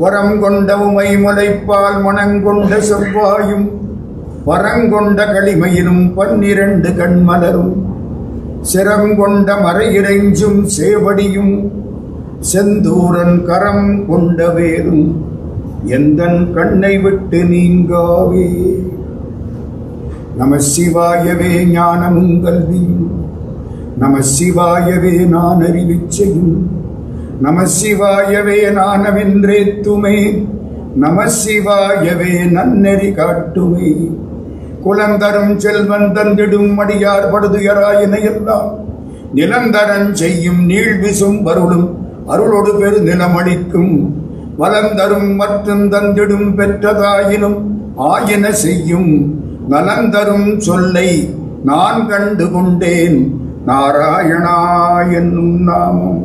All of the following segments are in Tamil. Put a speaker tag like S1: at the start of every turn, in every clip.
S1: வரம் கொண்ட உமை முளைப்பால் மணங்கொண்ட செவ்வாயும் வரங்கொண்ட களிமையிலும் பன்னிரண்டு கண்மலரும் சிரங்கொண்ட மறையிறைஞ்சும் சேவடியும் செந்தூரன் கரம் கொண்ட வேலும் எந்தன் கண்ணை விட்டு நீங்காவே நம சிவாயவே ஞானமும் கல்வியும் நம சிவாயவே நான் அறிவிச்சையும் நம சிவாயவே நானவென்றேத்துமே நம சிவாயவே நன்னெறி காட்டுமே குலந்தரும் செல்வன் தந்திடும் அடியார் படுதுயராயினையெல்லாம் நிலந்தரன் செய்யும் நீழ்விசும் வருளும் அருளொடு பெரு நிலமளிக்கும் வலந்தரும் மற்றும் தந்திடும் பெற்றதாயினும் ஆயின செய்யும் நலந்தரும் சொல்லை நான் கண்டு கொண்டேன் நாராயணா என்னும் நாமம்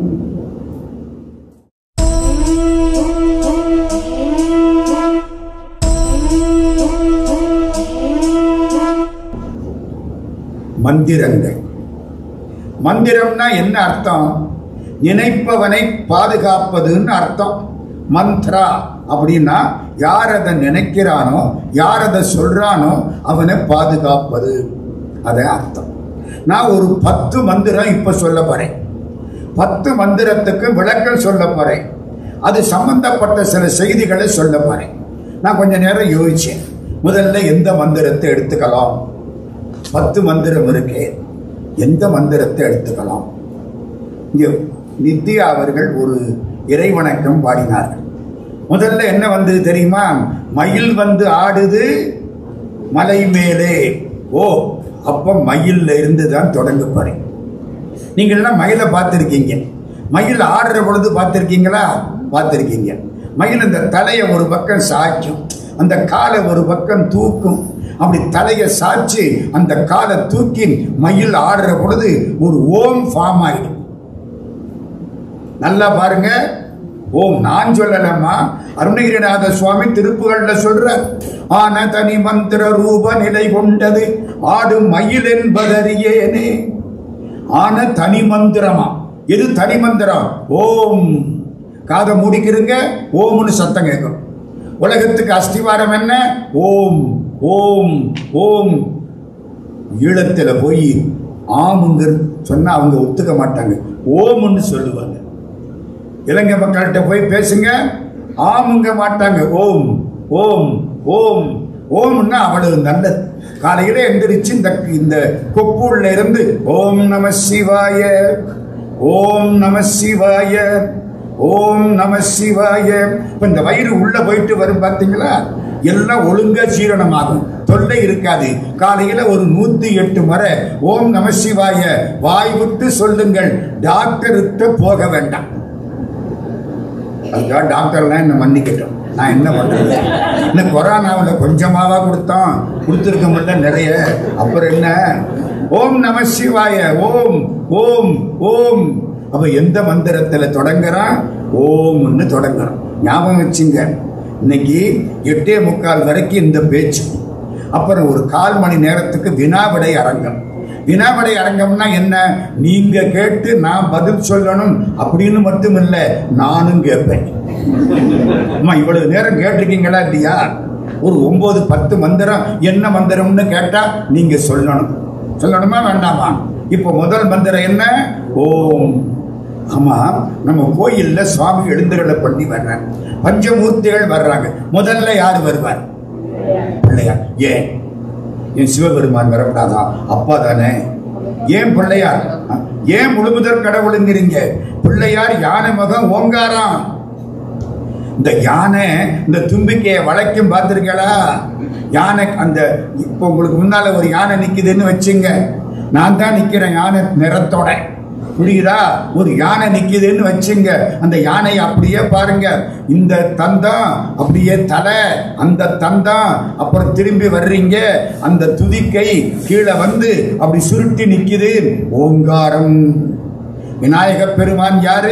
S1: மந்திரங்கள் மந்திரம்னா என்ன அர்த்தம் நினைப்பவனை பாதுகாப்பதுன்னு அர்த்தம் மந்த்ரா அப்படின்னா யார் அதை நினைக்கிறானோ யார் அதை சொல்றானோ அவனை பாதுகாப்பது அதே அர்த்தம் நான் ஒரு பத்து மந்திரம் இப்ப சொல்ல போறேன் பத்து மந்திரத்துக்கு விளக்கம் சொல்ல போறேன் அது சம்பந்தப்பட்ட சில செய்திகளை சொல்ல போறேன் நான் கொஞ்ச நேரம் யோசிச்சேன் முதல்ல எந்த மந்திரத்தை எடுத்துக்கலாம் பத்து மந்திரம் இருக்கே எந்த மந்திரத்தை எடுத்துக்கலாம் இங்கே நித்யா அவர்கள் ஒரு இறைவணக்கம் பாடினார்கள் முதல்ல என்ன வந்தது தெரியுமா மயில் வந்து ஆடுது மலை மேலே ஓ அப்ப மயில்ல இருந்து தான் தொடங்க போறேன் நீங்கள்லாம் மயிலை பார்த்துருக்கீங்க மயில் ஆடுற பொழுது பார்த்துருக்கீங்களா பார்த்துருக்கீங்க மயில் அந்த தலையை ஒரு பக்கம் சாய்க்கும் அந்த காலை ஒரு பக்கம் தூக்கும் அப்படி தலையை சாய்ச்சி அந்த காலை தூக்கி மயில் ஆடுற பொழுது ஒரு ஓம் ஃபார்ம் ஆயிடும் நல்லா பாருங்க ஓம் நான் சொல்லலம்மா அருணகிரிநாத சுவாமி திருப்புகள்ல சொல்றார் ஆன தனி மந்திர ரூப நிலை கொண்டது ஆடும் மயில் என்பதறியேனே ஆன தனி மந்திரமா எது தனி மந்திரம் ஓம் காதை மூடிக்கிறங்க ஓம்னு சத்தம் கேட்கும் உலகத்துக்கு அஸ்திவாரம் என்ன ஓம் ஓம் ஓம் ஈழத்துல போய் ஆமுங்க சொன்னா அவங்க ஒத்துக்க மாட்டாங்க ஓம்னு சொல்லுவாங்க இலங்கை மக்கள்கிட்ட போய் பேசுங்க ஆமுங்க மாட்டாங்க ஓம் ஓம் ஓம் ஓம்னா அவ்வளவு நல்லது காலையில எந்திரிச்சு இந்த இந்த கொப்பூர்ல இருந்து ஓம் நம சிவாய ஓம் நம சிவாய ஓம் நம சிவாய இப்ப இந்த வயிறு உள்ள போயிட்டு வரும் பார்த்தீங்களா எல்லாம் ஒழுங்கா சீரணமாகும் தொல்லை இருக்காது காலையில ஒரு நூத்தி எட்டு முறை ஓம் நம சிவாய வாய் விட்டு சொல்லுங்கள் டாக்டர்கிட்ட போக வேண்டாம் அதுக்காக டாக்டர்லாம் என்ன மன்னிக்கட்டும் நான் என்ன பண்றது இந்த கொரோனாவில் கொஞ்சமாவா கொடுத்தோம் கொடுத்துருக்க முடியல நிறைய அப்புறம் என்ன ஓம் நம சிவாய ஓம் ஓம் ஓம் அப்ப எந்த மந்திரத்துல தொடங்குறான் ஓம்னு தொடங்குறான் ஞாபகம் வச்சுங்க இன்னைக்கு எட்டே முக்கால் வரைக்கும் இந்த பேச்சு அப்புறம் ஒரு கால் மணி நேரத்துக்கு வினாவிடை அரங்கம் வினாவிடை அரங்கம்னா என்ன நீங்க கேட்டு நான் பதில் சொல்லணும் அப்படின்னு மட்டும் இல்ல நானும் கேட்பேன் அம்மா இவ்வளவு நேரம் கேட்டிருக்கீங்களா இல்லையா ஒரு ஒன்பது பத்து மந்திரம் என்ன மந்திரம்னு கேட்டா நீங்க சொல்லணும் சொல்லணுமா வேண்டாமா இப்போ முதல் மந்திரம் என்ன ஓம் ஆமா நம்ம கோயில்ல சுவாமி எழுந்துகளை பண்ணி வர்றாங்க பஞ்சமூர்த்திகள் வர்றாங்க முதல்ல யார் வருவார் பிள்ளையார் ஏன் என் சிவபெருமான் வரக்கூடாதா அப்பா தானே ஏன் பிள்ளையார் ஏன் முழுமுதற் கடவுளுங்கிறீங்க பிள்ளையார் யானை மகம் ஓங்காரம் இந்த யானை இந்த தும்பிக்கையை வளைக்கும் பார்த்துருக்கீங்களா யானை அந்த இப்போ உங்களுக்கு முன்னால ஒரு யானை நிக்குதுன்னு வச்சுங்க நான் தான் நிக்கிறேன் யானை நிறத்தோட புரியுதா ஒரு யானை நிக்குதுன்னு வச்சுங்க அந்த யானையை அப்படியே பாருங்க இந்த தந்தம் அப்படியே தலை அந்த தந்தம் அப்புறம் திரும்பி வர்றீங்க அந்த துதிக்கை கீழே வந்து அப்படி சுருட்டி நிக்குது ஓங்காரம் விநாயக பெருமான் யாரு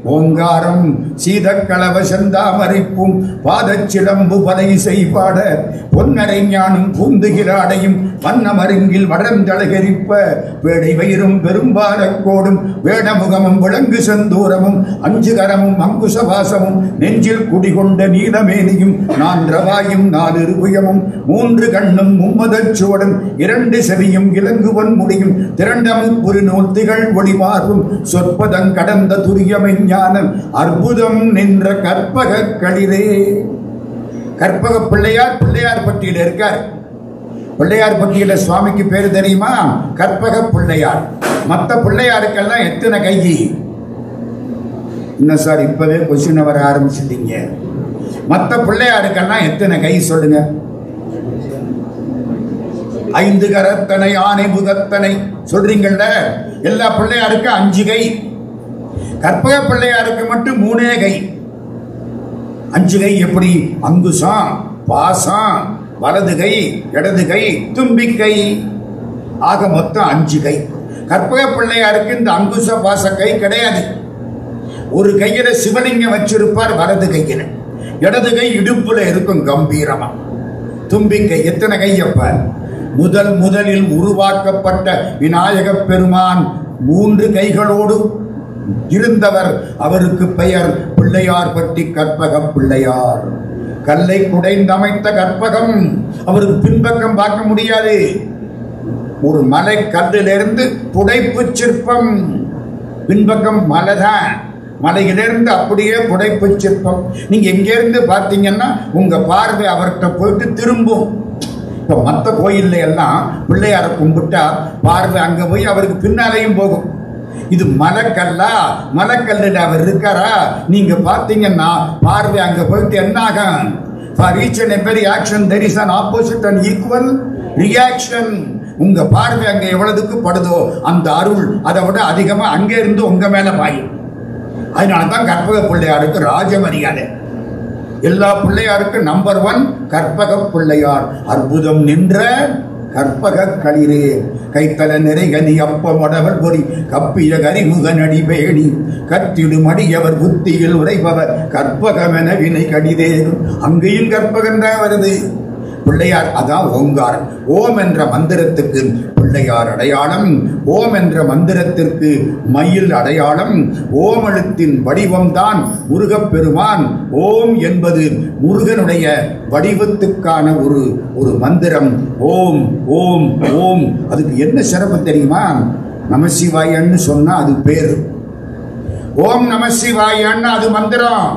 S1: ஓங்காரம் சீதக்களவ செந்தாமரைப்பும் பாதச்சிலம்பு பதை செய்பாட பொன்னரை ஞானும் பூந்துகிராடையும் வண்ணமருங்கில் வடந்தழகரிப்ப வேடை வயிறும் பெரும்பாலக்கோடும் வேடமுகமும் விளங்கு செந்தூரமும் அஞ்சுகரமும் அங்குசவாசமும் நெஞ்சில் குடிகொண்ட நீலமேனியும் நான்றவாயும் நாலு இருபுயமும் மூன்று கண்ணும் மும்மதச் சுவடும் இரண்டு செவியும் இலங்குவன் முடியும் திரண்டமுப்புரு நூல் திகழ் ஒளிமாறும் சொற்பதங் கடந்த துரியமை ஞானம் அற்புதம் நின்ற கற்பக களிரே கற்பக பிள்ளையார் பிள்ளையார் பட்டியல இருக்கார் பிள்ளையார் பட்டியல சுவாமிக்கு பேரு தெரியுமா கற்பக பிள்ளையார் மற்ற பிள்ளையாருக்கெல்லாம் எத்தனை கை என்ன சார் இப்பவே கொஸ்டின் வர ஆரம்பிச்சிட்டீங்க மற்ற பிள்ளையாருக்கெல்லாம் எத்தனை கை சொல்லுங்க ஐந்து கரத்தனை ஆனை முகத்தனை சொல்றீங்கல்ல எல்லா பிள்ளையாருக்கும் அஞ்சு கை கற்பக பிள்ளையாருக்கு மட்டும் மூணே கை அஞ்சு கை எப்படி அங்குசம் பாசம் வலது கை இடது கை தும்பிக்கை ஆக மொத்தம் அஞ்சு கை கற்பக பிள்ளையாருக்கு இந்த அங்குச பாச கை கிடையாது ஒரு கையில சிவலிங்கம் வச்சிருப்பார் வலது கையில இடது கை இடுப்புல இருக்கும் கம்பீரமா தும்பிக்கை எத்தனை கை அப்ப முதல் முதலில் உருவாக்கப்பட்ட விநாயகப் பெருமான் மூன்று கைகளோடு இருந்தவர் அவருக்கு பெயர் பிள்ளையார் பட்டி கற்பக பிள்ளையார் கல்லை குடைந்தமைத்த கற்பகம் அவருக்கு பின்பக்கம் பார்க்க முடியாது ஒரு மலை கல்லிலிருந்து புடைப்பு சிற்பம் பின்பக்கம் மலைதான் மலையிலிருந்து அப்படியே புடைப்பு சிற்பம் நீங்க எங்கேருந்து பார்த்தீங்கன்னா உங்க பார்வை அவர்கிட்ட போயிட்டு திரும்பும் இப்ப மற்ற கோயில்ல எல்லாம் பிள்ளையாரை கும்பிட்டா பார்வை அங்க போய் அவருக்கு பின்னாலேயும் போகும் இது மலைக்கல்லா மலைக்கல்லில் அவர் இருக்காரா நீங்க பார்த்தீங்கன்னா பார்வை அங்க போயிட்டு என்ன ஆகும் for each and every action there is an opposite and equal reaction உங்க பார்வை அங்க எவ்வளவுக்கு படுதோ அந்த அருள் அதை விட அதிகமா அங்கே இருந்து உங்க மேல பாயும் அதனால தான் கற்பக பிள்ளையாருக்கு ராஜ மரியாதை எல்லா பிள்ளையாருக்கும் நம்பர் ஒன் கற்பக பிள்ளையார் அற்புதம் நின்ற கற்பக களிரே கைத்தல நிறைகனி அப்பமடவர் பொறி கப்பிய கரிமுக நடிபேணி கற்றிடும் அடியவர் புத்தியில் உரைபவர் கற்பகமென வினை கடிதேறும் அங்கேயும் கற்பகம் தான் வருது பிள்ளையார் அதான் ஓங்காரம் ஓம் என்ற மந்திரத்துக்கு பிள்ளையார் அடையாளம் ஓம் என்ற மந்திரத்திற்கு மயில் அடையாளம் ஓமழுத்தின் வடிவம்தான் முருகப்பெருமான் ஓம் என்பது முருகனுடைய வடிவத்துக்கான ஒரு ஒரு மந்திரம் ஓம் ஓம் ஓம் அதுக்கு என்ன சிறப்பு தெரியுமா நமசிவாயன்னு சொன்னா அது பேரு ஓம் நமசிவாயன்னு அது மந்திரம்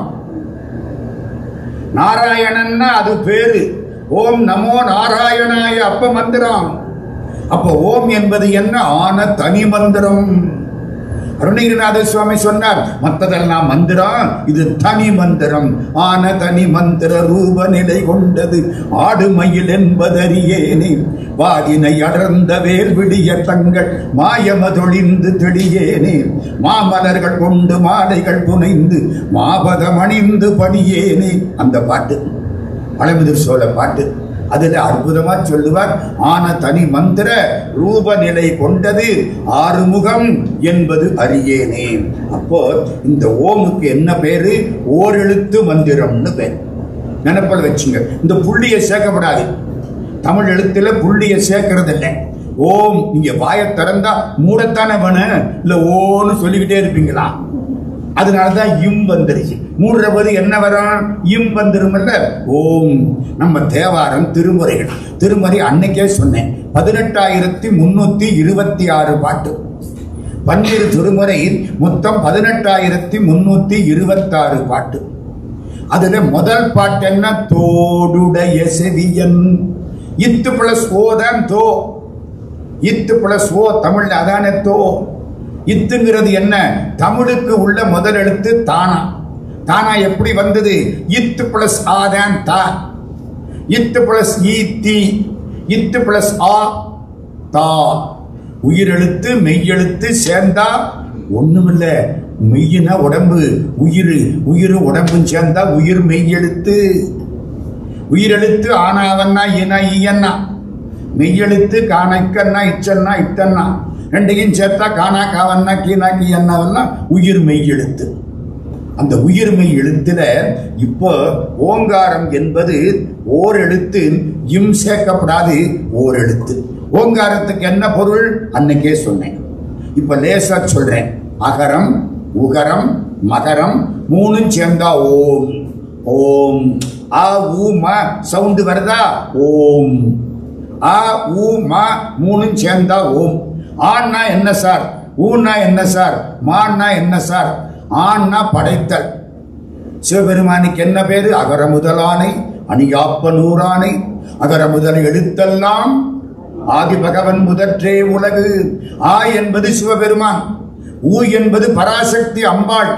S1: நாராயணன்னா அது பேரு ஓம் நமோ நாராயணாய அப்ப மந்திரம் அப்ப ஓம் என்பது என்ன ஆன தனி மந்திரம் அருணகிரிநாத சுவாமி சொன்னார் மற்றதெல்லாம் மந்திரம் இது தனி மந்திரம் ஆன தனி மந்திர ரூப நிலை கொண்டது ஆடுமயில் என்பதறியேனே வாதினை அடர்ந்த வேல் விடிய தங்கள் மாயமதொழிந்து தெளியேனே மாமலர்கள் கொண்டு மாலைகள் புனைந்து மாபதம் அணிந்து படியேனே அந்த பாட்டு பழமுதிர் சோழ பாட்டு அதுல அற்புதமா சொல்லுவார் ஆன தனி மந்திர ரூப நிலை கொண்டது ஆறுமுகம் என்பது அறியேனே அப்போ இந்த ஓமுக்கு என்ன பேரு ஓரெழுத்து மந்திரம்னு பேர் நினைப்பல வச்சுங்க இந்த புள்ளிய சேர்க்கப்படாது தமிழ் எழுத்துல புள்ளிய சேர்க்கறது இல்லை ஓம் நீங்க வாயை திறந்தா மூடத்தானே வேணும் இல்ல ஓன்னு சொல்லிக்கிட்டே இருப்பீங்களா அதனாலதான் இம் வந்துருச்சு மூடுற போது என்ன வரும் இம் வந்துருமல்ல ஓம் நம்ம தேவாரம் திருமுறைகள் திருமுறை அன்னைக்கே சொன்னேன் பதினெட்டாயிரத்தி முன்னூத்தி இருபத்தி ஆறு பாட்டு பன்னிரு திருமுறை மொத்தம் பதினெட்டாயிரத்தி முன்னூத்தி இருபத்தாறு பாட்டு அதுல முதல் பாட்டு என்ன தோடுடைய செவியன் இத்து பிளஸ் ஓ தான் தோ இத்து பிளஸ் ஓ தமிழ்ல அதானே தோ இத்துங்கிறது என்ன தமிழுக்கு உள்ள முதல் எழுத்து தானா தானா எப்படி வந்தது இத்து பிளஸ் ஆ தான் தா இத்து பிளஸ் ஈ தி இத்து பிளஸ் ஆ தா உயிரெழுத்து மெய்யெழுத்து சேர்ந்தா ஒண்ணுமில்ல மெய்யினா உடம்பு உயிர் உயிர் உடம்பும் சேர்ந்தா உயிர் மெய்யெழுத்து உயிரெழுத்து ஆனாவன்னா இன ஈயன்னா மெய்யெழுத்து காணக்கன்னா இச்சன்னா இட்டன்னா ரெண்டையும் சேர்த்தா காணா காவன்னா கீனா கீயன்னாவெல்லாம் உயிர் மெய்யெழுத்து அந்த உயிர்மை எழுத்துல இப்போ ஓங்காரம் என்பது ஓர் எழுத்து இம் சேர்க்கப்படாது ஓர் எழுத்து ஓங்காரத்துக்கு என்ன பொருள் அன்னைக்கே சொன்னேன் இப்ப லேசா சொல்றேன் அகரம் உகரம் மகரம் மூணும் சேர்ந்தா ஓம் ஓம் ஆ ஊ ம சவுண்டு வருதா ஓம் ஆ ஊ ம மூணும் சேர்ந்தா ஓம் ஆன்னா என்ன சார் ஊன்னா என்ன சார் மான்னா என்ன சார் ஆன்னா படைத்தல் சிவபெருமானுக்கு என்ன பேரு அகர முதலானை அணியாப்ப நூறானை அகர முதல் எழுத்தெல்லாம் ஆதி பகவன் முதற்றே உலகு ஆ என்பது சிவபெருமான் ஊ என்பது பராசக்தி அம்பாள்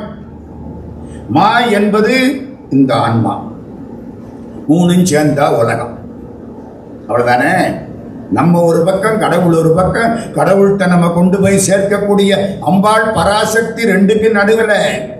S1: மா என்பது இந்த ஆன்மா மூணும் சேர்ந்தா உலகம் அவ்வளவுதானே நம்ம ஒரு பக்கம் கடவுள் ஒரு பக்கம் கடவுள்கிட்ட நம்ம கொண்டு போய் சேர்க்கக்கூடிய அம்பாள் பராசக்தி ரெண்டுக்கு நடுவில்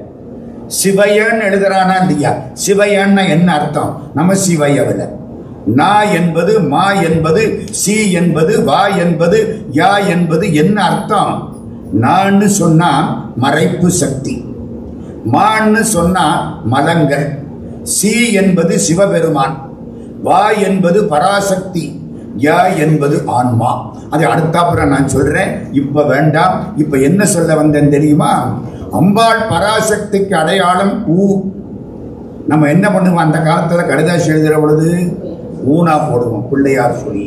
S1: சிவையன் எழுதுறானா இல்லையா சிவையன்னா என்ன அர்த்தம் நம்ம சிவையவில் நா என்பது மா என்பது சி என்பது வா என்பது யா என்பது என்ன அர்த்தம் நான்னு சொன்னா மறைப்பு சக்தி மான்னு சொன்னா மலங்கள் சி என்பது சிவபெருமான் வா என்பது பராசக்தி யா என்பது ஆன்மா அது அடுத்தாப்புறம் நான் சொல்றேன் இப்ப வேண்டாம் இப்ப என்ன சொல்ல வந்தேன் தெரியுமா அம்பாள் பராசக்திக்கு அடையாளம் ஊ நம்ம என்ன பண்ணுவோம் அந்த காலத்துல கடிதாசி எழுதுற பொழுது ஊனா போடுவோம் பிள்ளையார் சொல்லி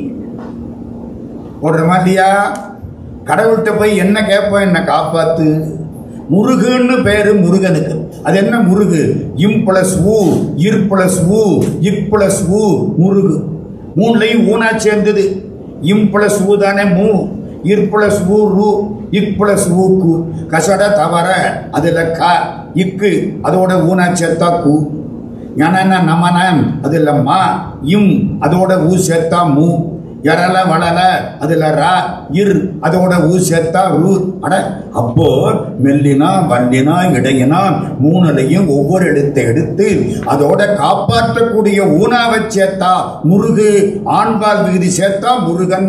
S1: போடுறோமா இல்லையா கடவுள்கிட்ட போய் என்ன கேட்போம் என்ன காப்பாத்து முருகுன்னு பேரு முருகனுக்கு அது என்ன முருகு இம் பிளஸ் ஊ இர் பிளஸ் ஊ இக் பிளஸ் ஊ முருகு மூணுலையும் ஊனா சேர்ந்தது இம் பிளஸ் ஊ தானே மூ இர் பிளஸ் ஊ ரூ இக் பிளஸ் ஊக்கு கசட தவற அதுல க இக்கு அதோட ஊனா சேர்த்தா கூ ஞான நமனம் அதுல மா இம் அதோட ஊ சேர்த்தா மூ எரல வளல அதுல ர இர் அதோட ஊ சேர்த்தா ரூ அட அப்போ மெல்லினா வல்லினா இடையினா மூணுலையும் ஒவ்வொரு எழுத்தை எடுத்து அதோட காப்பாற்றக்கூடிய ஊனாவை சேர்த்தா முருகு ஆண்பால் விகுதி சேர்த்தா முருகன்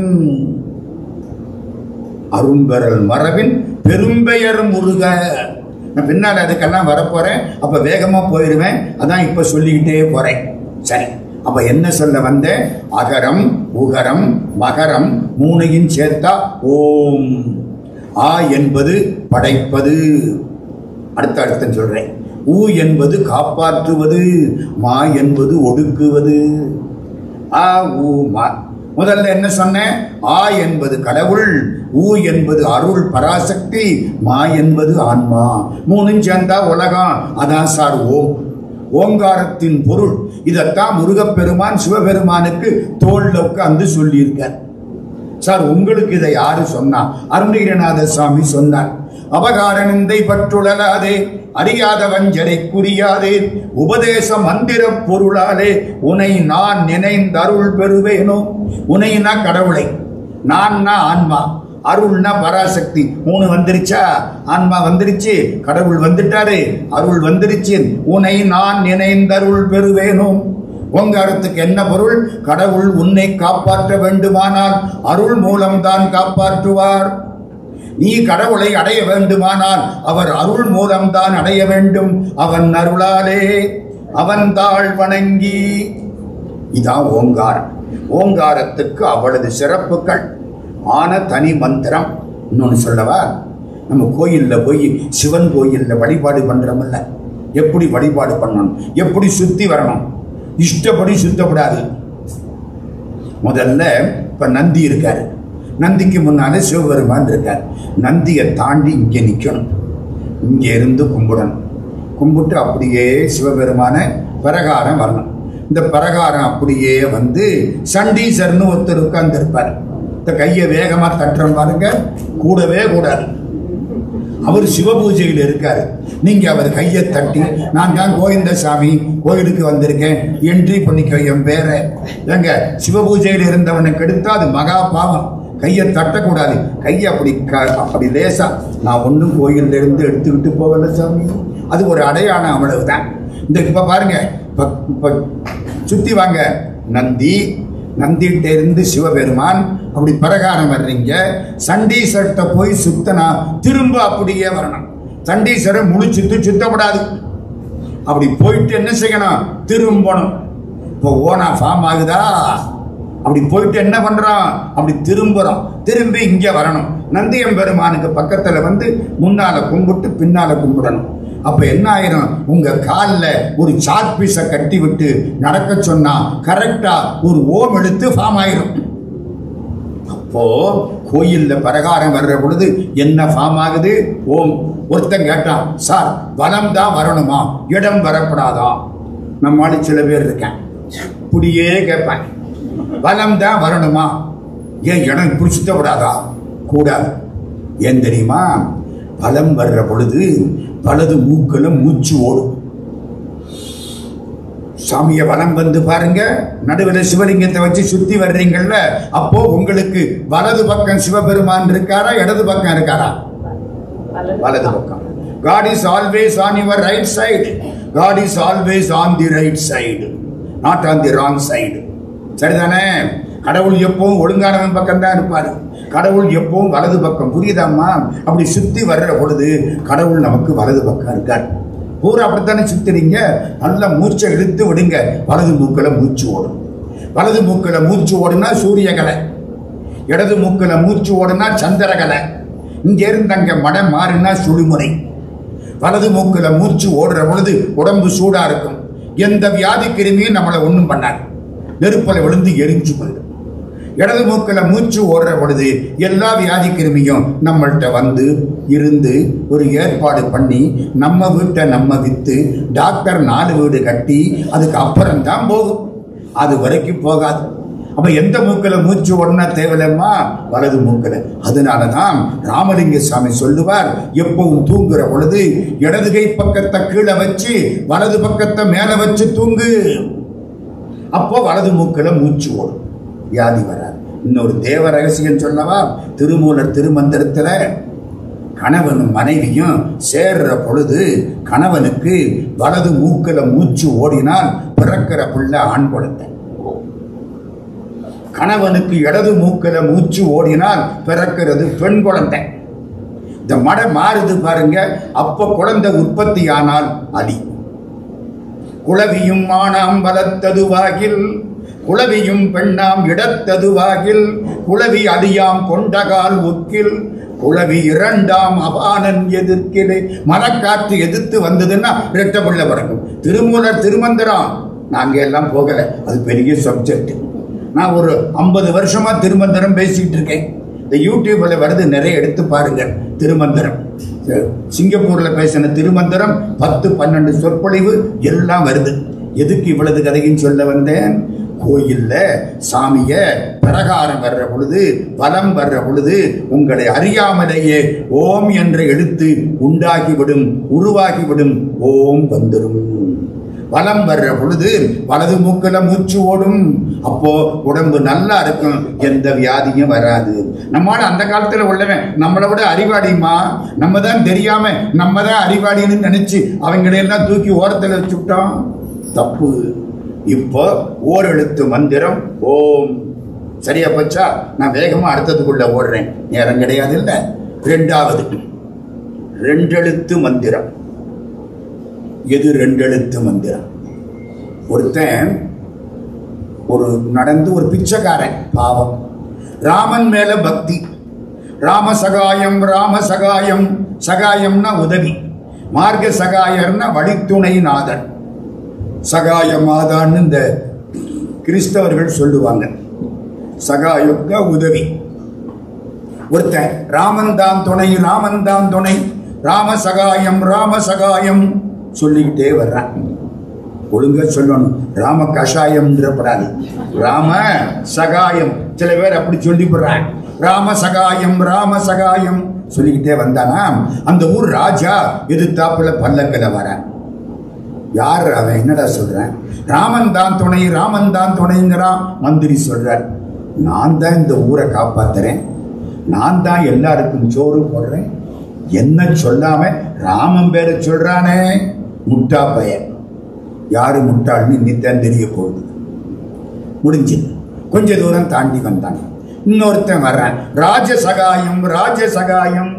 S1: அரும்பெறல் மரபின் பெரும்பெயர் முருக நான் பின்னால் அதுக்கெல்லாம் வரப்போறேன் அப்ப வேகமா போயிடுவேன் அதான் இப்ப சொல்லிக்கிட்டே போறேன் சரி அப்ப என்ன சொல்ல வந்தேன் அகரம் உகரம் மகரம் மூணையும் சேர்த்தா ஓம் ஆ என்பது படைப்பது அடுத்த அர்த்தம் சொல்றேன் ஊ என்பது காப்பாற்றுவது மா என்பது ஒடுக்குவது ஆ ஊ மா முதல்ல என்ன சொன்னேன் ஆ என்பது கடவுள் ஊ என்பது அருள் பராசக்தி மா என்பது ஆன்மா மூணும் சேர்ந்தா உலகம் அதான் சார் ஓம் ஓங்காரத்தின் பொருள் இதைத்தான் முருகப்பெருமான் சிவபெருமானுக்கு தோல்ல உட்கார்ந்து சொல்லியிருக்கார் சார் உங்களுக்கு இதை யாரு சொன்னா அருணகிரிநாத சுவாமி சொன்னார் அபகார நிந்தை பற்றுழலாதே அறியாத வஞ்சனை குறியாதே உபதேச மந்திர பொருளாலே உனை நான் நினைந்து அருள் பெறுவேனோ உனைனா கடவுளை நான்னா ஆன்மா அருள்னா பராசக்தி மூணு வந்துருச்சா ஆன்மா வந்துருச்சு கடவுள் வந்துட்டாரு அருள் வந்துருச்சு உனை நான் நினைந்தருள் பெறுவேனோ ஓங்காரத்துக்கு என்ன பொருள் கடவுள் உன்னை காப்பாற்ற வேண்டுமானால் அருள் மூலம்தான் காப்பாற்றுவார் நீ கடவுளை அடைய வேண்டுமானால் அவர் அருள் மூலம்தான் அடைய வேண்டும் அவன் அருளாலே அவன் தாழ் வணங்கி இதான் ஓங்காரம் ஓங்காரத்துக்கு அவளது சிறப்புகள் ஆன தனி மந்திரம் இன்னொன்னு சொல்லவா நம்ம கோயில்ல போய் சிவன் கோயில்ல வழிபாடு பண்றோம்ல எப்படி வழிபாடு பண்ணணும் எப்படி சுத்தி வரணும் இஷ்டப்படி சுத்தப்படாது முதல்ல இப்ப நந்தி இருக்காரு நந்திக்கு முன்னாலே சிவபெருமான் இருக்கார் நந்தியை தாண்டி இங்கே நிற்கணும் இங்கே இருந்து கும்பிடணும் கும்பிட்டு அப்படியே சிவபெருமான பிரகாரம் வரணும் இந்த பிரகாரம் அப்படியே வந்து சண்டீசர்னு ஒருத்தர் உட்கார்ந்து இருப்பார் இந்த கையை வேகமா தட்டுறோம் பாருங்க கூடவே கூடாது அவர் சிவபூஜையில் இருக்காரு நீங்க அவர் கையை தட்டி நான் தான் கோவிந்தசாமி கோயிலுக்கு வந்திருக்கேன் என்ட்ரி பண்ணிக்க என் பேர எங்க சிவபூஜையில் இருந்தவனுக்கு எடுத்தா அது மகா பாவம் கையை தட்டக்கூடாது கையை அப்படி க- அப்படி லேசா நான் ஒன்றும் கோயில்ல இருந்து எடுத்துக்கிட்டு போகல சாமி அது ஒரு அடையாளம் அவ்வளவுதான் இந்த இப்ப பாருங்க இப்ப இப்ப சுத்தி வாங்க நந்தி நந்திகிட்ட இருந்து சிவபெருமான் அப்படி பிரகாரம் வர்றீங்க சண்டீஸ்வரத்தை போய் சுத்தனா திரும்ப அப்படியே வரணும் சண்டீஸ்வரர் முழு சுத்து சுத்தப்படாது அப்படி போயிட்டு என்ன செய்யணும் திரும்பணும் இப்போ ஓனா ஃபார்ம் ஆகுதா அப்படி போயிட்டு என்ன பண்றோம் அப்படி திரும்புறோம் திரும்பி இங்க வரணும் நந்தியம் பெருமானுக்கு பக்கத்துல வந்து முன்னால கும்பிட்டு பின்னால கும்பிடணும் அப்ப என்ன ஆயிரும் உங்க கால்ல ஒரு சாக் பீஸை கட்டி விட்டு நடக்க சொன்னா கரெக்டா ஒரு ஓம் எடுத்து ஃபார்ம் ஆயிரும் அப்போ கோயில்ல பிரகாரம் வர்ற பொழுது என்ன ஃபார்ம் ஆகுது ஓம் ஒருத்தன் கேட்டான் சார் வலம் தான் வரணுமா இடம் வரப்படாதா நம்மால சில பேர் இருக்கேன் இப்படியே கேட்பேன் வலம் தான் வரணுமா ஏன் இடம் இப்படி சுத்தப்படாதா கூடாது ஏன் தெரியுமா வலம் வர்ற பொழுது வலது மூக்குல மூச்சு ஓடும் சாமிய வலம் வந்து பாருங்க நடுவில் சிவலிங்கத்தை வச்சு சுத்தி வர்றீங்கல்ல அப்போ உங்களுக்கு வலது பக்கம் சிவபெருமான் இருக்காரா இடது பக்கம் இருக்காரா வலது பக்கம் god is always on your right side god is always on the right side not on the wrong side சரிதானே கடவுள் எப்பவும் ஒழுங்கானவன் பக்கம் தான் இருப்பாரு கடவுள் எப்பவும் வலது பக்கம் புரியுதாம்மா அப்படி சுத்தி வர்ற பொழுது கடவுள் நமக்கு வலது பக்கம் இருக்கார் பூரா அப்படித்தானே சுத்துறீங்க நல்லா மூச்சை இழுத்து விடுங்க வலது மூக்கில் மூச்சு ஓடும் வலது மூக்கில் மூச்சு ஓடுனா சூரியகலை இடது மூக்கில் மூச்சு ஓடுனா சந்திரகலை இங்க இருந்து அங்க மடம் மாறினா சுடுமுனை வலது மூக்குல மூச்சு ஓடுற பொழுது உடம்பு சூடா இருக்கும் எந்த வியாதி கிருமியும் நம்மளை ஒண்ணும் பண்ணாது நெருப்பல விழுந்து எரிஞ்சு போயிடும் இடது மூக்குல மூச்சு ஓடுற பொழுது எல்லா வியாதி கிருமியும் நம்மள்கிட்ட வந்து இருந்து ஒரு ஏற்பாடு பண்ணி நம்ம வீட்டை நம்ம வித்து டாக்டர் நாலு வீடு கட்டி அதுக்கு அப்புறம் தான் போகும் அது வரைக்கும் போகாது அப்ப எந்த மூக்கில மூச்சு ஓடனா தேவையில்லம்மா வலது மூக்கில அதனாலதான் ராமலிங்க சாமி சொல்லுவார் எப்பவும் தூங்குற பொழுது இடது கை பக்கத்தை கீழே வச்சு வலது பக்கத்தை மேல வச்சு தூங்கு அப்போ வலது மூக்கில மூச்சு ஓடும் வியாதி வராது இன்னொரு தேவ ரகசியம் சொல்லவா திருமூலர் திருமந்திரத்துல கணவனும் மனைவியும் சேர்ற பொழுது கணவனுக்கு வலது மூக்கில மூச்சு ஓடினால் பிறக்கிற பிள்ளை ஆண் குழந்தை கணவனுக்கு இடது மூக்கில மூச்சு ஓடினால் பிறக்கிறது பெண் குழந்தை இந்த மடை மாறுது பாருங்க அப்ப குழந்தை உற்பத்தி ஆனால் அலி குளவியும் மானாம் வளர்த்ததுவாகில் குளவியும் பெண்ணாம் இடத்ததுவாகில் குளவி அலியாம் கொண்டகால் உக்கில் குளவி இரண்டாம் அபானன் எதிர்க்கிலே மனக்காற்று எதிர்த்து வந்ததுன்னா ரெட்ட பிள்ளை பிறக்கும் திருமூலர் திருமந்திரம் நாங்க எல்லாம் போகல அது பெரிய சப்ஜெக்ட் நான் ஒரு ஐம்பது வருஷமா திருமந்திரம் பேசிட்டு இருக்கேன் இந்த யூடியூப்ல வருது நிறைய எடுத்து பாருங்க திருமந்திரம் சிங்கப்பூர்ல பேசின திருமந்திரம் பத்து பன்னெண்டு சொற்பொழிவு எல்லாம் வருது எதுக்கு இவ்வளவு கதையும் சொல்ல வந்தேன் கோயில்ல சாமிய பிரகாரம் வர்ற பொழுது வலம் வர்ற பொழுது உங்களை அறியாமலேயே ஓம் என்ற எழுத்து உண்டாகிவிடும் உருவாகிவிடும் ஓம் வந்துடும் வலம் வர்ற பொழுது வலது மூக்குல மூச்சு ஓடும் அப்போ உடம்பு நல்லா இருக்கும் எந்த வியாதியும் வராது நம்மால அந்த காலத்துல உள்ளவன் நம்மளை விட அறிவாளிமா நம்ம தான் தெரியாம நம்ம தான் அறிவாளின்னு நினைச்சு அவங்களையெல்லாம் தூக்கி ஓரத்தில் வச்சுட்டோம் தப்பு இப்போ ஓரெழுத்து மந்திரம் ஓம் சரியா போச்சா நான் வேகமா அடுத்ததுக்குள்ள ஓடுறேன் நேரம் கிடையாது இல்ல ரெண்டாவது ரெண்டெழுத்து மந்திரம் எது ரெண்டெழுத்து மந்திரம் ஒருத்தன் ஒரு நடந்து ஒரு பிச்சைக்காரன் பாவம் ராமன் மேல பக்தி ராம சகாயம் ராம சகாயம் சகாயம்னா உதவி மார்க்க சகாயர்னா வழித்துணை நாதன் சகாய மாதான்னு இந்த கிறிஸ்தவர்கள் சொல்லுவாங்க சகாயுக்க உதவி ஒருத்தன் ராமன் தான் துணை ராமன் தான் துணை ராம சகாயம் ராம சகாயம் சொல்லிக்கிட்டே வர்றான் ஒழுங்கா சொல்லணும் ராம கஷாயம்ன்றப்படாது ராம சகாயம் சில பேர் அப்படி சொல்லி போடுறாங்க ராம சகாயம் ராம சகாயம் சொல்லிக்கிட்டே வந்தானா அந்த ஊர் ராஜா எதிர்த்தாப்புல பல்லக்கில் வரான் யார் அவன் என்னடா சொல்றேன் ராமன் தான் துணை ராமன் தான் துணைங்கிறான் மந்திரி சொல்றார் நான் தான் இந்த ஊரை காப்பாத்துறேன் நான் தான் எல்லாருக்கும் சோறு போடுறேன் என்ன சொல்லாம ராமன் பேரை சொல்றானே முட்டா பையன் யாரு முட்டாள்னு இன்னித்தான் தெரிய போகுது முடிஞ்சது கொஞ்ச தூரம் தாண்டி வந்தாங்க இன்னொருத்தன் வர்றான் ராஜசகாயம் ராஜசகாயம்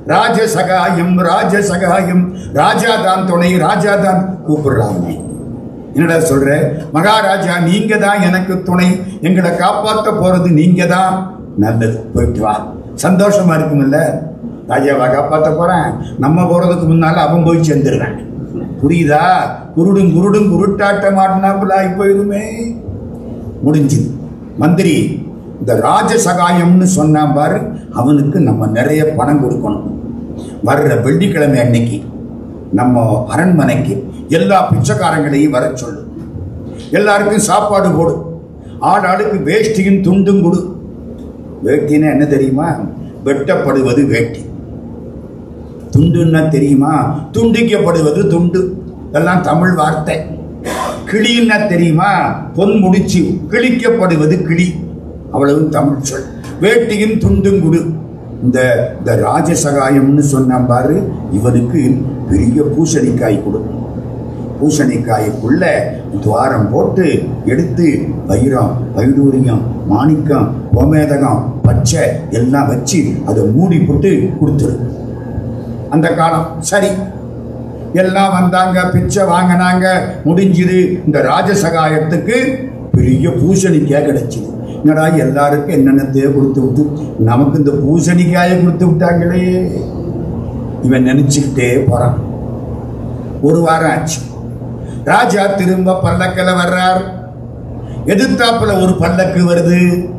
S1: ராஜசகாயம் ராஜசகாயம் ராஜா தான் துணை ராஜா தான் கூப்பிடுறாங்க என்னடா சொல்ற மகாராஜா நீங்க தான் எனக்கு துணை எங்களை காப்பாத்த போறது நீங்க தான் நல்லது போயிட்டு வா சந்தோஷமா இருக்குமில்ல ராஜாவா காப்பாத்த போறேன் நம்ம போறதுக்கு முன்னால அவன் போய் சேர்ந்துடுறான் புரியுதா குருடும் குருடும் குருட்டாட்டம் ஆடினாப்புல ஆகி போயிருமே முடிஞ்சு மந்திரி இந்த ராஜசகாயம்னு சொன்னான் பாரு அவனுக்கு நம்ம நிறைய பணம் கொடுக்கணும் வர்ற வெள்ளிக்கிழமை அன்னைக்கு நம்ம அரண்மனைக்கு எல்லா பிச்சைக்காரங்களையும் வர சொல்லு எல்லாருக்கும் சாப்பாடு போடு ஆள் ஆளுக்கு வேஷ்டியும் துண்டும் கொடு வேட்டின்னா என்ன தெரியுமா வெட்டப்படுவது வேட்டி துண்டுன்னா தெரியுமா துண்டிக்கப்படுவது துண்டு இதெல்லாம் தமிழ் வார்த்தை கிளின்னா தெரியுமா பொன் முடிச்சு கிழிக்கப்படுவது கிளி அவ்வளவு தமிழ் சொல் வேட்டியும் துண்டும் குடு இந்த இந்த ராஜசகாயம்னு சொன்னான் பாரு இவனுக்கு பெரிய பூசணிக்காய் கொடு பூசணிக்காய்க்குள்ள துவாரம் போட்டு எடுத்து வைரம் வைடூரியம் மாணிக்கம் கோமேதகம் பச்சை எல்லாம் வச்சு அதை மூடி போட்டு கொடுத்துரு அந்த காலம் சரி எல்லாம் வந்தாங்க பிச்சை வாங்கினாங்க முடிஞ்சுது இந்த ராஜசகாயத்துக்கு பெரிய பூசணிக்காய் கிடைச்சிது என்னடா எல்லாருக்கும் என்னென்னத்தையோ கொடுத்து விட்டு நமக்கு இந்த பூசணிக்காயை கொடுத்து விட்டாங்களே இவன் நினைச்சுக்கிட்டே போறான் ஒரு வாரம் ஆச்சு ராஜா திரும்ப பல்லக்கில் வர்றார் எதிர்த்தாப்புல ஒரு பல்லக்கு வருது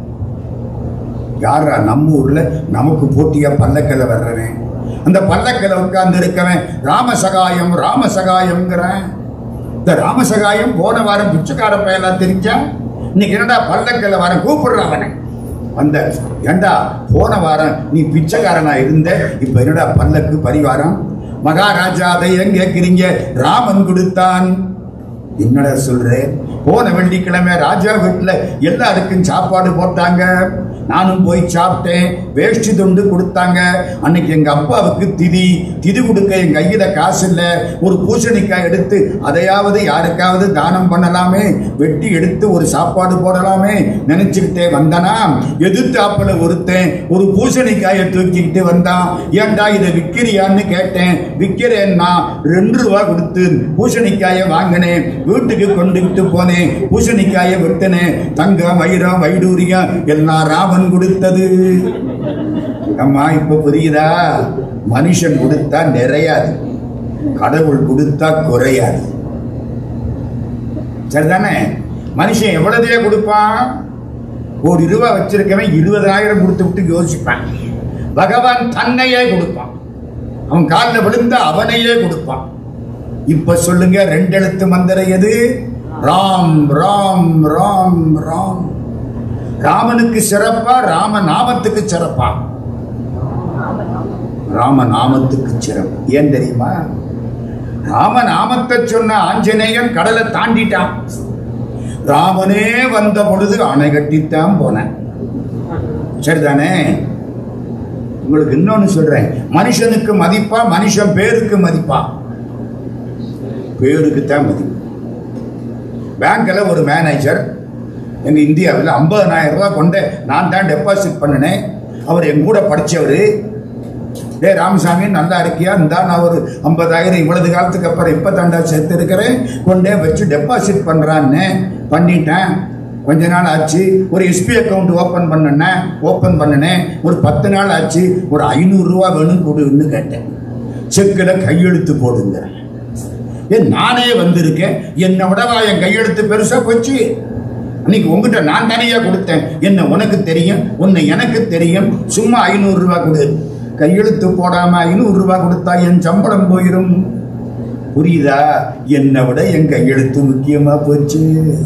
S1: யாரா நம்ம ஊர்ல நமக்கு போட்டியா பல்லக்கில் வர்றவன் அந்த பல்லக்கில் உட்கார்ந்து இருக்கவன் ராமசகாயம் ராமசகாயம்ங்கிறேன் இந்த ராமசகாயம் போன வாரம் பிச்சைக்கார பயலாம் தெரிஞ்சா இன்னைக்கு என்னடா பல்லக்கில் வர கூப்பிடுறான் அவனை வந்த ஏண்டா போன வாரம் நீ பிச்சைக்காரனா இருந்த இப்ப என்னடா பல்லக்கு பரிவாரம் மகாராஜா அதை ஏன் கேட்கிறீங்க ராமன் கொடுத்தான் என்னடா சொல்றேன் போன வெள்ளிக்கிழமை ராஜா வீட்டுல எல்லாருக்கும் சாப்பாடு போட்டாங்க நானும் போய் சாப்பிட்டேன் வேஷ்டி துண்டு கொடுத்தாங்க அன்னைக்கு எங்க அப்பாவுக்கு திதி திதி கொடுக்க என் கையில காசு இல்லை ஒரு பூசணிக்காய் எடுத்து அதையாவது யாருக்காவது தானம் பண்ணலாமே வெட்டி எடுத்து ஒரு சாப்பாடு போடலாமே நினைச்சுக்கிட்டே வந்தனா எதிர்த்தாப்புல ஒருத்தன் ஒரு பூசணிக்காயை தூக்கிக்கிட்டு வந்தான் ஏன்டா இதை விற்கிறியான்னு கேட்டேன் விற்கிறேன்னா ரெண்டு ரூபா கொடுத்து பூசணிக்காயை வாங்கினேன் வீட்டுக்கு கொண்டுகிட்டு போனேன் பூசணிக்காயை விட்டனேன் தங்கம் வைரம் வைடூரியம் எல்லாம் ராமன் கொடுத்தது அம்மா இப்ப புரியுதா மனுஷன் கொடுத்தா நிறையாது கடவுள் கொடுத்தா குறையாது சரிதானே மனுஷன் எவ்வளவுதே கொடுப்பான் ஒரு ரூபா வச்சிருக்கவன் இருபதாயிரம் கொடுத்து விட்டு யோசிப்பான் பகவான் தன்னையே கொடுப்பான் அவன் காலில் விழுந்தா அவனையே கொடுப்பான் இப்ப சொல்லுங்க ரெண்டு எழுத்து மந்திரம் எது ராம் ராம் ராம் ராம் ராமனுக்கு சிறப்பா ராம நாமத்துக்கு சிறப்பா ராம நாமத்துக்கு சிறப்பு ஏன் தெரியுமா ராம நாமத்தை சொன்ன ஆஞ்சநேயன் கடலை தாண்டிட்டான் ராமனே வந்த பொழுது அணை கட்டித்தான் போனேன் சரிதானே உங்களுக்கு இன்னொன்னு சொல்றேன் மனுஷனுக்கு மதிப்பா மனுஷன் பேருக்கு மதிப்பா பேருக்கு தான் மதிப்பு பேங்க்ல ஒரு மேனேஜர் எங்க இந்தியாவில் ஐம்பதனாயிரம் ரூபாய் கொண்டு நான் தான் டெபாசிட் பண்ணினேன் அவர் என் கூட படிச்சவர் டே ராமசாமி நல்லா இருக்கியா இந்தா நான் ஒரு ஐம்பதாயிரம் இவ்வளவு காலத்துக்கு அப்புறம் இப்போ தாண்டா சேர்த்து இருக்கிறேன் கொண்டே வச்சு டெபாசிட் பண்ணுறான்னு பண்ணிட்டேன் கொஞ்ச நாள் ஆச்சு ஒரு எஸ்பி அக்கௌண்ட் ஓப்பன் பண்ணினேன் ஓப்பன் பண்ணினேன் ஒரு பத்து நாள் ஆச்சு ஒரு ஐநூறுரூவா வேணும் கொடுன்னு கேட்டேன் செக்கில் கையெழுத்து போடுங்க ஏன் நானே வந்திருக்கேன் என்னை விடவா என் கையெழுத்து பெருசா போச்சு அன்னைக்கு உங்ககிட்ட நான் தனியா கொடுத்தேன் என்ன உனக்கு தெரியும் உன்னை எனக்கு தெரியும் சும்மா ஐநூறு ரூபாய் கொடு கையெழுத்து போடாம ஐநூறு ரூபாய் கொடுத்தா என் சம்பளம் போயிடும் புரியுதா என்னை விட என் கையெழுத்து முக்கியமா போச்சு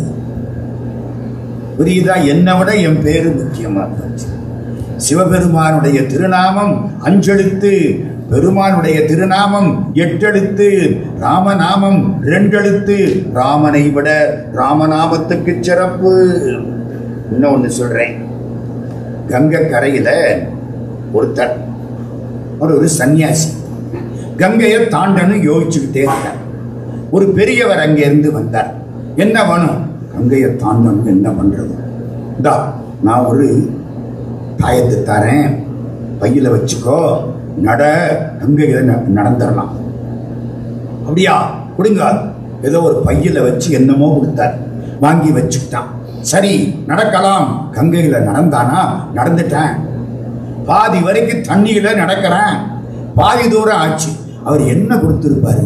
S1: புரியுதா என்னை விட என் பேரு முக்கியமா போச்சு சிவபெருமானுடைய திருநாமம் அஞ்செழுத்து பெருமானுடைய திருநாமம் எட்டெழுத்து ராமநாமம் ரெண்டெழுத்து ராமனை விட ராமநாமத்துக்கு சிறப்பு இன்னொன்னு சொல்றேன் கங்கை கரையில ஒருத்தர் அவர் ஒரு சன்னியாசி கங்கையை தாண்டணும் யோசிச்சுக்கிட்டே இருந்தார் ஒரு பெரியவர் அங்கே இருந்து வந்தார் என்ன வேணும் கங்கையை தாண்டணும் என்ன பண்றது இந்தா நான் ஒரு தாயத்தை தரேன் பையில வச்சுக்கோ நட அங்க இதை ந- நடந்துடலாம் அப்படியா கொடுங்க ஏதோ ஒரு பையில வச்சு என்னமோ கொடுத்தார் வாங்கி வச்சுக்கிட்டான் சரி நடக்கலாம் கங்கையில நடந்தானா நடந்துட்டேன் பாதி வரைக்கும் தண்ணியில நடக்கிறேன் பாதி தூரம் ஆச்சு அவர் என்ன கொடுத்துருப்பாரு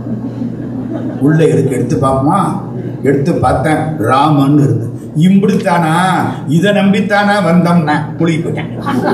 S1: உள்ள இருக்கு எடுத்து பார்ப்போமா எடுத்து பார்த்தேன் ராமன் இருக்கு இம்பிடித்தானா இதை நம்பித்தானா வந்தோம்னா குளிப்பேன்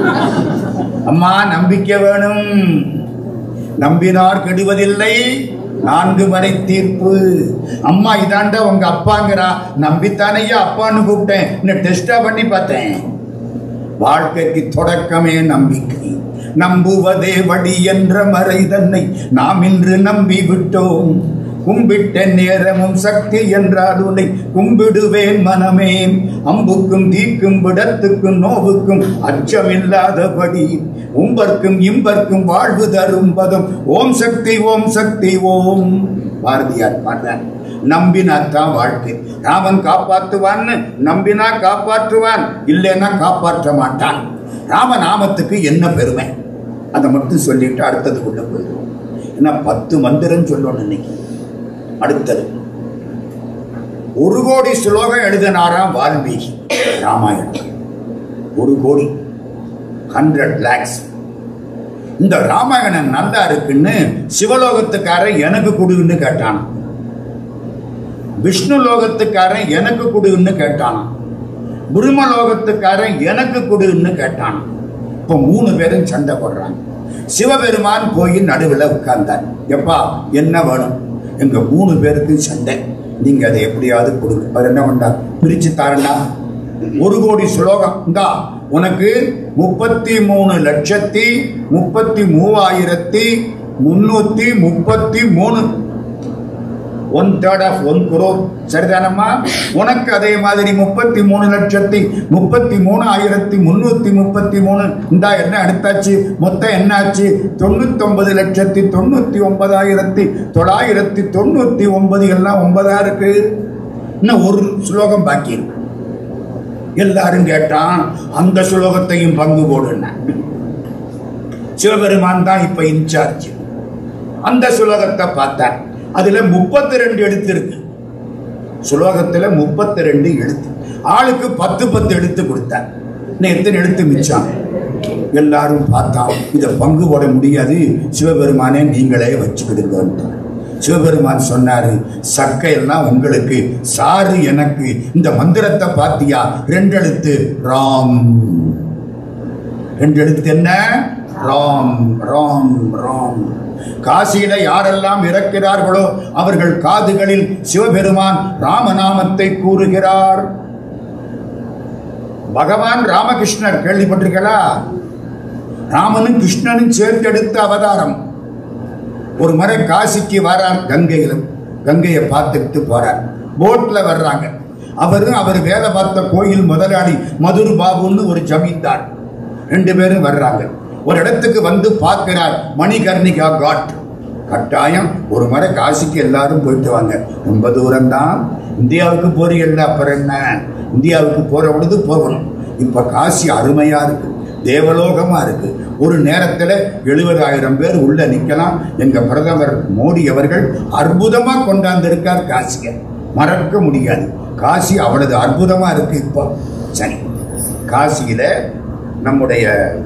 S1: அம்மா நம்பிக்கை வேணும் நம்பினார் கெடுவதில்லை நான்கு வரை தீர்ப்பு அம்மா இதாண்டா உங்க அப்பாங்கிறா நம்பித்தானையா அப்பான்னு கூப்பிட்டேன் இன்னும் டெஸ்டா பண்ணி பார்த்தேன் வாழ்க்கைக்கு தொடக்கமே நம்பிக்கை நம்புவதே வழி என்ற மறை தன்னை நாம் இன்று நம்பி விட்டோம் கும்பிட்ட நேரமும் சக்தி என்றால் உன்னை கும்பிடுவேன் மனமே அம்புக்கும் தீக்கும் விடத்துக்கும் நோவுக்கும் அச்சமில்லாதபடி உம்பர்க்கும் இம்பர்க்கும் வாழ்வு தரும் பதம் ஓம் சக்தி ஓம் சக்தி ஓம் பாரதியார் பாடுறார் நம்பினாத்தான் வாழ்க்கை ராமன் காப்பாற்றுவான்னு நம்பினா காப்பாற்றுவான் இல்லைன்னா காப்பாற்ற மாட்டான் ராமநாமத்துக்கு என்ன பெருமை அதை மட்டும் சொல்லிட்டு அடுத்ததுக்குள்ள போயிடுவோம் ஏன்னா பத்து மந்திரம் சொல்லணும் இன்னைக்கு அடுத்தது ஒரு கோடி ஸ்லோகம் எழுதினாராம் வால்மீகி ராமாயணம் ஒரு கோடி ஹண்ட்ரட் லேக்ஸ் இந்த ராமாயணம் நல்லா இருக்குன்னு சிவலோகத்துக்காரன் எனக்கு கொடுன்னு கேட்டான் விஷ்ணு லோகத்துக்காரன் எனக்கு கொடுன்னு கேட்டானாம் பிரம்ம லோகத்துக்காரன் எனக்கு கொடுன்னு கேட்டானாம் இப்போ மூணு பேரும் சண்டை போடுறாங்க சிவபெருமான் போய் நடுவில் உட்கார்ந்தார் எப்பா என்ன வேணும் எங்க மூணு பேருக்கும் சண்டை நீங்க அதை எப்படியாவது கொடுங்க அவர் என்ன பண்ணார் பிரிச்சு தாரண்டா ஒரு கோடி ஸ்லோகம் இந்தா உனக்கு முப்பத்தி மூணு லட்சத்தி முப்பத்தி மூவாயிரத்தி முன்னூத்தி முப்பத்தி மூணு one third of one crore சரிதானம்மா உனக்கு அதே மாதிரி முப்பத்தி மூணு லட்சத்தி முப்பத்தி மூணு ஆயிரத்தி முன்னூத்தி முப்பத்தி மூணு இந்தா என்ன எடுத்தாச்சு மொத்தம் என்ன ஆச்சு தொண்ணூத்தொன்பது லட்சத்தி தொண்ணூத்தி ஒன்பதாயிரத்தி தொள்ளாயிரத்தி தொண்ணூத்தி ஒன்பது எல்லாம் ஒன்பதா இருக்கு இன்னும் ஒரு ஸ்லோகம் பாக்கி இருக்கு எல்லாரும் கேட்டான் அந்த ஸ்லோகத்தையும் பங்கு போடுன சிவபெருமான் தான் இப்ப இன்சார்ஜ் அந்த சுலோகத்தை பார்த்தார் அதுல முப்பத்தி ரெண்டு எழுத்து இருக்கு சுலோகத்துல முப்பத்தி ரெண்டு எழுத்து ஆளுக்கு பத்து பத்து எழுத்து கொடுத்தார் இன்னும் எத்தனை எழுத்து மிச்சம் எல்லாரும் பார்த்தா இதை பங்கு போட முடியாது சிவபெருமானே நீங்களே வச்சுக்கிடுங்க சிவபெருமான் சொன்னாரு சக்கை எல்லாம் உங்களுக்கு சாரு எனக்கு இந்த மந்திரத்தை பாத்தியா ரெண்டு எழுத்து ராம் ரெண்டு எழுத்து என்ன ராம் ராம் ராம் காசியில யாரெல்லாம் இறக்கிறார்களோ அவர்கள் காதுகளில் சிவபெருமான் ராமநாமத்தை கூறுகிறார் பகவான் ராமகிருஷ்ணர் கேள்விப்பட்டிருக்கலா ராமனும் கிருஷ்ணனும் சேர்த்தெடுத்த அவதாரம் ஒரு முறை காசிக்கு வரார் கங்கையிலும் கங்கையை பார்த்துட்டு போறார் போட்ல வர்றாங்க அவரும் அவர் வேலை பார்த்த கோயில் முதலாளி மதுர் பாபுன்னு ஒரு ஜமீன்தார் ரெண்டு பேரும் வர்றாங்க ஒரு இடத்துக்கு வந்து பார்க்கிறார் மணிகர்ணிகா காட் கட்டாயம் ஒரு முறை காசிக்கு எல்லாரும் போயிட்டு வாங்க ரொம்ப தூரம் தான் இந்தியாவுக்கு போறீங்கல்ல அப்புறம் என்ன இந்தியாவுக்கு போற பொழுது போகணும் இப்ப காசி அருமையா இருக்கு தேவலோகமா இருக்கு ஒரு நேரத்துல எழுபதாயிரம் பேர் உள்ள நிக்கலாம் எங்க பிரதமர் மோடி அவர்கள் அற்புதமா கொண்டாந்திருக்கார் காசியை மறக்க முடியாது காசி அவ்வளவு அற்புதமா இருக்கு இப்போ சரி காசியில நம்முடைய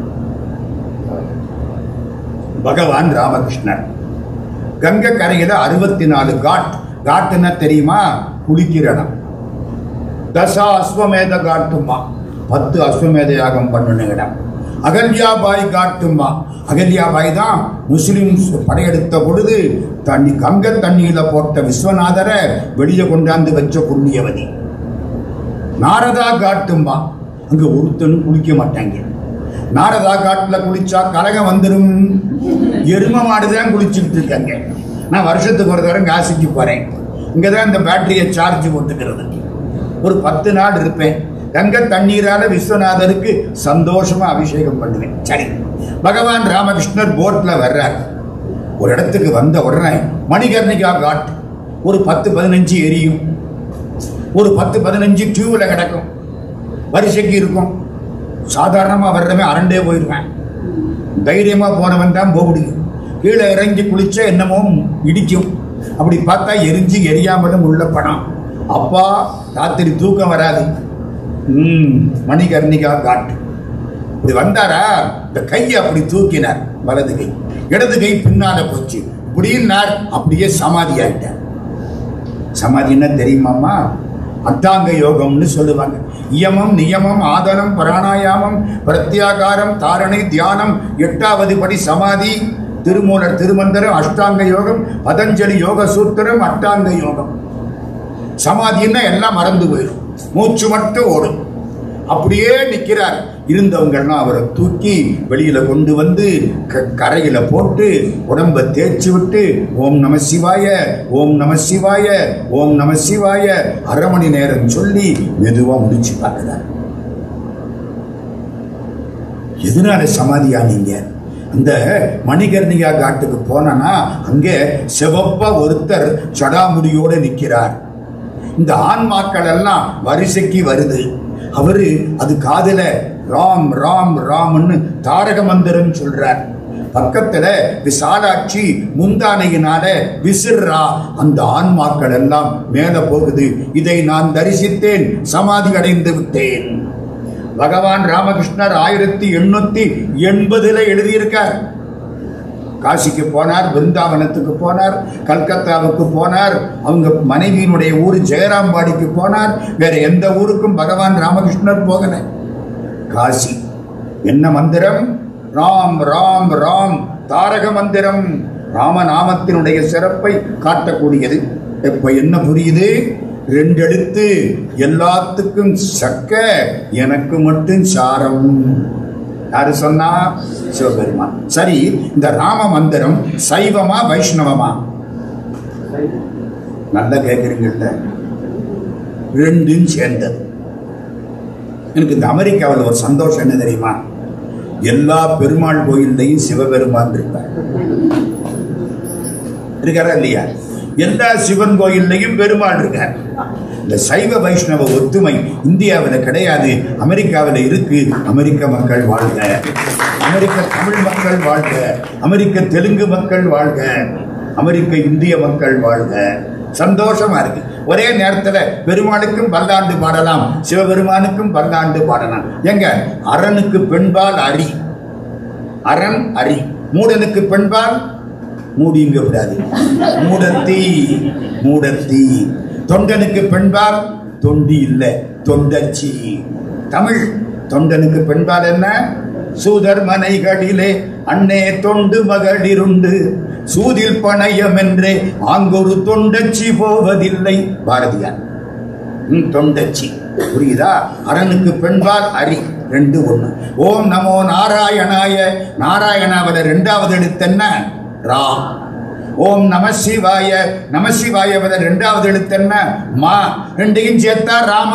S1: பகவான் ராமகிருஷ்ணர் கங்கை கரையில அறுபத்தி நாலு காட் காட்டுன்னா தெரியுமா குளிக்கிற இடம் தசா அஸ்வமேத காட்டுமா பத்து அஸ்வமேத யாகம் பண்ணுன இடம் அகல்யாபாய் காட்டுமா அகல்யாபாய் தான் முஸ்லிம்ஸ் படையெடுத்த பொழுது தண்ணி கங்கை தண்ணியில போட்ட விஸ்வநாதரை வெளியே கொண்டாந்து வச்ச புண்ணியவதி நாரதா காட்டும்பா அங்க ஒருத்தனும் குளிக்க மாட்டாங்க நாரதா காட்டுல குளிச்சா கலகம் வந்துடும் எரும மாடுதான் குளிச்சுட்டு இருக்காங்க நான் வருஷத்துக்கு ஒரு தடவை காசிக்கு போறேன் இங்கதான் இந்த பேட்டரியை சார்ஜ் போட்டுக்கிறது ஒரு பத்து நாள் இருப்பேன் கங்கை தண்ணீரால விஸ்வநாதருக்கு சந்தோஷமா அபிஷேகம் பண்ணுவேன் சரி பகவான் ராமகிருஷ்ணர் போட்ல வர்றார் ஒரு இடத்துக்கு வந்த உடனே மணிகர்ணிகா காட் ஒரு பத்து பதினஞ்சு எரியும் ஒரு பத்து பதினஞ்சு டியூவில் கிடக்கும் வரிசைக்கு இருக்கும் சாதாரணமாக வர்றவன் அரண்டே போயிடுவேன் தைரியமா போனவன் தான் போக முடியும் கீழே இறங்கி குளிச்சா என்னமோ இடிக்கும் அப்படி பார்த்தா எரிஞ்சு எரியாமலும் உள்ள பணம் அப்பா ராத்திரி தூக்கம் வராது ம் மணிகர்ணிகா காட்டு இப்படி வந்தாரா இந்த கையை அப்படி தூக்கினார் வலது கை இடது கை பின்னால போச்சு இப்படின்னார் அப்படியே சமாதி ஆயிட்டார் சமாதின்னா தெரியுமாம்மா அட்டாங்க யோகம்னு சொல்லுவாங்க இயமம் நியமம் ஆதனம் பிராணாயாமம் பிரத்யாகாரம் தாரணை தியானம் எட்டாவது படி சமாதி திருமூலர் திருமந்திரம் அஷ்டாங்க யோகம் பதஞ்சலி யோக சூத்திரம் அஷ்டாங்க யோகம் சமாதின்னா எல்லாம் மறந்து போயிடும் மூச்சு மட்டும் ஓடும் அப்படியே நிற்கிறார் இருந்தவங்கெல்லாம் அவரை தூக்கி வெளியில கொண்டு வந்து க- கரையில போட்டு உடம்ப தேய்ச்சி விட்டு ஓம் நம சிவாய ஓம் நம சிவாய ஓம் நம சிவாய அரை மணி நேரம் சொல்லி மெதுவா முடிச்சு பார்க்கிறார் எதனால சமாதியா நீங்க அந்த மணிகர்ணிகா காட்டுக்கு போனா அங்கே சிவப்பா ஒருத்தர் சடாமுடியோட நிற்கிறார் இந்த ஆன்மாக்கள் எல்லாம் வரிசைக்கு வருது அவரு அது காதுல ராம் ராம் ராம்னு தாரக மந்திரம் சொல்றார் பக்கத்துல விசாலாட்சி முந்தானையினால விசிறா அந்த ஆன்மாக்கள் எல்லாம் மேல போகுது இதை நான் தரிசித்தேன் சமாதி அடைந்து விட்டேன் பகவான் ராமகிருஷ்ணர் ஆயிரத்தி எண்ணூத்தி எண்பதுல எழுதியிருக்கார் காசிக்கு போனார் பிருந்தாவனத்துக்கு போனார் கல்கத்தாவுக்கு போனார் அவங்க மனைவியினுடைய ஊர் ஜெயராம்பாடிக்கு போனார் வேற எந்த ஊருக்கும் பகவான் ராமகிருஷ்ணர் போகல காசி என்ன மந்திரம் ராம் ராம் ராம் தாரக மந்திரம் ராமநாமத்தினுடைய சிறப்பை காட்டக்கூடியது இப்ப என்ன புரியுது ரெண்டு எழுத்து எல்லாத்துக்கும் சக்க எனக்கு மட்டும் சாரம் யாரு சொன்னா சிவபெருமான் சரி இந்த ராம மந்திரம் சைவமா வைஷ்ணவமா நல்லா கேட்குறீங்கல்ல ரெண்டும் சேர்ந்தது எனக்கு இந்த அமெரிக்காவில் ஒரு சந்தோஷம் என்ன தெரியுமா எல்லா பெருமாள் கோயில்லையும் சிவபெருமான் இருப்பார் இருக்காரா இல்லையா எல்லா சிவன் கோயில்லையும் பெருமாள் இருக்கார் இந்த சைவ வைஷ்ணவ ஒத்துமை இந்தியாவில் கிடையாது அமெரிக்காவில் இருக்கு அமெரிக்க மக்கள் வாழ்க அமெரிக்க தமிழ் மக்கள் வாழ்க அமெரிக்க தெலுங்கு மக்கள் வாழ்க அமெரிக்க இந்திய மக்கள் வாழ்க சந்தோஷமா இருக்கு ஒரே நேரத்துல பெருமாளுக்கும் பல்லாண்டு பாடலாம் சிவபெருமானுக்கும் பல்லாண்டு பாடலாம் எங்க அரணுக்கு பெண்பால் அரி அரண் அரி மூடனுக்கு பெண்பால் மூடிங்க விடாது மூடத்தி மூடத்தி தொண்டனுக்கு பெண்பால் தொண்டி இல்லை தொண்டச்சி தமிழ் தொண்டனுக்கு பெண்பால் என்ன சூதர் மனைகளிலே அன்னே தொண்டு மகளிருண்டு சூதில் பணையம் என்றே ஆங்கொரு தொண்டச்சி போவதில்லை பாரதியார் ம், தொண்டச்சி புரியுதா அரணுக்கு பெண்பால் அரி ரெண்டு ஒண்ணு ஓம் நமோ நாராயணாய நாராயணாவில ரெண்டாவது எழுத்து என்ன ரா ஓம் நம சிவாய நம சிவாயவில ரெண்டாவது எழுத்து என்ன மா ரெண்டையும் சேர்த்தா ராம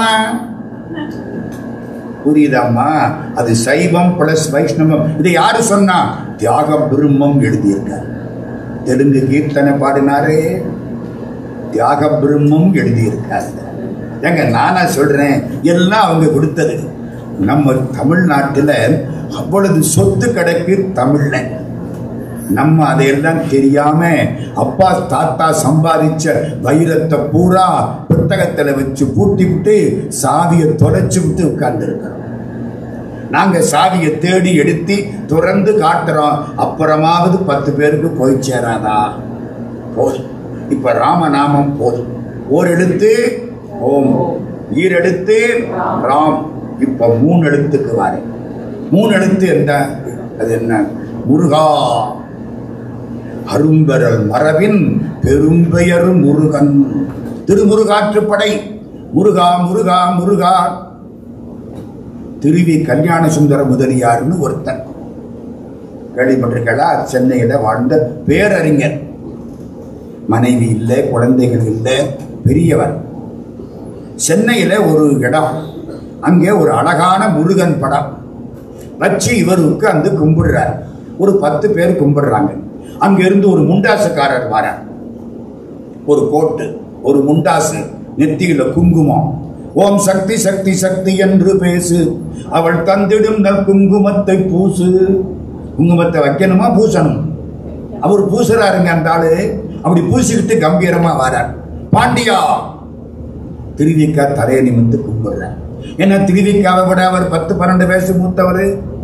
S1: புரியுதாம்மா அது சைவம் பிளஸ் வைஷ்ணவம் இதை யாரு சொன்னா தியாக பிரம்மம் எழுதியிருக்கார் தெலுங்கு கீர்த்தனை பாடினாரே தியாக பிரம்மம் எழுதியிருக்காரு ஏங்க நானா சொல்றேன் எல்லாம் அவங்க கொடுத்தது நம்ம தமிழ்நாட்டுல அவ்வளவு சொத்து கிடக்கு தமிழ்ல நம்ம அதையெல்லாம் தெரியாம அப்பா தாத்தா சம்பாதிச்ச வைரத்தை பூரா புத்தகத்துல வச்சு பூட்டி விட்டு சாவியை தொலைச்சு விட்டு உட்கார்ந்து நாங்க சாவியை தேடி எடுத்து துறந்து காட்டுறோம் அப்புறமாவது பத்து பேருக்கு போய் சேராதா போதும் இப்ப ராமநாமம் போதும் ஓர் எழுத்து ஓம் ஈரெழுத்து ராம் இப்ப மூணு எழுத்துக்கு வரேன் மூணு எழுத்து என்ன அது என்ன முருகா அரும்பெறல் மரபின் பெரும்பெயர் முருகன் திருமுருகாற்றுப்படை முருகா முருகா முருகா திருவி கல்யாண சுந்தர முதலியார்னு ஒருத்தன் கேள்விப்பட்டிருக்கலா சென்னையில வாழ்ந்த பேரறிஞர் மனைவி இல்லை குழந்தைகள் இல்லை பெரியவர் சென்னையில ஒரு இடம் அங்கே ஒரு அழகான முருகன் படம் வச்சு இவர் உட்கார்ந்து கும்பிடுறார் ஒரு பத்து பேர் கும்பிடுறாங்க அங்கிருந்து ஒரு முண்டாசுக்காரர் வரார் ஒரு கோட்டு ஒரு முண்டாசு நெத்தியில குங்குமம் ஓம் சக்தி சக்தி சக்தி என்று பேசு அவள் தந்திடும் நல் குங்குமத்தை பூசு குங்குமத்தை வைக்கணுமா பூசணும் அவர் பூசுறாருங்க அந்த ஆளு அப்படி பூசிக்கிட்டு கம்பீரமா வரார் பாண்டியா திருவிக்கா தலையை நிமிந்து கும்பிடுறேன் என்ன திருவிக்காவை விட அவர் பத்து பன்னெண்டு வயசு மூத்தவர்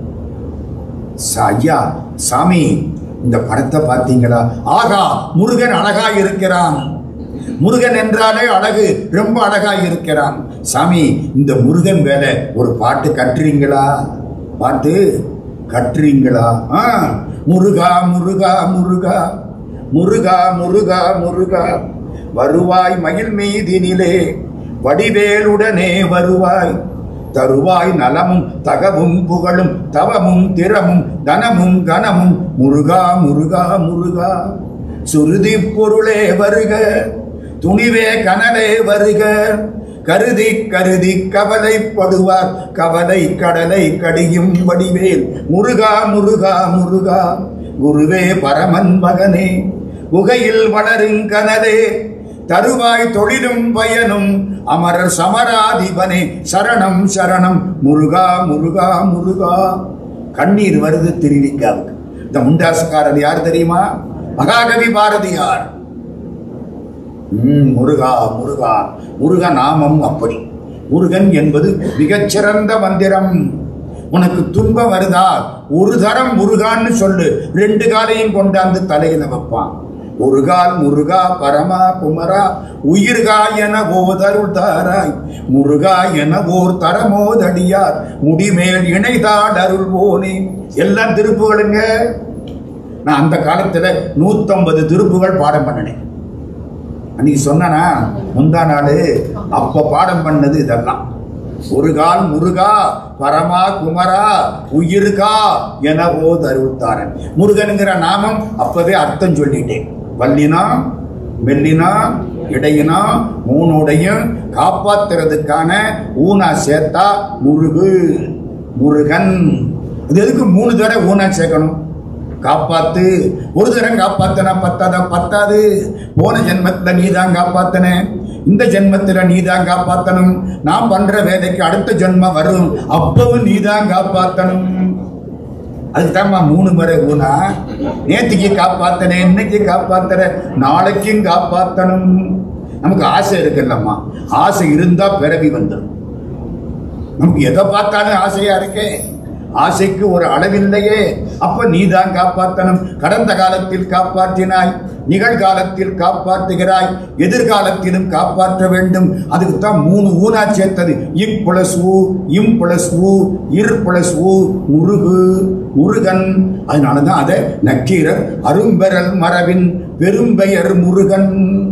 S1: ஐயா சாமி இந்த படத்தை பார்த்தீங்களா ஆகா முருகன் அழகா இருக்கிறான் முருகன் என்றாலே அழகு ரொம்ப அழகா இருக்கிறான் சாமி இந்த முருகன் வேலை ஒரு பாட்டு கட்டுறீங்களா பாட்டு கட்டுறீங்களா ஆ முருகா முருகா முருகா முருகா முருகா முருகா வருவாய் மயில் மீதினிலே வடிவேலுடனே வருவாய் தருவாய் நலமும் தகவும் புகழும் தவமும் திறமும் தனமும் கனமும் முருகா முருகா முருகா சுருதி பொருளே வருக துணிவே கனலே வருக கருதி கருதி கவலைப்படுவார் கவலை கடலை கடியும் வடிவேல் முருகா முருகா முருகா குருவே பரமன் மகனே குகையில் வளரும் கனலே தருவாய் தொழிலும் பயனும் அமரர் சமராதிபனே சரணம் சரணம் முருகா முருகா முருகா கண்ணீர் வருது திருவிக்காவுக்கு இந்த முண்டாசுக்காரர் யார் தெரியுமா மகாகவி பாரதியார் ம், முருகா முருகா முருக நாமம் அப்படி முருகன் என்பது மிகச்சிறந்த மந்திரம் உனக்கு துன்பம் வருதா ஒரு தரம் முருகான்னு சொல்லு ரெண்டு காலையும் கொண்டாந்து தலையில வைப்பான் ஒரு கால் முருகா பரமா குமரா உயிர்கா என ஓதருள் தாராய் முருகா என ஓர் தரமோதடியார் முடிமேல் இணைதாட் அருள்வோனே எல்லாம் திருப்புகளுங்க நான் அந்த காலத்துல நூத்தம்பது திருப்புகள் பாடம் பண்ணினேன் அன்னைக்கு சொன்னனா முந்தா நாள் அப்ப பாடம் பண்ணது இதெல்லாம் ஒரு கால் முருகா பரமா குமரா உயிருகா என ஓது அருள்தாரன் முருகனுங்கிற நாமம் அப்பவே அர்த்தம் சொல்லிட்டேன் வல்லினா மெல்லினா இடையினா மூணுடையும் காப்பாத்துறதுக்கான ஊனா சேர்த்தா முருகு முருகன் இது எதுக்கு மூணு தடவை ஊனா சேர்க்கணும் காப்பாத்து ஒரு தரம் காப்பாத்தனா பத்தாதா பத்தாது போன ஜென்மத்துல நீதான் காப்பாத்தன இந்த ஜென்மத்துல நீதான் காப்பாத்தணும் நான் பண்ற வேலைக்கு அடுத்த ஜென்மம் வரும் அப்பவும் நீதான் காப்பாத்தணும் அதுக்குதாம்மா மூணு முறை ஊனா நேத்திக்கு காப்பாத்தனே இன்னைக்கு காப்பாத்துற நாளைக்கும் காப்பாத்தணும் நமக்கு ஆசை இருக்குல்லம்மா ஆசை இருந்தா பிறவி வந்துடும் நமக்கு எதை பார்த்தாலும் ஆசையா இருக்கே ஆசைக்கு ஒரு அளவில்லையே அப்ப நீதான் காப்பாத்தணும் கடந்த காலத்தில் காப்பாற்றினாய் நிகழ்காலத்தில் காப்பாற்றுகிறாய் எதிர்காலத்திலும் காப்பாற்ற வேண்டும் அதுக்கு தான் மூணு ஊனா சேர்த்தது இம் பிளஸ் ஊ இம் பிளஸ் ஊ இர் பிளஸ் ஊ முருகு முருகன் அதனால தான் அதை நக்கீரர் அரும்பெறல் மரபின் பெரும்பெயர் முருகன்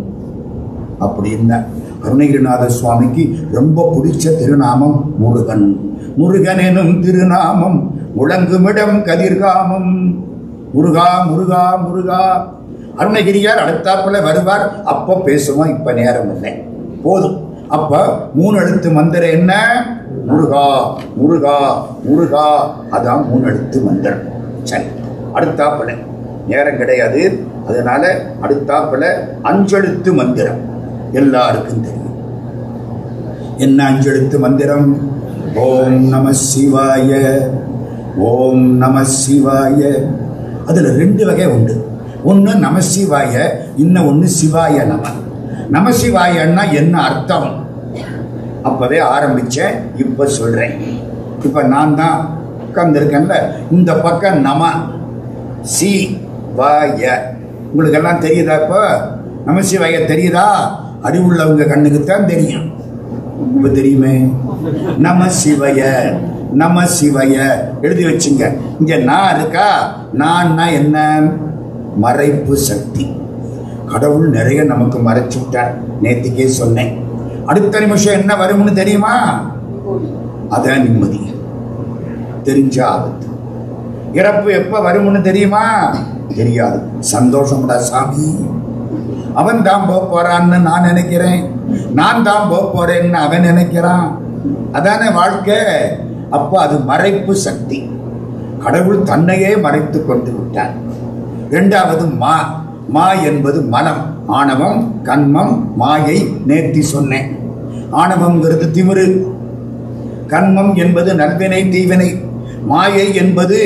S1: அப்படின்னா அருணகிரிநாத சுவாமிக்கு ரொம்ப பிடிச்ச திருநாமம் முருகன் முருகன் எனும் திருநாமம் முழங்குமிடம் கதிர்காமம் முருகா முருகா முருகா அருணகிரியார் அடுத்தாப்புல வருவார் அப்போ பேசுவோம் இப்ப நேரம் இல்லை போதும் அப்ப மூணு எழுத்து மந்திரம் என்ன முருகா முருகா முருகா அதான் மூணு எழுத்து மந்திரம் சரி அடுத்தாப்புல நேரம் கிடையாது அதனால அடுத்தாப்புல அஞ்செழுத்து மந்திரம் எல்லாருக்கும் தெரியும் என்ன அஞ்செழுத்து மந்திரம் ஓம் நம சிவாய ஓம் நம சிவாய அதுல ரெண்டு வகை உண்டு ஒன்று நம சிவாய இன்னும் ஒன்று சிவாய நம நம சிவாயன்னா என்ன அர்த்தம் அப்பவே ஆரம்பிச்சேன் இப்ப சொல்றேன் இப்ப நான் தான் உட்கார்ந்துருக்கேன்ல இந்த பக்கம் நம சி வாய உங்களுக்கு எல்லாம் தெரியுதா இப்போ நமசிவாய தெரியுதா அறிவுள்ளவங்க கண்ணுக்கு தான் தெரியும் இப்ப தெரியுமே நம சிவய நம சிவய எழுதி வச்சுங்க இங்க நான் இருக்கா நான்னா என்ன மறைப்பு சக்தி கடவுள் நிறைய நமக்கு மறைச்சு விட்டார் நேத்திக்கே சொன்னேன் அடுத்த நிமிஷம் என்ன வரும்னு தெரியுமா அதான் நிம்மதி தெரிஞ்ச ஆபத்து இறப்பு எப்ப வரும்னு தெரியுமா தெரியாது சந்தோஷம்டா சாமி அவன் தான் போக போறான்னு நான் நினைக்கிறேன் நான் தான் போக போறேன்னு அவன் நினைக்கிறான் அதானே வாழ்க்கை அப்ப அது மறைப்பு சக்தி கடவுள் தன்னையே மறைத்து கொண்டு விட்டார் இரண்டாவது மா மா என்பது மனம் ஆணவம் கண்மம் மாயை நேர்த்தி சொன்னேன் ஆணவம்ங்கிறது திமிரு கண்மம் என்பது நல்வினை தீவினை மாயை என்பது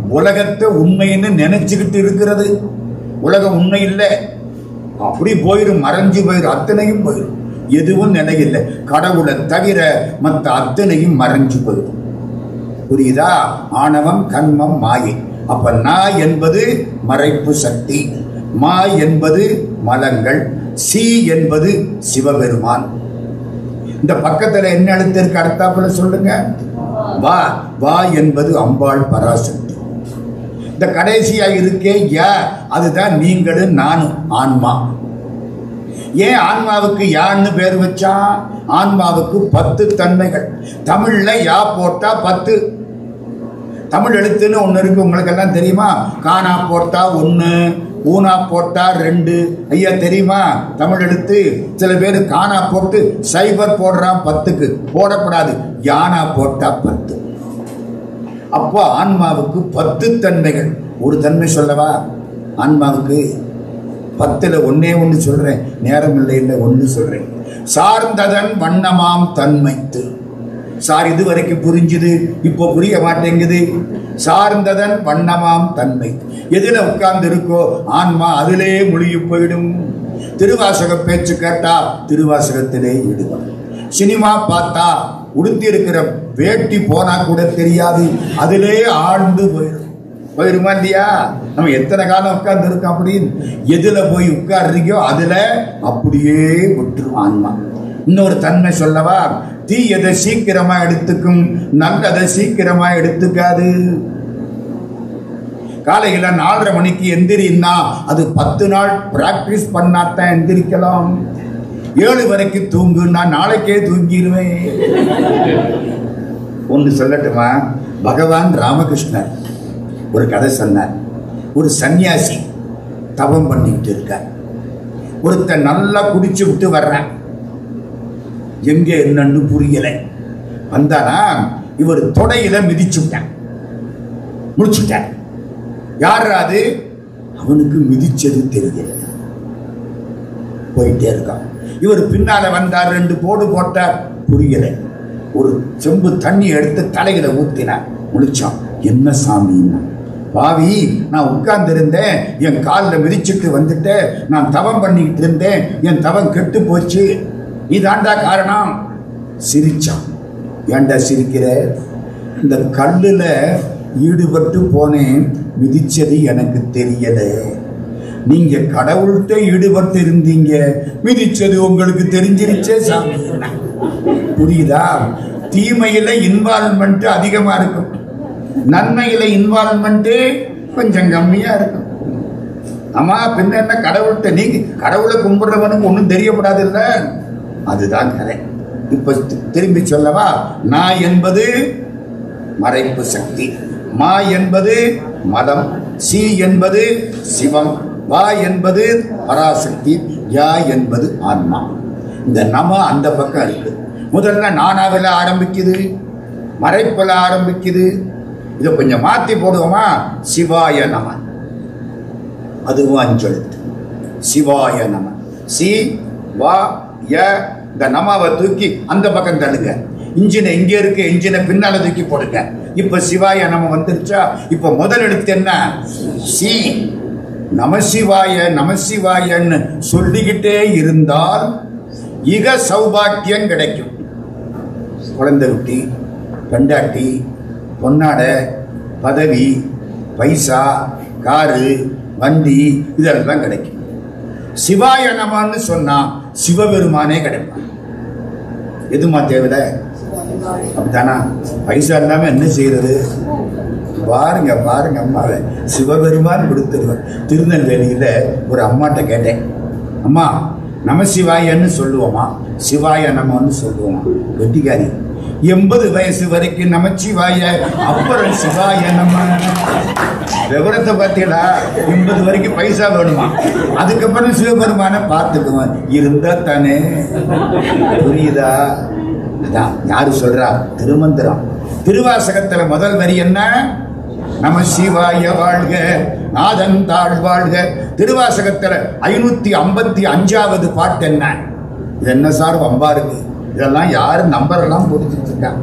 S1: உலகத்தை உண்மைன்னு நினைச்சுக்கிட்டு இருக்கிறது உலகம் உண்மை இல்லை அப்படி போயிடும் மறைஞ்சு போயிடும் அத்தனையும் போயிடும் எதுவும் நிலையில்லை கடவுளை தவிர மற்ற அத்தனையும் மறைஞ்சு போயிடும் புரியுதா ஆணவம் கண்மம் மாயை அப்ப நா என்பது மறைப்பு சக்தி மா என்பது மலங்கள் சி என்பது சிவபெருமான் இந்த பக்கத்துல என்ன எழுத்து இருக்கு அடுத்தாப்புல சொல்லுங்க வா வா என்பது அம்பாள் பராசக்தி இந்த கடைசியா இருக்கே யா அதுதான் நீங்களும் நானும் ஆன்மா ஏன் ஆன்மாவுக்கு யான்னு பேர் வச்சான் ஆன்மாவுக்கு பத்து தன்மைகள் தமிழ்ல யா போட்டா பத்து தமிழ் எழுத்துன்னு ஒன்று இருக்கு உங்களுக்கு எல்லாம் தெரியுமா காணா போட்டா ஒன்று ஊனா போட்டா ரெண்டு ஐயா தெரியுமா தமிழ் எழுத்து சில பேர் காணா போட்டு சைபர் போடுறான் பத்துக்கு போடக்கூடாது யானா போட்டா பத்து அப்போ ஆன்மாவுக்கு பத்து தன்மைகள் ஒரு தன்மை சொல்லவா ஆன்மாவுக்கு பத்துல ஒன்னே ஒன்று சொல்றேன் நேரம் இல்லை இல்லை ஒன்று சொல்றேன் சார்ந்ததன் வண்ணமாம் தன்மைத்து சார் இது வரைக்கும் புரிஞ்சுது இப்போ புரிய மாட்டேங்குது சார்ந்ததன் வண்ணமாம் தன்மை எதுல உட்கார்ந்து இருக்கோ ஆன்மா அதிலே முழுகி போயிடும் திருவாசக பேச்சு கேட்டா திருவாசகத்திலே ஈடுபடும் சினிமா பார்த்தா உடுத்தி இருக்கிற வேட்டி போனா கூட தெரியாது அதிலே ஆழ்ந்து போயிடும் போயிருமா இல்லையா நம்ம எத்தனை காலம் உட்கார்ந்து இருக்கோம் அப்படின்னு எதுல போய் உட்கார்றீங்கோ அதுல அப்படியே விட்டுரும் ஆன்மா இன்னொரு தன்மை சொல்லவா தீயதை சீக்கிரமா எடுத்துக்கும் நல்லதை சீக்கிரமா எடுத்துக்காது காலையில நாலரை மணிக்கு எந்திரின்னா அது பத்து நாள் பிராக்டிஸ் பண்ணாதான் எந்திரிக்கலாம் ஏழு வரைக்கும் தூங்குன்னா நாளைக்கே தூங்கிடுவேன் ஒன்று சொல்லட்டுமா பகவான் ராமகிருஷ்ணர் ஒரு கதை சொன்னார் ஒரு சன்னியாசி தவம் பண்ணிட்டு இருக்கார் ஒருத்தன் நல்லா குடிச்சு விட்டு வர்றான் எங்க என்னன்னு புரியல வந்தானா இவர் தொடையில மிதிச்சு விட்டான் முடிச்சுட்டான் யார் அது அவனுக்கு மிதிச்சது தெரியல போயிட்டே இருக்கான் இவர் பின்னால வந்தார் ரெண்டு போடு போட்டார் புரியல ஒரு செம்பு தண்ணி எடுத்து தலையில ஊத்தினார் முழிச்சான் என்ன சாமின்னா பாவி நான் உட்கார்ந்து இருந்தேன் என் காலில் மிதிச்சுட்டு வந்துட்டேன் நான் தவம் பண்ணிக்கிட்டு இருந்தேன் என் தவம் கெட்டு போச்சு இதாண்டா காரணம் சிரிச்சான் ஏன்டா சிரிக்கிற இந்த கல்லுல ஈடுபட்டு போனேன் மிதிச்சது எனக்கு தெரியல நீங்க கடவுள்கிட்ட ஈடுபட்டு இருந்தீங்க மிதிச்சது உங்களுக்கு தெரிஞ்சிருச்சே சாமி புரியுதா தீமையில இன்வால்மெண்ட் அதிகமா இருக்கும் நன்மையில இன்வால்மெண்ட் கொஞ்சம் கம்மியா இருக்கும் ஆமா பின்ன என்ன கடவுள்கிட்ட நீங்க கடவுளை கும்பிடுறவனுக்கு ஒன்றும் தெரியப்படாது இல்ல அதுதான் கதை இப்ப தி- திரும்பி சொல்லவா நான் என்பது மறைப்பு சக்தி மா என்பது மதம் சி என்பது சிவம் வா என்பது பராசக்தி யா என்பது ஆன்மா இந்த நம அந்த பக்கம் இருக்கு முதல்ல நானாவில் ஆரம்பிக்குது மறைப்பில் ஆரம்பிக்குது இதை கொஞ்சம் மாத்தி போடுவோமா சிவாய நம அதுவும் அஞ்செழுத்து சிவாய நம சி வா ய இந்த நமாவை தூக்கி அந்த பக்கம் தள்ளுங்க இன்ஜினை இங்க இருக்கு இன்ஜினை பின்னால தூக்கி போடுங்க இப்ப சிவாய நம வந்துருச்சா இப்ப முதல் எழுத்து என்ன சி நமசிவாய நமசிவாயன்னு சொல்லிக்கிட்டே இருந்தால் இக சௌபாக்கியம் கிடைக்கும் குழந்தை குட்டி பெண்டாட்டி பொன்னாடை பதவி பைசா காரு வண்டி இதெல்லாம் கிடைக்கும் சிவாய நமன்னு சொன்னா சிவபெருமானே கிடைப்பான் எதுமா தேவையில்ல அப்படித்தானா பைசா இல்லாம என்ன செய்யறது பாருங்க பாருங்க அம்மாவை சிவபெருமான் கொடுத்துருவேன் திருநெல்வேலியில ஒரு அம்மாட்ட கேட்டேன் அம்மா நமசிவாயன்னு சொல்லுவோமா சிவாய நமன்னு சொல்லுவோமா வெட்டிக்காரி எண்பது வயசு வரைக்கும் நமச்சிவாய அப்புறம் சிவாய நம விவரத்தை பார்த்தீங்களா எண்பது வரைக்கும் பைசா வேணுமா அதுக்கப்புறம் சிவபெருமான பார்த்துக்குவேன் இருந்தா தானே புரியுதா அதான் யாரு சொல்றா திருமந்திரம் திருவாசகத்துல முதல் வரி என்ன நம சிவாய வாழ்க நாதன் தாழ் வாழ்க திருவாசகத்துல ஐநூத்தி ஐம்பத்தி அஞ்சாவது பாட்டு என்ன இது என்ன சார் வம்பா இருக்கு இதெல்லாம் யாரு நம்பர் எல்லாம் போட்டுட்டு இருக்காங்க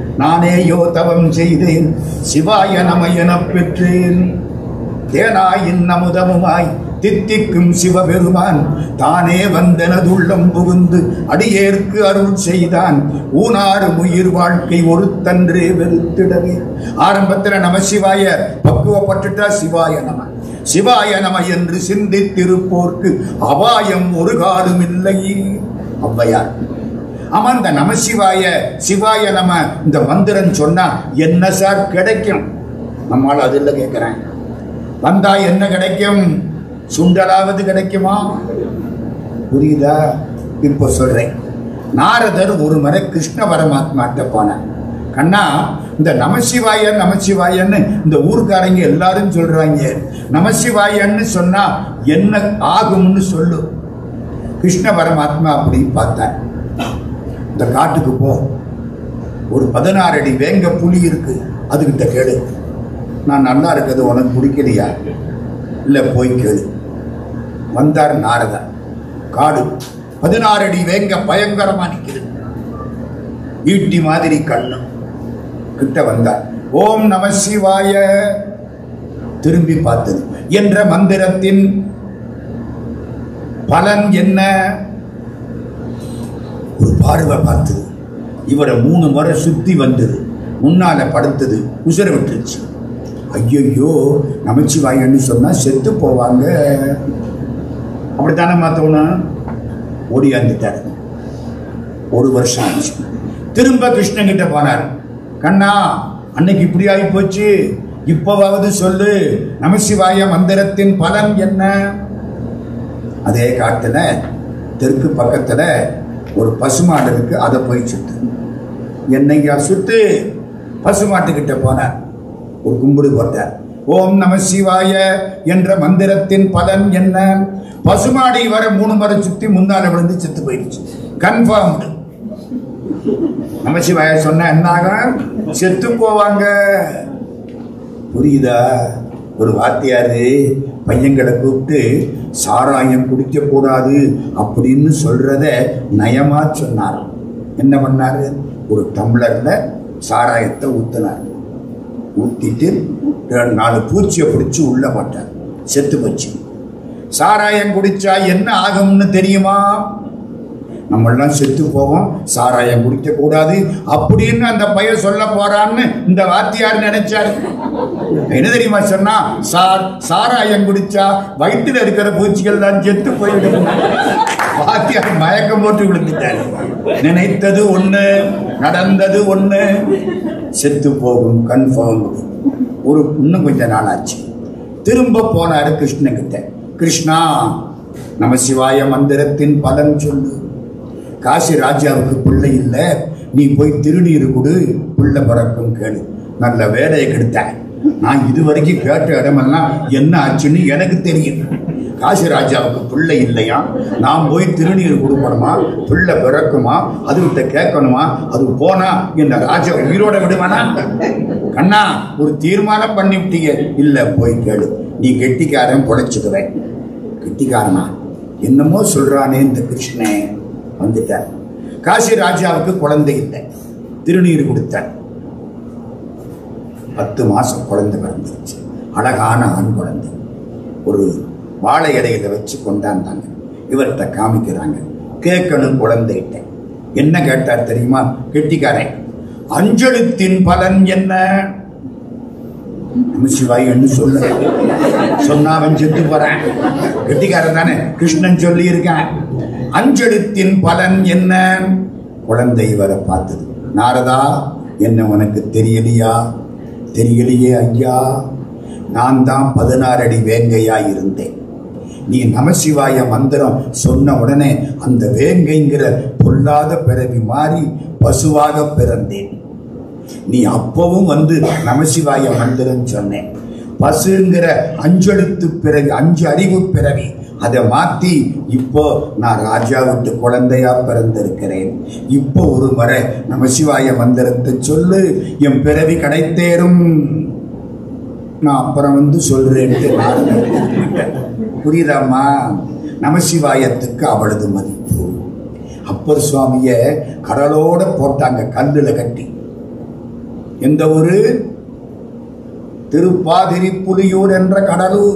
S1: நானேயோ தவம் செய்தேன் சிவாய நம எனப் பெற்றேன் தேனாயின் அமுதமுமாய் தித்திக்கும் சிவபெருமான் தானே வந்தனதுள்ளம் புகுந்து அடியேற்கு அருள் செய்தான் ஊனாறு உயிர் வாழ்க்கை ஒருத்தன்றே வெறுத்திடவே ஆரம்பத்தில் நம சிவாய பக்குவப்பட்டுட்டா சிவாய நம சிவாய நம என்று சிந்தித்திருப்போர்க்கு அபாயம் ஒரு காலும் இல்லை ஔவையார் ஆமா இந்த நமசிவாய சிவாய நம இந்த மந்திரம் சொன்னா என்ன சார் கிடைக்கும் நம்மால் அது இல்லை கேட்கிறேன் வந்தா என்ன கிடைக்கும் சுண்டலாவது கிடைக்குமா புரியுதா இப்போ சொல்றேன் நாரதர் ஒரு முறை கிருஷ்ண பரமாத்மாட்ட போனார் கண்ணா இந்த நமசிவாய நமசிவாயன்னு இந்த ஊர்க்காரங்க எல்லாரும் சொல்றாங்க நமசிவாயன்னு சொன்னா என்ன ஆகும்னு சொல்லு கிருஷ்ண பரமாத்மா அப்படி பார்த்தார் இந்த காட்டுக்கு போ ஒரு பதினாறு அடி வேங்க புலி இருக்கு அதுகிட்ட கேளு நான் நல்லா இருக்கிறது உனக்கு பிடிக்கலையா இல்லை போய் கேளு வந்தார் நாரதர் காடு பதினாறு அடி வேங்க பயங்கரமா நிற்குது ஈட்டி மாதிரி கண்ணு கிட்ட வந்தார் ஓம் நம சிவாய திரும்பி பார்த்தது என்ற மந்திரத்தின் பலன் என்ன ஒரு பார்வை பார்த்தது இவரை மூணு முறை சுத்தி வந்தது முன்னால படுத்தது உசுர விட்டுருச்சு ஐயையோ நமச்சிவாயன்னு சொன்னா செத்து போவாங்க அப்படித்தானே மாத்தவனும் ஓடியாந்துட்டார் ஒரு வருஷம் ஆச்சு திரும்ப கிருஷ்ணன் கிட்ட போனார் கண்ணா அன்னைக்கு இப்படி ஆகி போச்சு இப்பவாவது சொல்லு நமசிவாய மந்திரத்தின் பலன் என்ன அதே காட்டுல தெற்கு பக்கத்துல ஒரு பசுமாடு இருக்கு அதை போய் சுத்து என்னையா சுத்து பசுமாட்டுக்கிட்ட போனார் ஒரு கும்பிடு போட்டார் ஓம் நம சிவாய என்ற மந்திரத்தின் பலன் என்ன பசுமாடி வர மூணு முறை சுத்தி முன்னால விழுந்து செத்து போயிடுச்சு கன்ஃபார்ம்டு நமசிவாய சொன்ன என்னாகும் செத்து போவாங்க புரியுதா ஒரு வாத்தியாரு பையங்களை கூப்பிட்டு சாராயம் குடிக்க கூடாது அப்படின்னு சொல்றத நயமா சொன்னார் என்ன பண்ணாரு ஒரு டம்ளர்ல சாராயத்தை ஊத்தினார் ஊத்திட்டு ரெண்டு நாலு பூச்சியை பிடிச்சி உள்ள போட்டார் செத்து போச்சு சாராயம் குடிச்சா என்ன ஆகும்னு தெரியுமா நம்மெல்லாம் செத்து போவோம் சாராயம் குடிக்க கூடாது அப்படின்னு அந்த பையன் சொல்ல போறான்னு இந்த வாத்தியார் நினைச்சாரு என்ன தெரியுமா சொன்னா சார் சாராயம் குடிச்சா வயிற்றுல இருக்கிற பூச்சிகள் தான் செத்து போயிடும் வாத்தியார் மயக்கம் போட்டு விழுந்துட்டாரு நினைத்தது ஒண்ணு நடந்தது ஒண்ணு செத்து போகும் கன்ஃபார்ம் ஒரு இன்னும் கொஞ்ச நாள் ஆச்சு திரும்ப போனாரு கிருஷ்ணன் கிட்ட கிருஷ்ணா நம சிவாய மந்திரத்தின் பலன் சொல்லு காசி ராஜாவுக்கு பிள்ளை இல்லை நீ போய் திருநீர் கொடு பிள்ளை பிறக்கும் கேளு நல்ல வேலையை கெடுத்தேன் நான் இதுவரைக்கும் கேட்ட இடமெல்லாம் என்ன ஆச்சுன்னு எனக்கு தெரியும் காசி ராஜாவுக்கு பிள்ளை இல்லையா நான் போய் திருநீர் கொடுக்கணுமா பிள்ளை பிறக்குமா அதுகிட்ட கேட்கணுமா அது போனா என்ன ராஜா உயிரோட விடுவானா கண்ணா ஒரு தீர்மானம் பண்ணிவிட்டீங்க இல்ல போய் கேளு நீ கெட்டிக்காரன் பொழைச்சுக்குவேன் கெட்டிக்காரனா என்னமோ சொல்றானே இந்த கிருஷ்ணன் வந்துட்டார் காசி ராஜாவுக்கு குழந்தை இல்லை திருநீர் கொடுத்தார் பத்து மாசம் குழந்தை பிறந்துருச்சு அழகான ஆண் குழந்தை ஒரு வாழை இலையில வச்சு கொண்டாந்தாங்க இவர்கிட்ட காமிக்கிறாங்க கேட்கணும் குழந்தைகிட்ட என்ன கேட்டார் தெரியுமா கெட்டிக்காரன் அஞ்சலித்தின் பலன் என்ன நமசிவாயன்னு சொல்ல சொன்னா அவன் செத்து போறான் கெட்டிக்காரன் தானே கிருஷ்ணன் சொல்லி இருக்கான் அஞ்சலித்தின் பலன் என்ன குழந்தை வர பார்த்தது நாரதா என்ன உனக்கு தெரியலையா தெரியலையே ஐயா நான் தான் பதினாறு அடி வேங்கையா இருந்தேன் நீ நமசிவாய மந்திரம் சொன்ன உடனே அந்த வேங்கைங்கிற பொல்லாத பிறவி மாறி பசுவாக பிறந்தேன் நீ அப்பவும் வந்து நமசிவாய மந்திரம் சொன்னேன் பசுங்கிற அஞ்செழுத்து பிறவி அஞ்சு அறிவு பிறவி அதை மாத்தி இப்போ நான் ராஜா விட்டு குழந்தையா பிறந்திருக்கிறேன் இப்போ ஒரு முறை நமசிவாய மந்திரத்தை சொல்லு என் பிறவி கிடைத்தேரும் நான் அப்புறம் வந்து சொல்றேன்ட்டு நாரதர் விட்டேன். புரியுதாம்மா நமசிவாயத்துக்கு அவளது மதிப்பு அப்பர் சுவாமிய கடலோட போட்டாங்க கல்லுல கட்டி எந்த ஊரு திருப்பாதிரி புலியூர் என்ற கடலூர்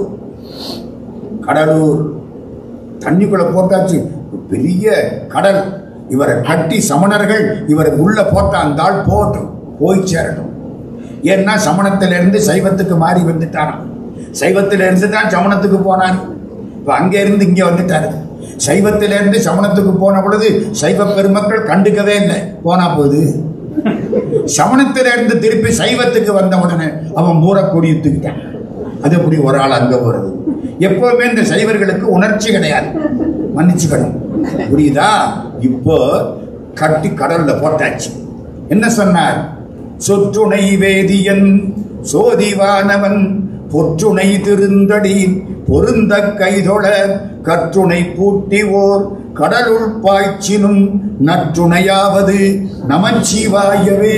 S1: கடலூர் தண்ணிக்குள்ள போட்டாச்சு பெரிய கடல் இவரை கட்டி சமணர்கள் இவரை உள்ள போட்ட அந்த ஆள் போட்டும் போய் சேரட்டும் ஏன்னா சமணத்திலிருந்து சைவத்துக்கு மாறி வந்துட்டாராம் சைவத்திலிருந்து தான் சமணத்துக்கு போனார் இப்ப அங்க இருந்து இங்க வந்துட்டாரு சைவத்திலிருந்து சமணத்துக்கு போன பொழுது சைவ பெருமக்கள் கண்டுக்கவே இல்லை போனா போகுது சமணத்திலிருந்து திருப்பி சைவத்துக்கு வந்த உடனே அவன் மூறக்கொடி தூக்கிட்டான் அது எப்படி ஒரு ஆள் அங்க போறது எப்பவுமே இந்த சைவர்களுக்கு உணர்ச்சி கிடையாது மன்னிச்சுக்கணும் புரியுதா இப்போ கட்டி கடல்ல போட்டாச்சு என்ன சொன்னார் சொற்றுணை வேதியன் சோதிவானவன் பொற்றுணை திருந்தடி பொருந்த கைதொழ கற்றுணை பூட்டி ஓர் கடலுள் பாய்ச்சினும் நற்றுணையாவது நமச்சிவாயவே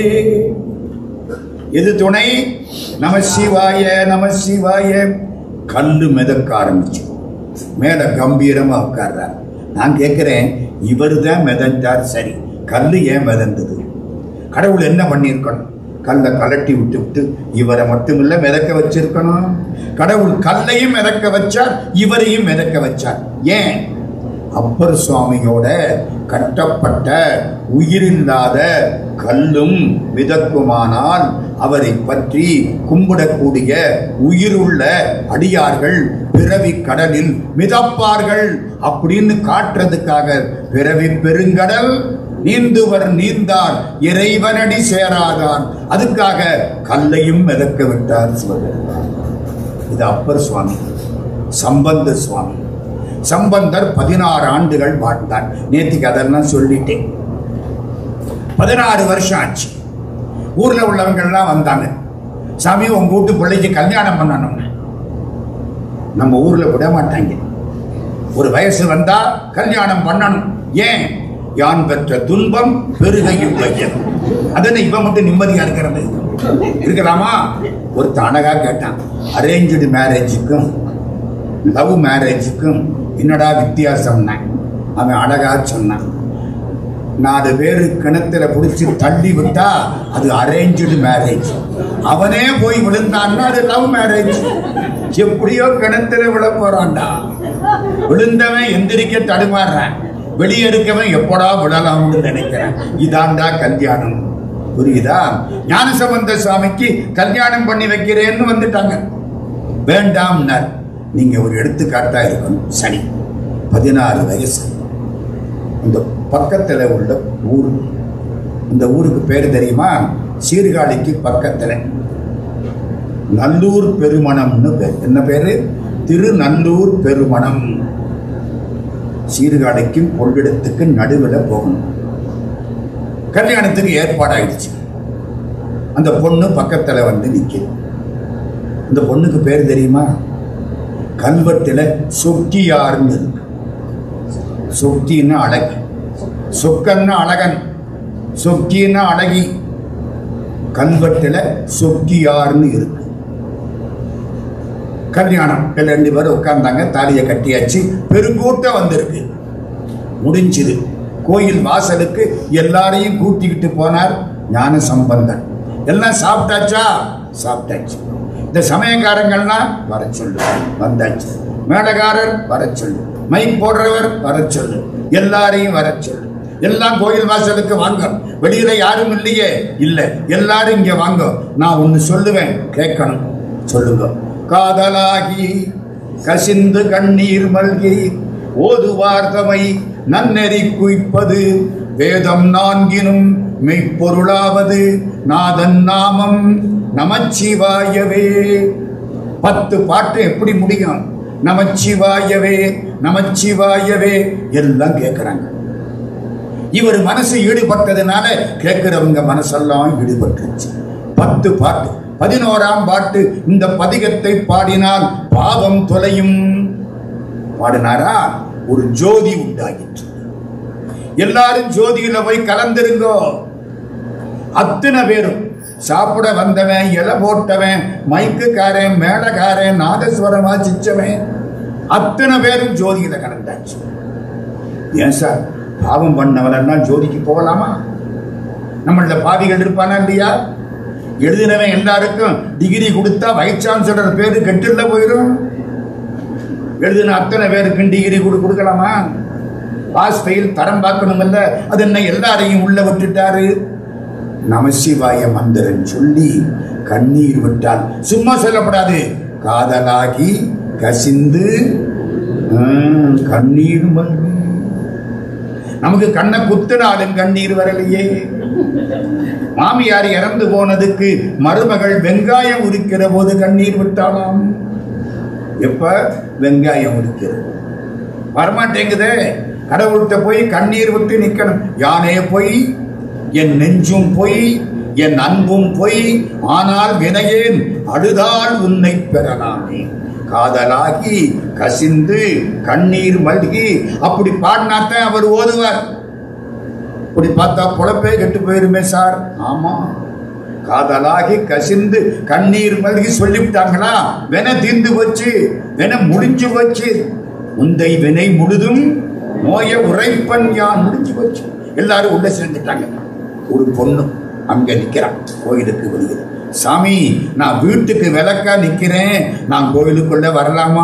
S1: எது துணை நம சிவாய நம சிவாய கல்லு மிதக்க ஆரம்பிச்சு மேல கம்பீரமா உட்கார்றார் நான் கேட்கிறேன் இவர் தான் மிதந்தார் சரி கல்லு ஏன் மிதந்தது கடவுள் என்ன பண்ணியிருக்கணும் கல்லை கலட்டி விட்டு விட்டு இவரை மட்டுமில்ல மிதக்க வச்சிருக்கணும் கடவுள் கல்லையும் மிதக்க வச்சார் இவரையும் மிதக்க வச்சார் ஏன் அப்பர் சுவாமியோட கட்டப்பட்ட உயிரில்லாத கல்லும் மிதக்குமானால் அவரை பற்றி கும்பிடக்கூடிய உயிருள்ள அடியார்கள் பிறவி கடலில் மிதப்பார்கள் அப்படின்னு காட்டுறதுக்காக பிறவி பெருங்கடல் நீந்துவர் நீந்தார் இறைவனடி சேராதார் அதுக்காக கல்லையும் மிதக்க விட்டார் சிவபெருமான் இது அப்பர் சுவாமி சம்பந்த சுவாமி சம்பந்தர் பதினாறு ஆண்டுகள் வாழ்ந்தார் நேத்திக்கு அதெல்லாம் சொல்லிட்டேன் பதினாறு வருஷம் ஆச்சு ஊர்ல உள்ளவங்கள்லாம் வந்தாங்க சாமி உங்க வீட்டு பிள்ளைக்கு கல்யாணம் பண்ணணும் நம்ம ஊர்ல விட மாட்டாங்க ஒரு வயசு வந்தா கல்யாணம் பண்ணணும் ஏன் யான் பெற்ற துன்பம் பெருகையும் வையம் அதனை இவன் மட்டும் நிம்மதியா இருக்கிறது இருக்கலாமா ஒரு அழகா கேட்டான் அரேஞ்சு மேரேஜுக்கும் லவ் மேரேஜுக்கும் என்னடா வித்தியாசம்னா அவன் அழகா சொன்னான் நாலு பேரு கிணத்துல பிடிச்சி தள்ளி விட்டா அது அரேஞ்சு மேரேஜ் அவனே போய் விழுந்தான்னா அது லவ் மேரேஜ் எப்படியோ கிணத்துல விழ போறான்டா விழுந்தவன் எந்திரிக்க தடுமாறுறான் வெளியெடுக்கவன் எப்படா விழலாம்னு நினைக்கிறேன் இதாண்டா கல்யாணம் புரியுதா ஞானசம்பந்த சுவாமிக்கு கல்யாணம் பண்ணி வைக்கிறேன்னு வந்துட்டாங்க வேண்டாம்னார் நீங்க ஒரு எடுத்துக்காட்டா இருக்கணும் சரி பதினாறு வயசு இந்த பக்கத்துல உள்ள ஊர் இந்த ஊருக்கு பேர் தெரியுமா சீர்காழிக்கு பக்கத்துல நல்லூர் பெருமணம்னு பேர் என்ன பேரு திருநல்லூர் பெருமணம் சீர்காழிக்கும் கொள்ளிடத்துக்கு நடுவில் போகணும் கல்யாணத்துக்கு ஏற்பாடாயிடுச்சு அந்த பொண்ணு பக்கத்துல வந்து நிக்குது இந்த பொண்ணுக்கு பேர் தெரியுமா கல்வெட்டுல சொக்கியார்னு இருக்கு சொக்கின்னு அழகு சொக்கன்னு அழகன் சொக்கின்னு அழகி கல்வெட்டுல சொக்கியார்னு இருக்கு கல்யாணம் ரெண்டு பேரும் உட்கார்ந்தாங்க தாலியை கட்டியாச்சு பெருங்கூட்டம் வந்திருக்கு முடிஞ்சுது கோயில் வாசலுக்கு எல்லாரையும் கூட்டிக்கிட்டு போனார் ஞான சம்பந்தன் எல்லாம் சாப்பிட்டாச்சா சாப்பிட்டாச்சு இந்த சமயக்காரங்கள்லாம் வர சொல்லு வந்தாச்சு மேடகாரர் வர சொல்லு மை போடுறவர் வர சொல்லு எல்லாரையும் வர சொல்லு எல்லாம் கோயில் வாசலுக்கு வாங்க வெளியில யாரும் இல்லையே இல்ல எல்லாரும் இங்க வாங்க நான் ஒன்னு சொல்லுவேன் கேட்கணும் சொல்லுங்க காதலாகி கசிந்து கண்ணீர் மல்கி ஓதுவார்த்தமை நன்னெறி குய்ப்பது வேதம் நான்கினும் மெய்ப்பொருளாவது நாதன் நாமம் நமச்சிவாயவே பத்து பாட்டு எப்படி முடியும் நமச்சிவாயவே நமச்சிவாயவே எல்லாம் கேட்கிறாங்க இவர் மனசு ஈடுபட்டதுனால கேட்கிறவங்க மனசெல்லாம் ஈடுபட்டுருச்சு பத்து பாட்டு பதினோராம் பாட்டு இந்த பதிகத்தை பாடினால் பாவம் தொலையும் பாடினாரா ஒரு ஜோதி உண்டாகிற்று எல்லாரும் ஜோதியில போய் கலந்துருங்கோ அத்தனை பேரும் சாப்பிட வந்தவன் இலை போட்டவன் மைக்குக்காரன் மேடக்காரன் நாதஸ்வரம் வாசிச்சவன் அத்தனை பேரும் ஜோதியில கலந்தாச்சு ஏன் சார் பாவம் பண்ணவரெல்லாம் ஜோதிக்கு போகலாமா நம்மள பாவிகள் இருப்பானா இல்லையா எழுதினவன் எல்லாருக்கும் டிகிரி கொடுத்தா வைஸ் சான்சலர் பேரு கெட்டுல போயிடும் எழுதின அத்தனை பேருக்கும் டிகிரி கொடு கொடுக்கலாமா பாஸ் ஃபெயில் தரம் பார்க்கணுமில்ல அது என்ன எல்லாரையும் உள்ள விட்டுட்டாரு நமசிவாய மந்திரன் சொல்லி கண்ணீர் விட்டால் சும்மா சொல்லப்படாது காதலாகி கசிந்து ம், கண்ணீர் மல்கி நமக்கு கண்ணை குத்துனாலும் கண்ணீர் வரலையே மாமியார் இறந்து போனதுக்கு மருமகள் வெங்காயம் உரிக்கிற போது கண்ணீர் விட்டாளாம் எப்ப வெங்காயம் உரிக்கிறது வரமாட்டேங்குதே கடவுள்கிட்ட போய் கண்ணீர் விட்டு நிக்கணும் யானே போய் என் நெஞ்சும் பொய் என் அன்பும் பொய் ஆனால் வினையேன் அழுதால் உன்னை பெறலாமே காதலாகி கசிந்து கண்ணீர் மல்கி அப்படி பாடினாத்தான் அவர் ஓதுவார் இப்படி பார்த்தா பொழப்பே கெட்டு போயிருமே சார் ஆமா காதலாகி கசிந்து கண்ணீர் மல்கி சொல்லிவிட்டாங்களா வென தீர்ந்து போச்சு வென முடிஞ்சு போச்சு உந்தை வினை முழுதும் நோய உரைப்பன் யான் முடிஞ்சு போச்சு எல்லாரும் உள்ள சேர்ந்துட்டாங்க ஒரு பொண்ணு அங்க நிக்கிறான் கோயிலுக்கு வெளியே சாமி நான் வீட்டுக்கு விளக்கா நிக்கிறேன் நான் கோயிலுக்குள்ள வரலாமா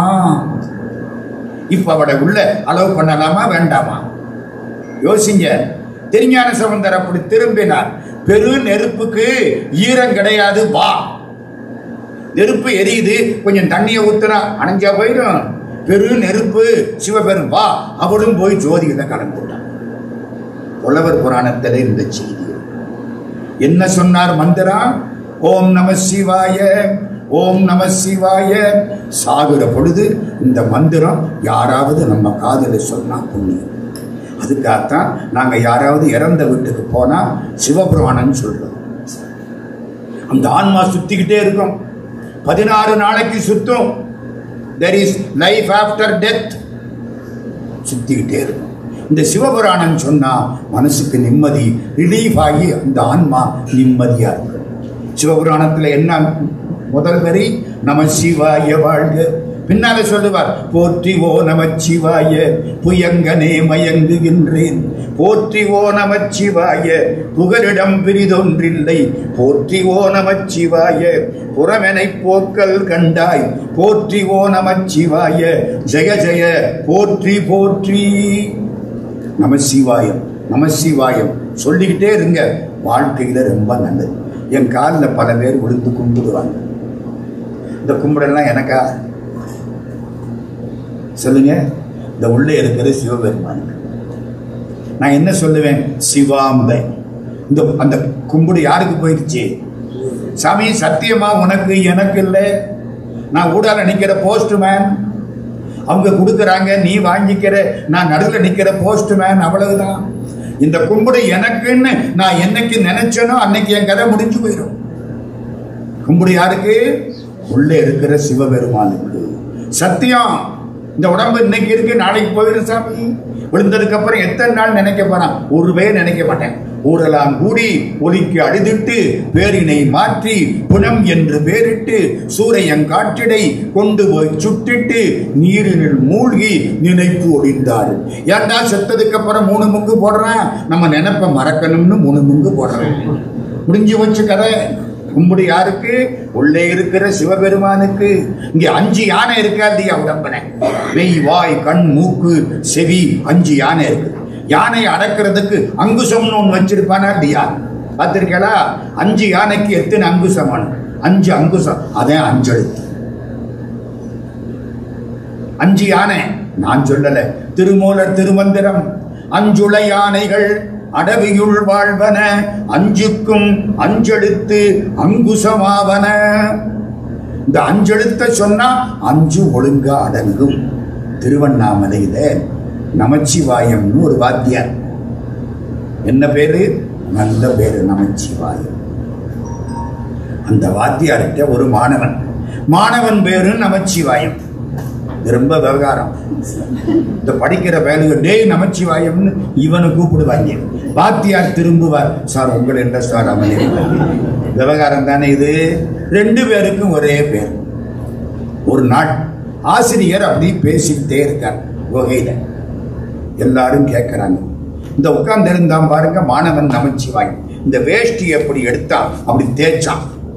S1: இப்ப அவட உள்ள அலோவ் பண்ணலாமா வேண்டாமா யோசிங்க திருஞான சம்பந்தர் அப்படி திரும்பினார் பெரு நெருப்புக்கு ஈரம் கிடையாது வா நெருப்பு எரியுது கொஞ்சம் தண்ணியை ஊத்துனா அணைஞ்சா போயிடும் பெரு நெருப்பு சிவபெரும் வா அவளும் போய் ஜோதியில கலந்துட்டான் புலவர் புராணத்தில் இந்த செய்தி என்ன சொன்னார் மந்திரா ஓம் நம சிவாய ஓம் நம சிவாய சாகுற பொழுது இந்த மந்திரம் யாராவது நம்ம காதுல சொன்னா புண்ணியம் அதுக்காகத்தான் நாங்க யாராவது இறந்த வீட்டுக்கு போனா சிவபுராணம் சொல்றோம் அந்த ஆன்மா சுத்திக்கிட்டே இருக்கும் பதினாறு நாளைக்கு சுத்தும் there is life after death சுத்திக்கிட்டே இருக்கும் இந்த சிவபுராணம் சொன்னா மனசுக்கு நிம்மதி ரிலீஃப் ஆகி அந்த ஆன்மா நிம்மதியா இருக்கும் சிவபுராணத்துல என்ன முதல் வரி நம சிவாய வாழ்க பின்னால சொல்லுவார் போற்றி ஓ நமச்சிவாய புயங்கனே மயங்குகின்றேன் போற்றி ஓ நமச்சிவாய புகலிடம் பிரிதொன்றில்லை போற்றி ஓ நமச்சிவாய புறமெனை போக்கல் கண்டாய் போற்றி ஓ நமச்சிவாய ஜெய ஜெய போற்றி போற்றி நமசிவாயம் நமசிவாயம் சொல்லிக்கிட்டே இருங்க வாழ்க்கையில ரொம்ப நல்லது என் காலில் பல பேர் விழுந்து கும்பிடுவாங்க இந்த கும்பிடெல்லாம் எனக்கா சொல்லுங்க இந்த உள்ளே இருக்கிற சிவபெருமானுக்கு நான் என்ன சொல்லுவேன் சிவாம்பை இந்த அந்த கும்பிடு யாருக்கு போயிடுச்சு சாமி சத்தியமா உனக்கு எனக்கு இல்லை நான் ஊடால நிக்கிற போஸ்ட்மேன் அவங்க கொடுக்குறாங்க நீ வாங்கிக்கிற நான் நடுவில் நிக்கிற போஸ்ட்மேன் அவ்வளவுதான் இந்த கும்பிடு எனக்குன்னு நான் என்னைக்கு நினைச்சேனோ அன்னைக்கு என் கதை முடிஞ்சு போயிடும் கும்பிடு யாருக்கு உள்ளே இருக்கிற சிவபெருமானுக்கு சத்தியம் இந்த உடம்பு இன்னைக்கு இருக்கு நாளைக்கு போயிடும் சாமி விழுந்ததுக்கு அப்புறம் எத்தனை நாள் நினைக்க போறான் ஒரு பேர் நினைக்க மாட்டேன் ஊரெல்லாம் கூடி ஒலிக்கு அடிதிட்டு பேரினை மாற்றி புனம் என்று பேரிட்டு சூரையங்காற்றிடை கொண்டு போய் சுட்டிட்டு நீரினில் மூழ்கி நினைப்பு ஒடிந்தார் ஏன்டா செத்ததுக்கு அப்புறம் மூணு முங்கு போடுறேன் நம்ம நினைப்ப மறக்கணும்னு மூணு முங்கு போடுறேன் முடிஞ்சு வச்சு கதை கும்பிடு யாருக்கு உள்ளே இருக்கிற சிவபெருமானுக்கு இங்க அஞ்சு யானை இருக்கா இல்லையா உடம்பன மெய் வாய் கண் மூக்கு செவி அஞ்சு யானை இருக்கு யானையை அடக்கிறதுக்கு அங்குசம்னு ஒன்று வச்சிருப்பானா இல்லையா பார்த்திருக்கா அஞ்சு யானைக்கு எத்தனை அங்குசமான அஞ்சு அங்குசம் அதே அஞ்செழுத்து அஞ்சு யானை நான் சொல்லல திருமூலர் திருமந்திரம் அஞ்சுள யானைகள் அடவியுள் வாழ்வன அஞ்சுக்கும் அஞ்செழுத்து அங்குசமாவன இந்த அஞ்செழுத்த சொன்னா அஞ்சு ஒழுங்கா அடங்கும் திருவண்ணாமலையில நமச்சிவாயம்னு ஒரு வாத்தியார் என்ன பேரு நல்ல பேரு நமச்சிவாயம் அந்த வாத்தியார்கிட்ட ஒரு மாணவன் மாணவன் பேரு நமச்சிவாயம் இது ரொம்ப விவகாரம் இந்த படிக்கிற வேலையை டேய் நமச்சிவாயம்னு இவனை கூப்பிடுவாங்க வாத்தியார் திரும்புவார் சார் உங்கள் என்ன சார் அமளி விவகாரம் தானே இது ரெண்டு பேருக்கும் ஒரே பேர் ஒரு நாள் ஆசிரியர் அப்படி பேசிக்கிட்டே இருக்கார் குகையில எல்லாரும் கேட்கறாங்க இந்த உட்கார்ந்து இருந்தான் பாருங்க மாணவன் நமச்சிவாய் இந்த வேஷ்டி எப்படி எடுத்தான் அப்படி தேய்ச்சான்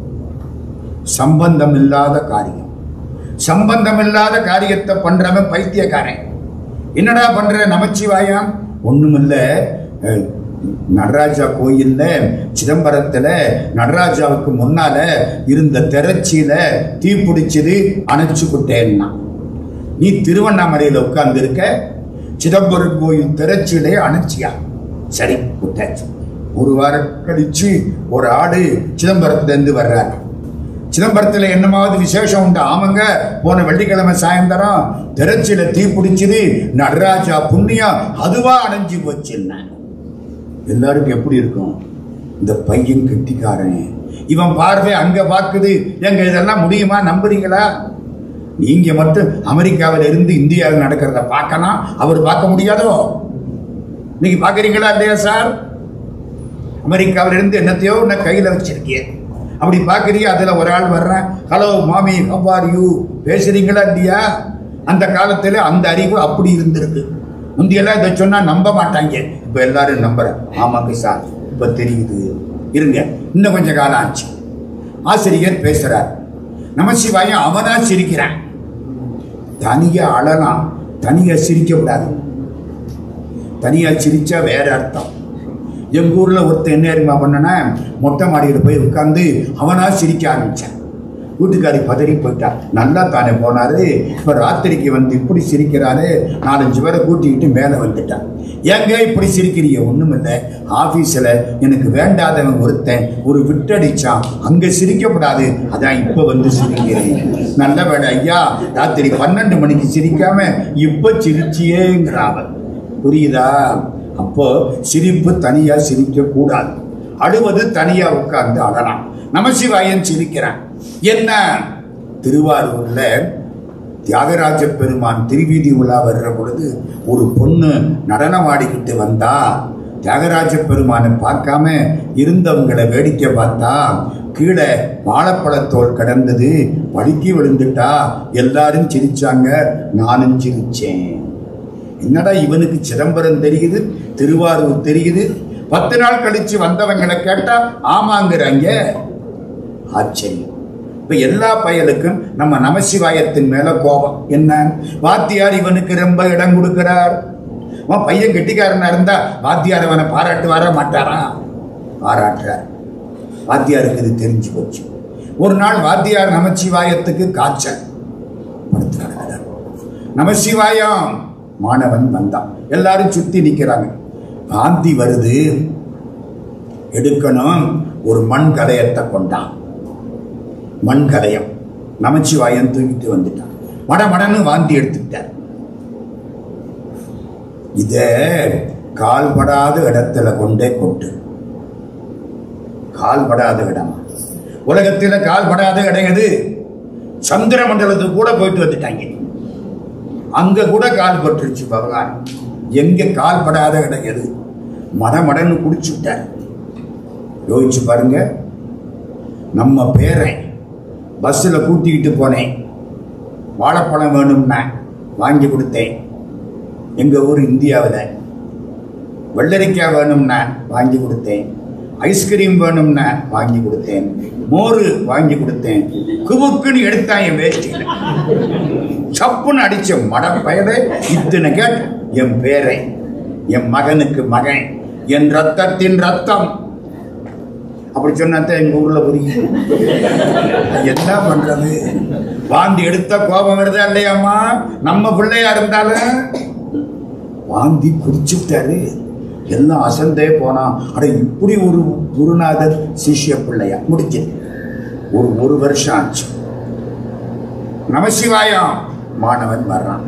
S1: சம்பந்தம் இல்லாத காரியம் சம்பந்தம் இல்லாத காரியத்தை பண்றவன் பைத்தியக்காரன் என்னடா பண்ற நமச்சிவாயம் ஒண்ணுமில்ல அஹ், நடராஜா கோயில்ல சிதம்பரத்துல நடராஜாவுக்கு முன்னால இருந்த திரச்சியில தீ பிடிச்சது அணைச்சுக்கிட்டேன்னா நீ திருவண்ணாமலையில உட்கார்ந்து இருக்க சிதம்பரம் கோயில் திரச்சியிலே அணைச்சியா சரி விட்டாச்சு ஒரு வாரம் கழிச்சு ஒரு ஆடு சிதம்பரத்துல இருந்து வர்றாரு சிதம்பரத்துல என்னமாவது விசேஷம் உண்டு ஆமாங்க போன வெள்ளிக்கிழமை சாயந்தரம் திரச்சியில தீ பிடிச்சது நடராஜா புண்ணியம் அதுவா அணைஞ்சு போச்சுன்னா எல்லாருக்கும் எப்படி இருக்கும் இந்த பையன் கெட்டிக்காரன் இவன் பார்வை அங்க பாக்குது எங்க இதெல்லாம் முடியுமா நம்புறீங்களா நீங்க மட்டும் அமெரிக்காவில் இருந்து இந்தியாவில் நடக்கிறத பார்க்கலாம் அவர் பார்க்க முடியாதோ நீங்க பாக்குறீங்களா இல்லையா சார் அமெரிக்காவில் இருந்து என்னத்தையோ உன்னை கையில வச்சிருக்கீங்க அப்படி பாக்குறீங்க அதுல ஒரு ஆள் வர்றேன் ஹலோ மாமி ஹவ் ஆர் யூ பேசுறீங்களா இல்லையா அந்த காலத்துல அந்த அறிவு அப்படி இருந்திருக்கு முந்தியெல்லாம் இதை சொன்னா நம்ப மாட்டாங்க இப்ப எல்லாரும் நம்புறேன் ஆமாங்க சார் இப்ப தெரியுது இருங்க இன்னும் கொஞ்சம் காலம் ஆச்சு ஆசிரியர் பேசுறார் நமசிவாயம் அவனா சிரிக்கிறான் தனியா அழலாம் தனியா சிரிக்க கூடாது தனியா சிரிச்சா வேற அர்த்தம் எங்க ஊர்ல ஒருத்தன் என்ன தெரியுமா பண்ணனா மொட்டை மாடியில் போய் உட்கார்ந்து அவனா சிரிக்க ஆரம்பிச்சான் வீட்டுக்காரி பதறி போயிட்டா நல்லா தானே போனாரு இப்ப ராத்திரிக்கு வந்து இப்படி சிரிக்கிறாரு நாலஞ்சு பேரை கூட்டிக்கிட்டு மேலே வந்துட்டான் ஏங்க இப்படி சிரிக்கிறீங்க ஒண்ணும் இல்லை ஆபீஸ்ல எனக்கு வேண்டாதவன் ஒருத்தன் ஒரு விட்டடிச்சான் அங்க சிரிக்கப்படாது அதான் இப்ப வந்து சிரிக்கிறேன் நல்ல வேலை ஐயா ராத்திரி பன்னெண்டு மணிக்கு சிரிக்காம இப்ப சிரிச்சியேங்கிறாவன் புரியுதா அப்போ சிரிப்பு தனியா சிரிக்க கூடாது அழுவது தனியா உட்கார்ந்து அழலாம் நமசிவாயன் சிரிக்கிறான் என்ன திருவாரூர்ல தியாகராஜ பெருமான் திருவீதி உலா வர்ற பொழுது ஒரு பொண்ணு நடனம் ஆடிக்கிட்டு வந்தா தியாகராஜ பெருமானை பார்க்காம இருந்தவங்களை வேடிக்கை பார்த்தா கீழே வாழைப்பழத்தோல் கடந்தது வழுக்கி விழுந்துட்டா எல்லாரும் சிரிச்சாங்க நானும் சிரிச்சேன் என்னடா இவனுக்கு சிதம்பரம் தெரியுது திருவாரூர் தெரியுது பத்து நாள் கழிச்சு வந்தவங்களை கேட்டா ஆமாங்கிறாங்க ஆச்சரியம் இப்ப எல்லா பயலுக்கும் நம்ம நமசிவாயத்தின் மேல கோபம் என்ன வாத்தியார் இவனுக்கு ரொம்ப இடம் கொடுக்கிறார் அவன் பையன் கெட்டிக்காரனா இருந்தா வாத்தியார் அவனை பாராட்டுவாரா மாட்டாரா பாராட்டுறார் வாத்தியாருக்கு இது தெரிஞ்சு போச்சு ஒரு நாள் வாத்தியார் நமச்சிவாயத்துக்கு காய்ச்சல் படுத்து கிடக்கிறார் நமசிவாயம் மாணவன் வந்தான் எல்லாரும் சுத்தி நிக்கிறாங்க காந்தி வருது எடுக்கணும் ஒரு மண் கலையத்தை கொண்டான் மண் கலையம் நமச்சிவாயன் தூக்கிட்டு வந்துட்டான் மட மடன்னு வாந்தி எடுத்துட்டார் இத கால்படாத இடத்துல கொண்டே கொட்டு கால்படாத இடம் உலகத்துல கால்படாத இடம் எது சந்திர மண்டலத்துக்கு கூட போயிட்டு வந்துட்டாங்க அங்க கூட கால் பட்டுருச்சு பகவான் எங்க கால் படாத இடம் எது மடமடன்னு குடிச்சு விட்டார் யோசிச்சு பாருங்க நம்ம பேரை பஸ்ஸில் கூட்டிக்கிட்டு போனேன் வாழைப்பழம் வேணும்னா வாங்கி கொடுத்தேன் எங்கள் ஊர் இந்தியாவில் வெள்ளரிக்காய் வேணும்னா வாங்கி கொடுத்தேன் ஐஸ்கிரீம் வேணும்னா வாங்கி கொடுத்தேன் மோர் வாங்கி கொடுத்தேன் குபுக்குன்னு எடுத்தான் என் வேஷ்டியில் சப்புன்னு அடிச்ச மடப்பயலை இத்தனை கேட் என் பேரை என் மகனுக்கு மகன் என் ரத்தத்தின் ரத்தம் அப்படி சொன்னாத்தான் எங்க ஊர்ல புரியும் என்ன பண்றது வாந்தி எடுத்த கோபம் வருதா இல்லையாம்மா நம்ம பிள்ளையா இருந்தாலும் வாந்தி குடிச்சுட்டாரு எல்லாம் அசந்தே போனா அட இப்படி ஒரு குருநாதர் சிஷ்ய பிள்ளையா முடிஞ்சது ஒரு ஒரு வருஷம் ஆச்சு நமசிவாயம் மாணவன் வர்றான்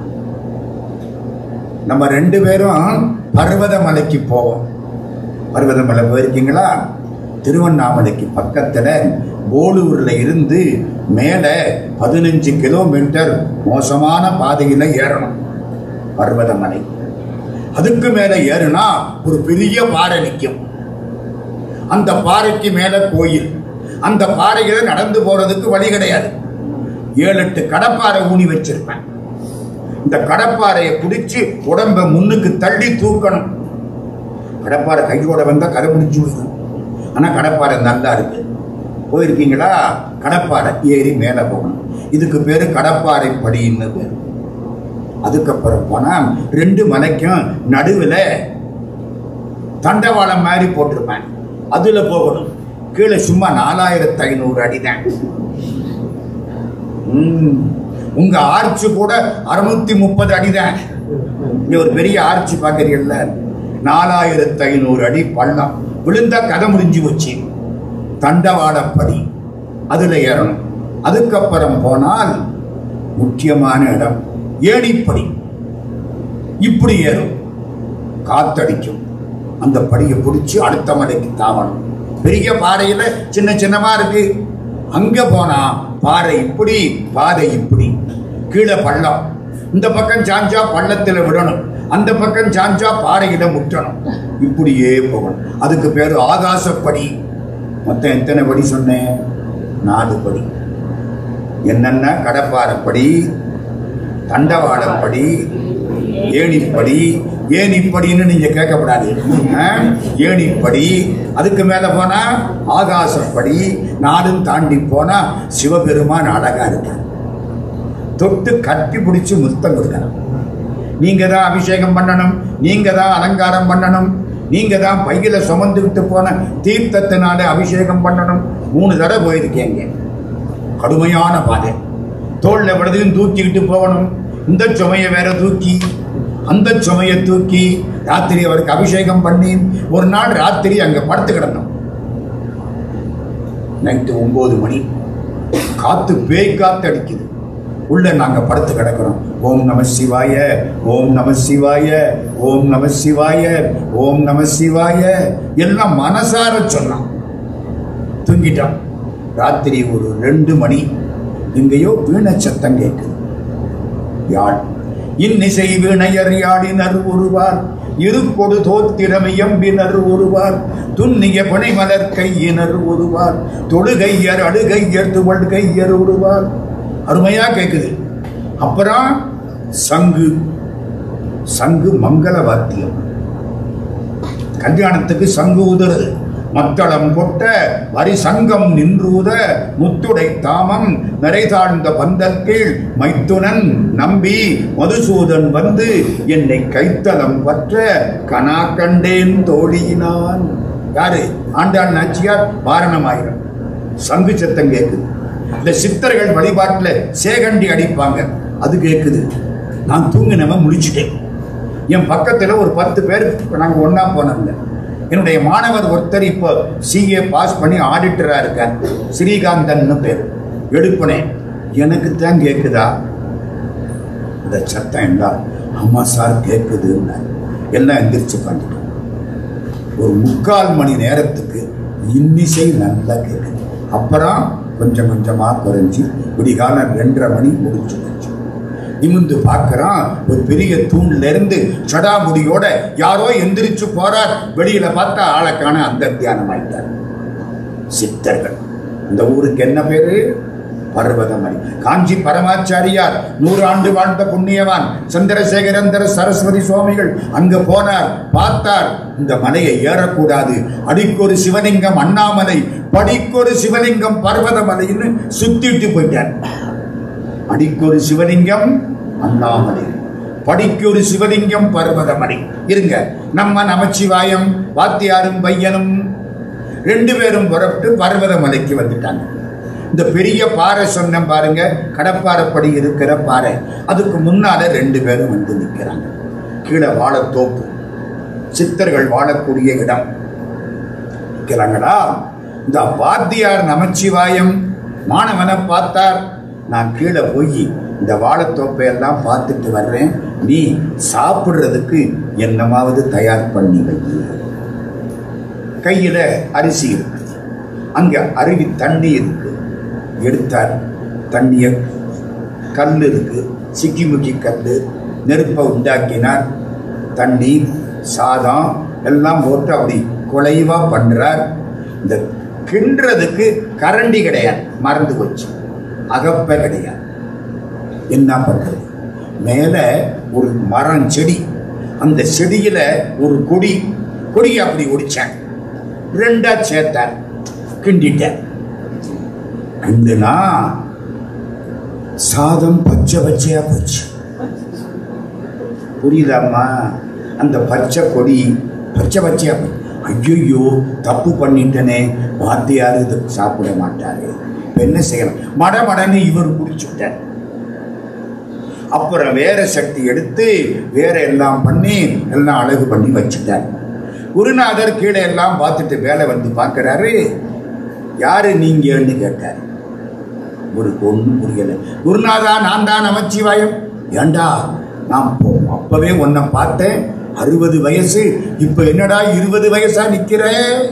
S1: நம்ம ரெண்டு பேரும் பர்வதமலைக்கு போவோம் பர்வதமலை போயிருக்கீங்களா திருவண்ணாமலைக்கு பக்கத்துல போலூர்ல இருந்து மேல பதினஞ்சு கிலோமீட்டர் மோசமான பாதையில ஏறணும் பர்வதமலை அதுக்கு மேல ஏறுனா ஒரு பெரிய பாறை நிற்கும் அந்த பாறைக்கு மேல கோயில் அந்த பாறையில நடந்து போறதுக்கு வழி கிடையாது ஏழு எட்டு கடப்பாறை ஊனி வச்சிருப்பேன் இந்த கடப்பாறையை பிடிச்சு உடம்ப முன்னுக்கு தள்ளி தூக்கணும் கடப்பாறை கையோட வந்தா கரை பிடிச்சு விடும் ஆனா கடப்பாறை நல்லா இருக்கு போயிருக்கீங்களா கடப்பாறை ஏறி மேலே போகணும் இதுக்கு பேரு கடப்பாறை படின்னு பேர் அதுக்கப்புறம் போனா ரெண்டு மலைக்கும் நடுவுல தண்டவாளம் மாதிரி போட்டிருப்பேன் அதுல போகணும் கீழே சும்மா நாலாயிரத்து ஐநூறு அடிதான் ம். உங்க ஆர்ச்சு கூட அறுநூத்தி முப்பது அடிதான் இங்க ஒரு பெரிய ஆர்ச்சி பார்க்கறீங்கல்ல நாலாயிரத்து ஐநூறு அடி பள்ளம் விழுந்தா கதை முடிஞ்சு வச்சு தண்டவாளப்படி அதுல ஏறணும் அதுக்கப்புறம் போனால் முக்கியமான இடம் ஏணிப்படி இப்படி ஏறும் காத்தடிக்கும் அந்த படியை பிடிச்சி அடுத்த மலைக்கு தாவணும் பெரிய பாறையில சின்ன சின்னமா இருக்கு அங்க போனா பாறை இப்படி பாதை இப்படி கீழே பள்ளம் இந்த பக்கம் சாஞ்சா பள்ளத்துல விடணும் அந்த பக்கம் சாஞ்சா பாறையில முட்டணும் இப்படியே போகணும் அதுக்கு பேரு ஆகாசப்படி மொத்தம் எத்தனை படி சொன்னேன் நாலு படி என்னென்ன கடப்பாறைப்படி தண்டவாளப்படி ஏணிப்படி ஏணிப்படின்னு நீங்க கேட்கக்கூடாது ஆ? ஏணிப்படி அதுக்கு மேல போனா ஆகாசப்படி நாடும் தாண்டி போனா சிவபெருமான் அழகா இருக்கார் தொட்டு கட்டி பிடிச்சு முத்தம் கொடுக்கணும் நீங்க தான் அபிஷேகம் பண்ணணும் நீங்க தான் அலங்காரம் பண்ணணும் நீங்க தான் பையில சுமந்துக்கிட்டு போன தீர்த்தத்தினால அபிஷேகம் பண்ணணும் மூணு தடவை போயிருக்கீங்க கடுமையான பாதை தோல்ல விடுதையும் தூக்கிக்கிட்டு போகணும் இந்த சுமையை வேற தூக்கி அந்த சுமையை தூக்கி ராத்திரி அவருக்கு அபிஷேகம் பண்ணி ஒரு நாள் ராத்திரி அங்க படுத்து கிடந்தோம் நைட்டு ஒன்பது மணி காத்து பேய் காத்து அடிக்குது உள்ள நாங்க படுத்து கிடக்கிறோம் ஓம் நம சிவாய ஓம் நம சிவாய ஓம் நம சிவாய ஓம் நம சிவாய எல்லாம் மனசார சொன்னான் தூங்கிட்டோம் ராத்திரி ஒரு ரெண்டு மணி எங்கேயோ வீண சத்தம் கேட்குது யாழ் இன்னிசை வீணையர் யாழினர் ஒருவார் இருக்கொடு தோத்திரமை எம்பினர் ஒருவார் துன்னிய புனைமலர் கையினர் ஒருவார் தொழுகையர் அடுகையர் துவழ்கையர் ஒருவார் அருமையா கேக்குது அப்புறம் சங்கு சங்கு மங்கள வாத்தியம் கல்யாணத்துக்கு சங்கு உதறுது மத்தளம் கொட்ட வரி சங்கம் நின்றூத முத்துடை தாமம் நிறைதாழ்ந்த பந்தல் கீழ் மைத்துனன் நம்பி மதுசூதன் வந்து என்னை கைத்தலம் பற்ற கனா கண்டேன் தோழியினான் யாரு ஆண்டாள் நாச்சியார் வாரணமாயிரம் சங்கு சத்தம் கேட்குது இந்த சித்தர்கள் வழிபாட்டுல சேகண்டி அடிப்பாங்க அது கேட்குது நான் தூங்கினவன் முழிச்சிட்டேன் என் பக்கத்துல ஒரு பத்து பேர் நாங்க ஒண்ணா போனோங்க என்னுடைய மாணவர் ஒருத்தர் இப்போ சிஏ பாஸ் பண்ணி ஆடிட்டரா இருக்கார் ஸ்ரீகாந்தன் பேர் எடுப்பனேன் எனக்கு தான் கேக்குதா இந்த சத்தம் எல்லாம் ஆமா சார் கேக்குதுன்னு எல்லாம் எந்திரிச்சு பண்ணிட்டோம் ஒரு முக்கால் மணி நேரத்துக்கு இன்னிசை நல்லா கேட்குது அப்புறம் கொஞ்சம் கொஞ்சமா குறைஞ்சி விடிகாலம் ரெண்டரை மணி முடிச்சு போச்சு நிமிந்து பார்க்கறான் ஒரு பெரிய தூண்ல இருந்து சடாமுடியோட யாரோ எந்திரிச்சு போறார் வெளியில பார்த்தா ஆளை காண அந்த தியானம் ஆயிட்டார் சித்தர்கள் இந்த ஊருக்கு என்ன பேரு பர்வதமணி காஞ்சி பரமாச்சாரியார் நூறு ஆண்டு வாழ்ந்த புண்ணியவான் சந்திரசேகரந்தர சரஸ்வதி சுவாமிகள் அங்க போனார் பார்த்தார் இந்த மலையை ஏறக்கூடாது அடிக்கொரு சிவலிங்கம் அண்ணாமலை படிக்கொரு சிவலிங்கம் பர்வதமலைன்னு சுத்திட்டு போயிட்டார் அடிக்கொரு சிவலிங்கம் அண்ணாமலை படிக்கொரு சிவலிங்கம் பர்வதமலை இருங்க நம்ம நமச்சிவாயம் வாத்தியாரும் பையனும் ரெண்டு பேரும் புறப்பட்டு பர்வதமலைக்கு வந்துட்டாங்க இந்த பெரிய பாறை சொன்ன பாருங்க கடப்பாறைப்படி இருக்கிற பாறை அதுக்கு முன்னால ரெண்டு பேரும் வந்து நிற்கிறாங்க கீழே வாழைத்தோப்பு சித்தர்கள் வாழக்கூடிய இடம் நிற்கிறாங்களா இந்த வாத்தியார் நமச்சிவாயம் மாணவனை பார்த்தார் நான் கீழே போய் இந்த வாழைத்தோப்பை எல்லாம் பார்த்துட்டு வர்றேன் நீ சாப்பிடுறதுக்கு என்னமாவது தயார் பண்ணி வை கையில அரிசி இருக்கு அங்க அருவி தண்ணி இருக்கு எடுத்தார் தண்ணிய கல் இருக்கு சிக்கி முக்கி கல் நெருப்பை உண்டாக்கினார் தண்ணி சாதம் எல்லாம் போட்டு அப்படி குலைவா பண்றார் இந்த கிண்டுறதுக்கு கரண்டி கிடையாது மறந்து போச்சு அகப்ப கிடையாது என்ன பண்றது மேல ஒரு மரம் செடி அந்த செடியில ஒரு கொடி கொடி அப்படி ஒடிச்சேன் ரெண்டா சேர்த்தார் கிண்டிட்டேன் கிண்டுனா சாதம் பச்சை பச்சையா போச்சு புரியுதாம்மா அந்த பச்சை கொடி பச்சை பச்சையா ஐயோ தப்பு பண்ணிட்டனே வாத்தியார் இது சாப்பிட மாட்டாரு இப்ப என்ன செய்யலாம் மடமடன்னு இவர் குடிச்சுட்டார் அப்புறம் வேற சக்தி எடுத்து வேற எல்லாம் பண்ணி எல்லாம் அழகு பண்ணி வச்சுட்டார் குருநாதர் கீழே எல்லாம் பார்த்துட்டு வேலை வந்து பார்க்கறாரு யாரு நீங்கன்னு கேட்டார் ஒரு ஒன்றும் புரியல குருநாதா நான் தான் நமச்சிவாயம் ஏண்டா நான் போ- அப்பவே உன்னை பார்த்தேன் அறுபது வயசு இப்ப என்னடா இருபது வயசா நிக்கிற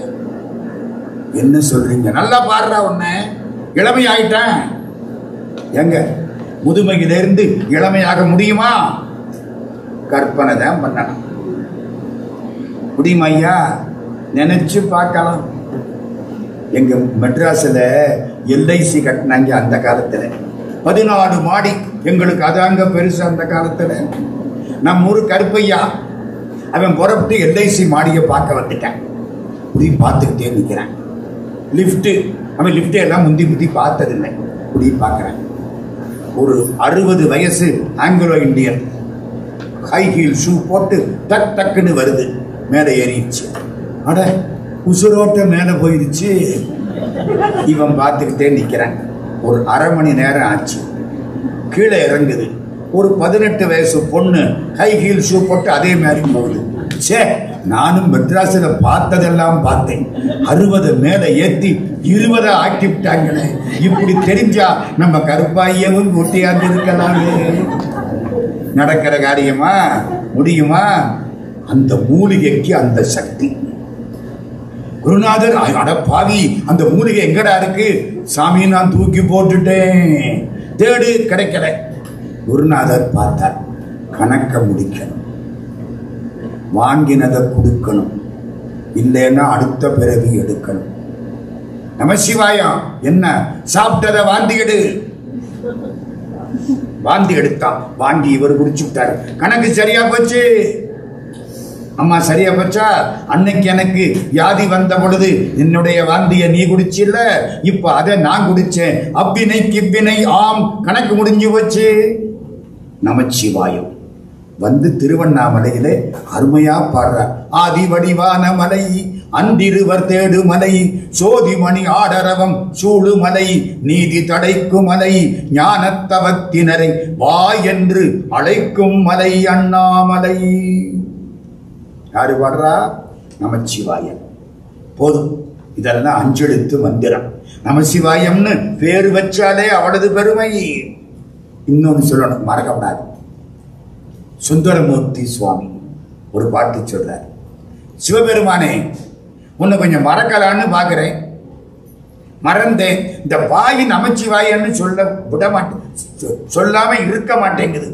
S1: என்ன சொல்றீங்க நல்லா பாடுறா உன்னை இளமை ஆயிட்டேன் எங்க முதுமையிலிருந்து இளமையாக முடியுமா கற்பனை தான் பண்ணணும் முடியுமா ஐயா நினைச்சு பார்க்கலாம் எங்க மெட்ராஸ்ல எல்ஐசி கட்டினாங்க அந்த காலத்துல பதினாலு மாடி எங்களுக்கு அதாங்க பெருசு அந்த காலத்துல நம்ம ஊரு கருப்பையா அவன் புறப்பட்டு எல்ஐசி மாடியை பார்க்க வந்துட்டான் இப்படி பார்த்துக்கிட்டே நிற்கிறான் லிஃப்ட் அவன் லிஃப்ட் எல்லாம் முந்தி முந்தி பார்த்ததில்லை இப்படி பார்க்குறான் ஒரு அறுபது வயசு Anglo Indian high heel shoe போட்டு டக் டக்குன்னு வருது மேலே ஏறிடுச்சு அட உசுரோட்ட மேலே போயிடுச்சு இவன் பார்த்துக்கிட்டே நிற்கிறான் ஒரு அரை மணி நேரம் ஆச்சு கீழே இறங்குது ஒரு பதினெட்டு வயசு பொண்ணு ஹை ஹீல் ஷூ போட்டு அதே மாதிரி போகுது சே நானும் மெட்ராஸில் பார்த்ததெல்லாம் பார்த்தேன் அறுபது மேலே ஏற்றி இருபதை ஆக்கி விட்டாங்களே இப்படி தெரிஞ்சா நம்ம கருப்பாயவும் ஒட்டியாந்து இருக்கலாமே நடக்கிற காரியமா முடியுமா அந்த மூலிகைக்கு அந்த சக்தி குருநாதர் அட பாவி அந்த மூலிகை எங்கடா இருக்கு சாமி நான் தூக்கி போட்டுட்டேன் தேடு கிடைக்கல குருநாதர் பார்த்தார் கணக்க முடிக்கணும் வாங்கினதை கொடுக்கணும் இல்லைன்னா அடுத்த பிறவி எடுக்கணும் நமசிவாயம் என்ன சாப்பிட்டதை வாந்தி எடு வாந்தி எடுத்தான் வாந்தி இவர் குடிச்சு விட்டாரு கணக்கு சரியா போச்சு அம்மா சரியா போச்சா அன்னைக்கு எனக்கு வியாதி வந்த பொழுது என்னுடைய வாந்திய நீ குடிச்சில்ல இப்ப அதை நான் குடிச்சேன் அப்பினை கிப்பினை ஆம் கணக்கு முடிஞ்சு போச்சு நமச்சிவாயம் வந்து திருவண்ணாமலையிலே அருமையா பாடுறார் ஆதி வடிவான மலை அன்றிருவர் தேடு மலை சோதிமணி ஆடரவம் சூழு மலை நீதி தடைக்கும் மலை ஞானத்தவத்தினரை வா என்று அழைக்கும் மலை அண்ணாமலை யாரு பாடுறா நமச்சிவாயம் போதும் இதெல்லாம் அஞ்செழுத்து மந்திரம் நமசிவாயம்னு பேர் வச்சாலே அவளது பெருமை இன்னொன்னு சொல்லணும் மறக்கப்படாது சுந்தரமூர்த்தி சுவாமி ஒரு பாட்டு சொல்றார் சிவபெருமானே உன்னை கொஞ்சம் மறக்கலான்னு பார்க்கிறேன் மறந்தேன் இந்த வாய் நமச்சிவாயன்னு சொல்ல விட மாட்டேன் சொ- சொல்லாம இருக்க மாட்டேங்குது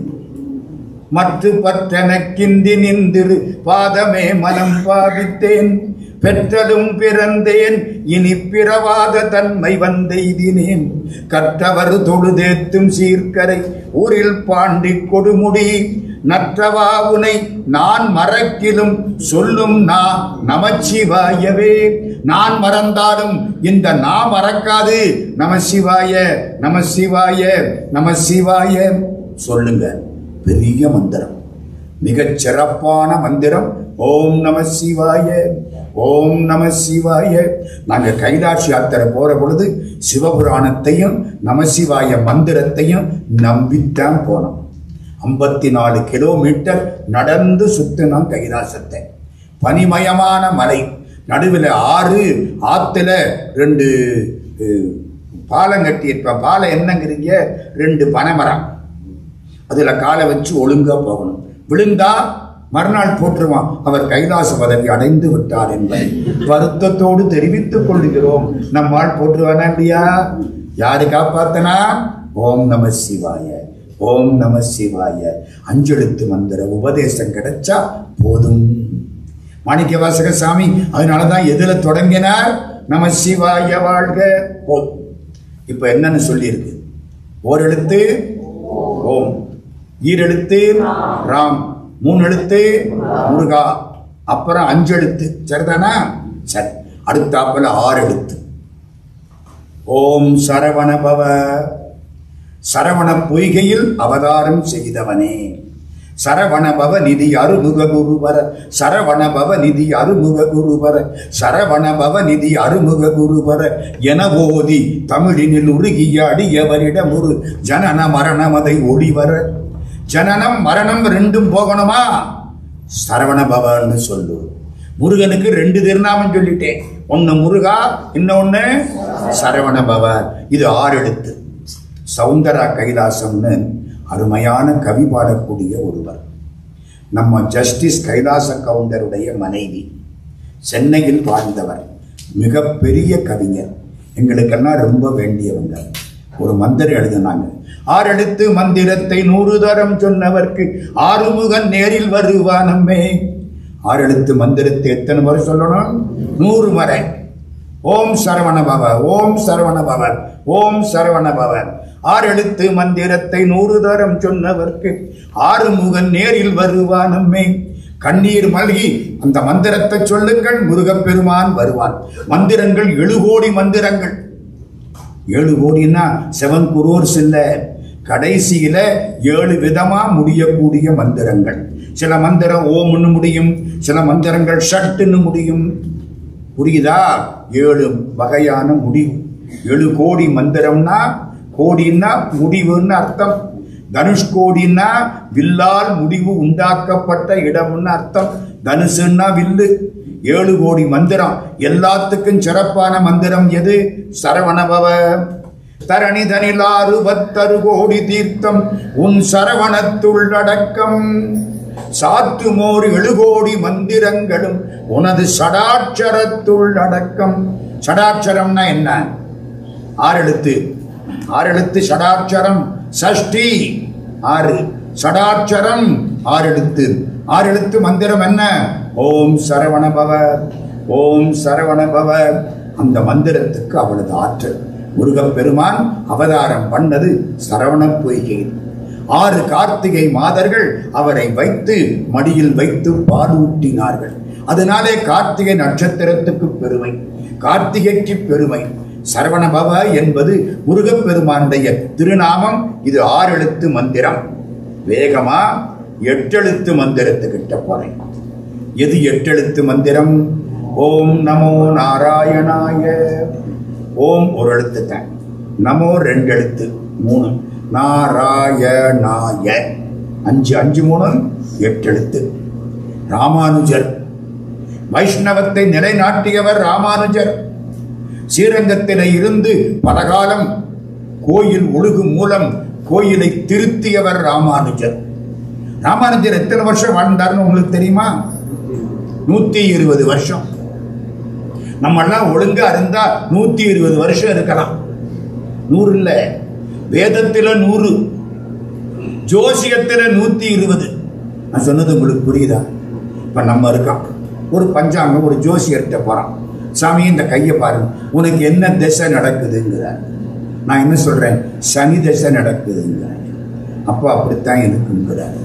S1: மற்ற பற்றனக்கின்றி நின்றிரு பாதமே மனம் பாவித்தேன் பெற்றலும் பிறந்தேன் இனி பிறவாத தன்மை வந்தெய்தினேன் கற்றவர் தொழுதேத்தும் சீர்க்கரை ஊரில் பாண்டி கொடுமுடி நற்றவா உனை நான் மறக்கிலும் சொல்லும் நா நமச்சிவாயவே நான் மறந்தாலும் இந்த நா மறக்காது நமசிவாய நமசிவாய நமசிவாய சொல்லுங்க பெரிய மந்திரம் மிகச் சிறப்பான மந்திரம் ஓம் நம சிவாய ஓம் நம சிவாய நாங்க கைலாஷ் யாத்திரை போற பொழுது சிவபுராணத்தையும் நமசிவாய மந்திரத்தையும் நம்பித்தான் போனோம் ஐம்பத்தி நாலு கிலோமீட்டர் நடந்து சுத்தினோம் கைலாசத்தை பனிமயமான மலை நடுவில் ஆறு ஆத்துல ரெண்டு அஹ், பாலம் கட்டியிருப்பேன் பாலம் என்னங்கிறீங்க ரெண்டு பனைமரம் அதுல காலை வச்சு ஒழுங்கா போகணும் விழுந்தா மறுநாள் போற்றுவான் அவர் கைலாச பதவி அடைந்து விட்டார் என்பதை வருத்தத்தோடு தெரிவித்துக் கொள்கிறோம் நம்மால் போற்றுவானா இல்லையா யாரு காப்பாத்தனா ஓம் நம சிவாய ஓம் நம சிவாய அஞ்செழுத்து மந்திர உபதேசம் கிடைச்சா போதும் மாணிக்க வாசக சாமி அதனாலதான் எதுல தொடங்கினார் நம சிவாய வாழ்க போதும் இப்ப என்னன்னு சொல்லியிருக்கு ஓர் எழுத்து ஓம் ஈரெழுத்து ராம் மூணு எழுத்து முருகா அப்புறம் அஞ்சு எழுத்து சரிதானா சரி அடுத்தாப்புல ஆறு எழுத்து ஓம் சரவண பவ சரவண பொய்கையில் அவதாரம் செய்தவனே சரவண பவ நிதி அருமுக குருவர சரவண பவ நிதி அருமுக குருவர சரவண பவ நிதி அருமுக குருவர என ஓதி தமிழினில் உருகிய அடியவரிடம் ஒரு ஜனன மரணம் அதை ஒளிவர ஜனனம் மரணம் ரெண்டும் போகணுமா சரவண பவன்னு சொல்லு முருகனுக்கு ரெண்டு திருநாமம் சொல்லிட்டேன் ஒன்னு முருகா இன்னொன்னு சரவண பவ இது ஆறு எழுத்து சவுந்தரா கைலாசம்னு அருமையான கவி பாடக்கூடிய ஒருவர் நம்ம ஜஸ்டிஸ் கைலாச கவுண்டருடைய மனைவி சென்னையில் வாழ்ந்தவர் மிகப்பெரிய கவிஞர் எங்களுக்கெல்லாம் ரொம்ப வேண்டியவங்க ஒரு மந்திரம் எழுதினாங்க ஆறெழுத்து மந்திரத்தை நூறு தரம் சொன்னவர்க்கு ஆறுமுகன் நேரில் வருவானம்மே ஆறெழுத்து மந்திரத்தை எத்தனை முறை சொல்லணும் நூறு முறை ஓம் சரவண பவ ஓம் சரவண பவன் ஓம் சரவண பவன் ஆறு எழுத்து மந்திரத்தை நூறு தரம் சொன்னவர்க்கு ஆறு முகன் நேரில் வருவானம்மே கண்ணீர் மல்கி அந்த மந்திரத்தை சொல்லுங்கள் முருகப்பெருமான் வருவான் மந்திரங்கள் எழுகோடி மந்திரங்கள் ஏழு கோடின்னா செவன் குரோர்ஸ் இல்ல கடைசியில ஏழு விதமா முடியக்கூடிய மந்திரங்கள் சில மந்திரம் ஓம்னு முடியும் சில மந்திரங்கள் ஷட்டுன்னு முடியும் புரியுதா ஏழு வகையான முடிவு ஏழு கோடி மந்திரம்னா கோடின்னா முடிவுன்னு அர்த்தம் தனுஷ்கோடின்னா வில்லால் முடிவு உண்டாக்கப்பட்ட இடம்னு அர்த்தம் தனுசுன்னா வில்லு ஏழு கோடி மந்திரம் எல்லாத்துக்கும் சிறப்பான மந்திரம் எது சரவணபவ தரணி தனில் அறுபத்தறு கோடி தீர்த்தம் உன் சரவணத்துள் அடக்கம் சாத்துமோர் எழுகோடி மந்திரங்களும் உனது சடாட்சரத்துள் அடக்கம் சடாட்சரம்னா என்ன ஆறு எழுத்து ஆறு எழுத்து சடாட்சரம் சஷ்டி ஆறு சடாட்சரம் ஆறு எழுத்து ஆறு எழுத்து மந்திரம் என்ன ஓம் சரவண பவ ஓம் சரவண பவ அந்த மந்திரத்துக்கு அவளது ஆற்றல் முருகப்பெருமான் அவதாரம் பண்ணது சரவண பொய்கையில் ஆறு கார்த்திகை மாதர்கள் அவரை வைத்து மடியில் வைத்து பாலூட்டினார்கள் அதனாலே கார்த்திகை நட்சத்திரத்துக்கு பெருமை கார்த்திகைக்கு பெருமை சரவண பவ என்பது முருகப்பெருமானுடைய திருநாமம் இது ஆறு எழுத்து மந்திரம் வேகமா எட்டெழுத்து மந்திரத்துக்கிட்ட போறேன் எது எட்டெழுத்து மந்திரம் ஓம் நமோ நாராயணாய ஓம் ஒரு எழுத்து தான் நமோ ரெண்டு எழுத்து மூணு நாராயணாய அஞ்சு அஞ்சு மூணு எட்டு எழுத்து ராமானுஜர் வைஷ்ணவத்தை நிலைநாட்டியவர் ராமானுஜர் ஸ்ரீரங்கத்திலே இருந்து பலகாலம் கோயில் ஒழுகு மூலம் கோயிலை திருத்தியவர் ராமானுஜர் ராமானுஜர் எத்தனை வருஷம் வாழ்ந்தார்னு உங்களுக்கு தெரியுமா நூத்தி இருபது வருஷம் நம்ம எல்லாம் ஒழுங்கா இருந்தா நூத்தி இருபது வருஷம் இருக்கலாம் நூறு இல்ல வேதத்துல நூறு ஜோசியத்துல நூத்தி இருபது நான் சொன்னது உங்களுக்கு புரியுதா இப்ப நம்ம இருக்கோம் ஒரு பஞ்சாங்கம் ஒரு ஜோசியர்கிட்ட போறான் சாமி இந்த கையை பாருங்க உனக்கு என்ன திசை நடக்குதுங்கிற நான் என்ன சொல்றேன் சனி திசை நடக்குதுங்கிற அப்போ அப்படித்தான் இருக்குங்கிறார்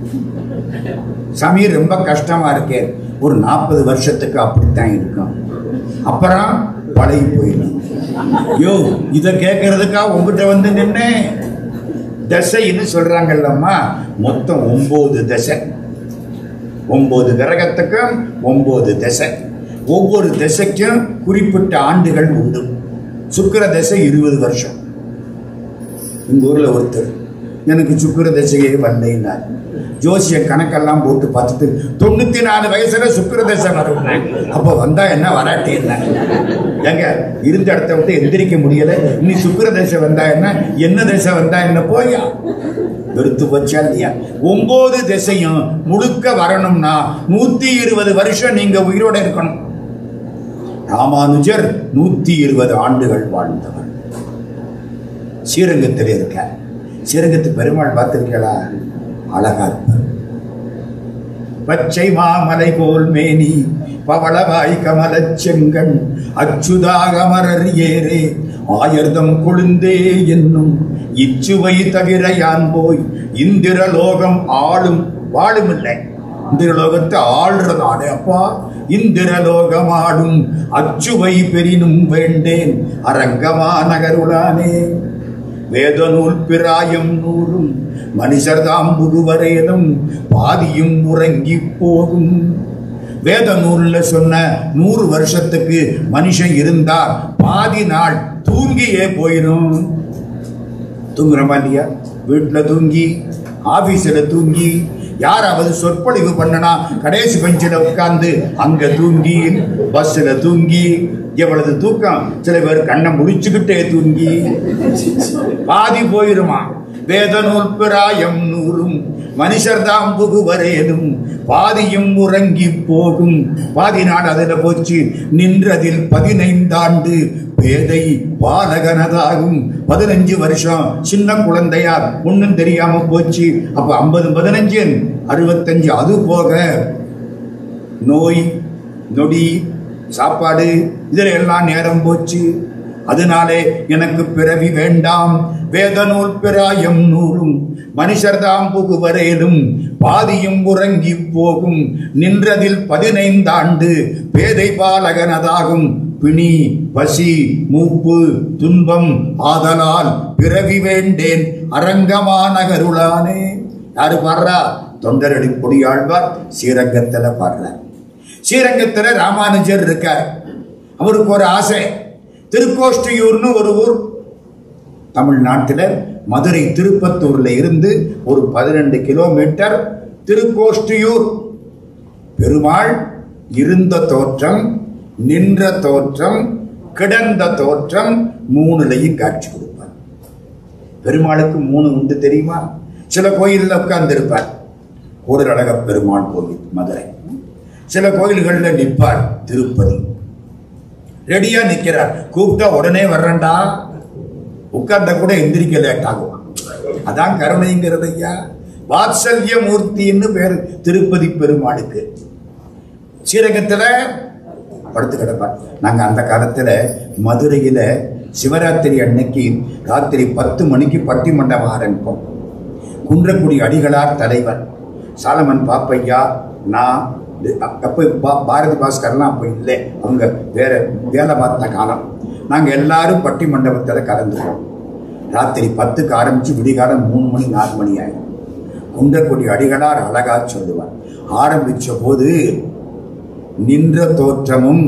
S1: சாமி ரொம்ப கஷ்டமா இருக்கே ஒரு நாற்பது வருஷத்துக்கு அப்படித்தான் இருக்கும் அப்புறம் பழகி போயிடும் யோ இதை கேட்கறதுக்கா உங்ககிட்ட வந்து நின்னேன் தசைன்னு சொல்றாங்கல்லம்மா மொத்தம் ஒன்பது தசை ஒன்பது கிரகத்துக்கும் ஒன்பது திசை ஒவ்வொரு திசைக்கும் குறிப்பிட்ட ஆண்டுகள் உண்டு சுக்கிர திசை இருபது வருஷம் இந்த ஊர்ல ஒருத்தர் எனக்கு சுக்கிர திசையே வரலைன்னார் ஜோசிய கணக்கெல்லாம் போட்டு பார்த்துட்டு தொண்ணூத்தி நாலு வயசுல சுக்கிர திசை வரும் அப்ப வந்தா என்ன வராட்டி என்ன ஏங்க இருந்த இடத்த விட்டு எந்திரிக்க முடியல நீ சுக்கிர திசை வந்தா என்ன என்ன திசை வந்தா என்ன போயா வெறுத்து போச்சா இல்லையா ஒன்பது திசையும் முழுக்க வரணும்னா நூத்தி இருபது வருஷம் நீங்க உயிரோட இருக்கணும் ராமானுஜர் நூத்தி இருபது ஆண்டுகள் வாழ்ந்தவர் ஸ்ரீரங்கத்தில் இருக்கார் ஸ்ரீரங்கத்து பெருமாள் பார்த்திருக்கீங்களா அழகா இருப்பார் பச்சை மாமலை போல் மேனி பவளவாய் கமலச் செங்கண் அச்சுதாகமரர் ஏரே ஆயர்தம் கொழுந்தே என்னும் இச்சுவை தவிர யான் போய் இந்திரலோகம் ஆளும் வாழும் இல்லை இந்திரலோகத்தை ஆள்றதானே அப்பா இந்திரலோகமாடும் அச்சுவை பெரினும் வேண்டேன் அரங்கமா நகருளானே வேத நூல் பிராயம் நூறும் மனுஷர்தாம் முழுவரேனும் பாதியும் உறங்கி போகும் வேத நூல்ல சொன்ன நூறு வருஷத்துக்கு மனுஷன் இருந்தா பாதி நாள் தூங்கியே போயிடும் தூங்குறோமா இல்லையா வீட்டில் தூங்கி ஆபீஸில் தூங்கி யாராவது சொற்பொழிவு பண்ணனா கடைசி பெஞ்சில் உட்கார்ந்து அங்க தூங்கி பஸ்ஸில் தூங்கி எவ்வளவு தூக்கம் சில பேர் கண்ணை முடிச்சுக்கிட்டே தூங்கி பாதி போயிருமா வேத நூல் பிராயம் நூறும் மனுஷர் தாம் புகுவரேனும் பாதியும் உறங்கி போகும் பாதி நாடு அதுல போச்சு நின்றதில் பதினைந்தாண்டு பேதை பாலகனதாகும் பதினஞ்சு வருஷம் சின்ன குழந்தையா ஒண்ணும் தெரியாம போச்சு அப்ப ஐம்பது பதினஞ்சு அறுபத்தஞ்சு அது போக நோய் நொடி சாப்பாடு இதில் எல்லாம் நேரம் போச்சு அதனாலே எனக்கு பிறவி வேண்டாம் வேத நூல் பிராயம் நூறும் மனுஷர்தாம் புகுவரேலும் பாதியும் உறங்கி போகும் நின்றதில் பதினைந்தாண்டு பேதை பாலகனதாகும் பிணி பசி மூப்பு துன்பம் ஆதலால் பிறவி வேண்டேன் அரங்கமா நகருளானே யாரு பாடுறா தொண்டரடி பொடியாழ்வார் ஸ்ரீரங்கத்துல பாடுறார் ஸ்ரீரங்கத்துல ராமானுஜர் இருக்கார் அவருக்கு ஒரு ஆசை திருக்கோஷ்டியூர்னு ஒரு ஊர் தமிழ்நாட்டில் மதுரை திருப்பத்தூர்ல இருந்து ஒரு பதினெண்டு கிலோமீட்டர் திருக்கோஷ்டியூர் பெருமாள் இருந்த தோற்றம் நின்ற தோற்றம் கிடந்த தோற்றம் மூணுலையும் காட்சி கொடுப்பார் பெருமாளுக்கு மூணு உண்டு தெரியுமா சில கோயிலில் உட்கார்ந்து இருப்பார் கூடலழக பெருமாள் கோவில் மதுரை சில கோயில்களில் நிற்பார் திருப்பதி ரெடியா நிக்கிறார் கூப்பிட்டா உடனே வர்றேன்டா உட்கார்ந்த கூட எந்திரிக்க லேட் ஆகும் அதான் கருணைங்கிறது ஐயா வாத்சல்ய மூர்த்தின்னு பேர் திருப்பதி பெருமாளுக்கு ஸ்ரீரங்கத்துல படுத்து கிடப்பார் நாங்க அந்த காலத்துல மதுரையில சிவராத்திரி அன்னைக்கு ராத்திரி பத்து மணிக்கு பட்டிமண்டபம் ஆரம்பிப்போம் குன்றக்குடி அடிகளார் தலைவர் சாலமன் பாப்பையா நான் இது அ- அப்போ பா- பாரதி பாஸ்கர்லாம் அப்போ இல்லை அவங்க வேற வேலை பார்த்த காலம் நாங்கள் எல்லாரும் பட்டி மண்டபத்தில் கலந்துக்கிறோம் ராத்திரி பத்துக்கு ஆரம்பிச்சு விடிகாலம் மூணு மணி நாலு மணி ஆயிடும் குன்றக்குடி அடிகளார் அழகா சொல்லுவார் ஆரம்பிச்ச போது நின்ற தோற்றமும்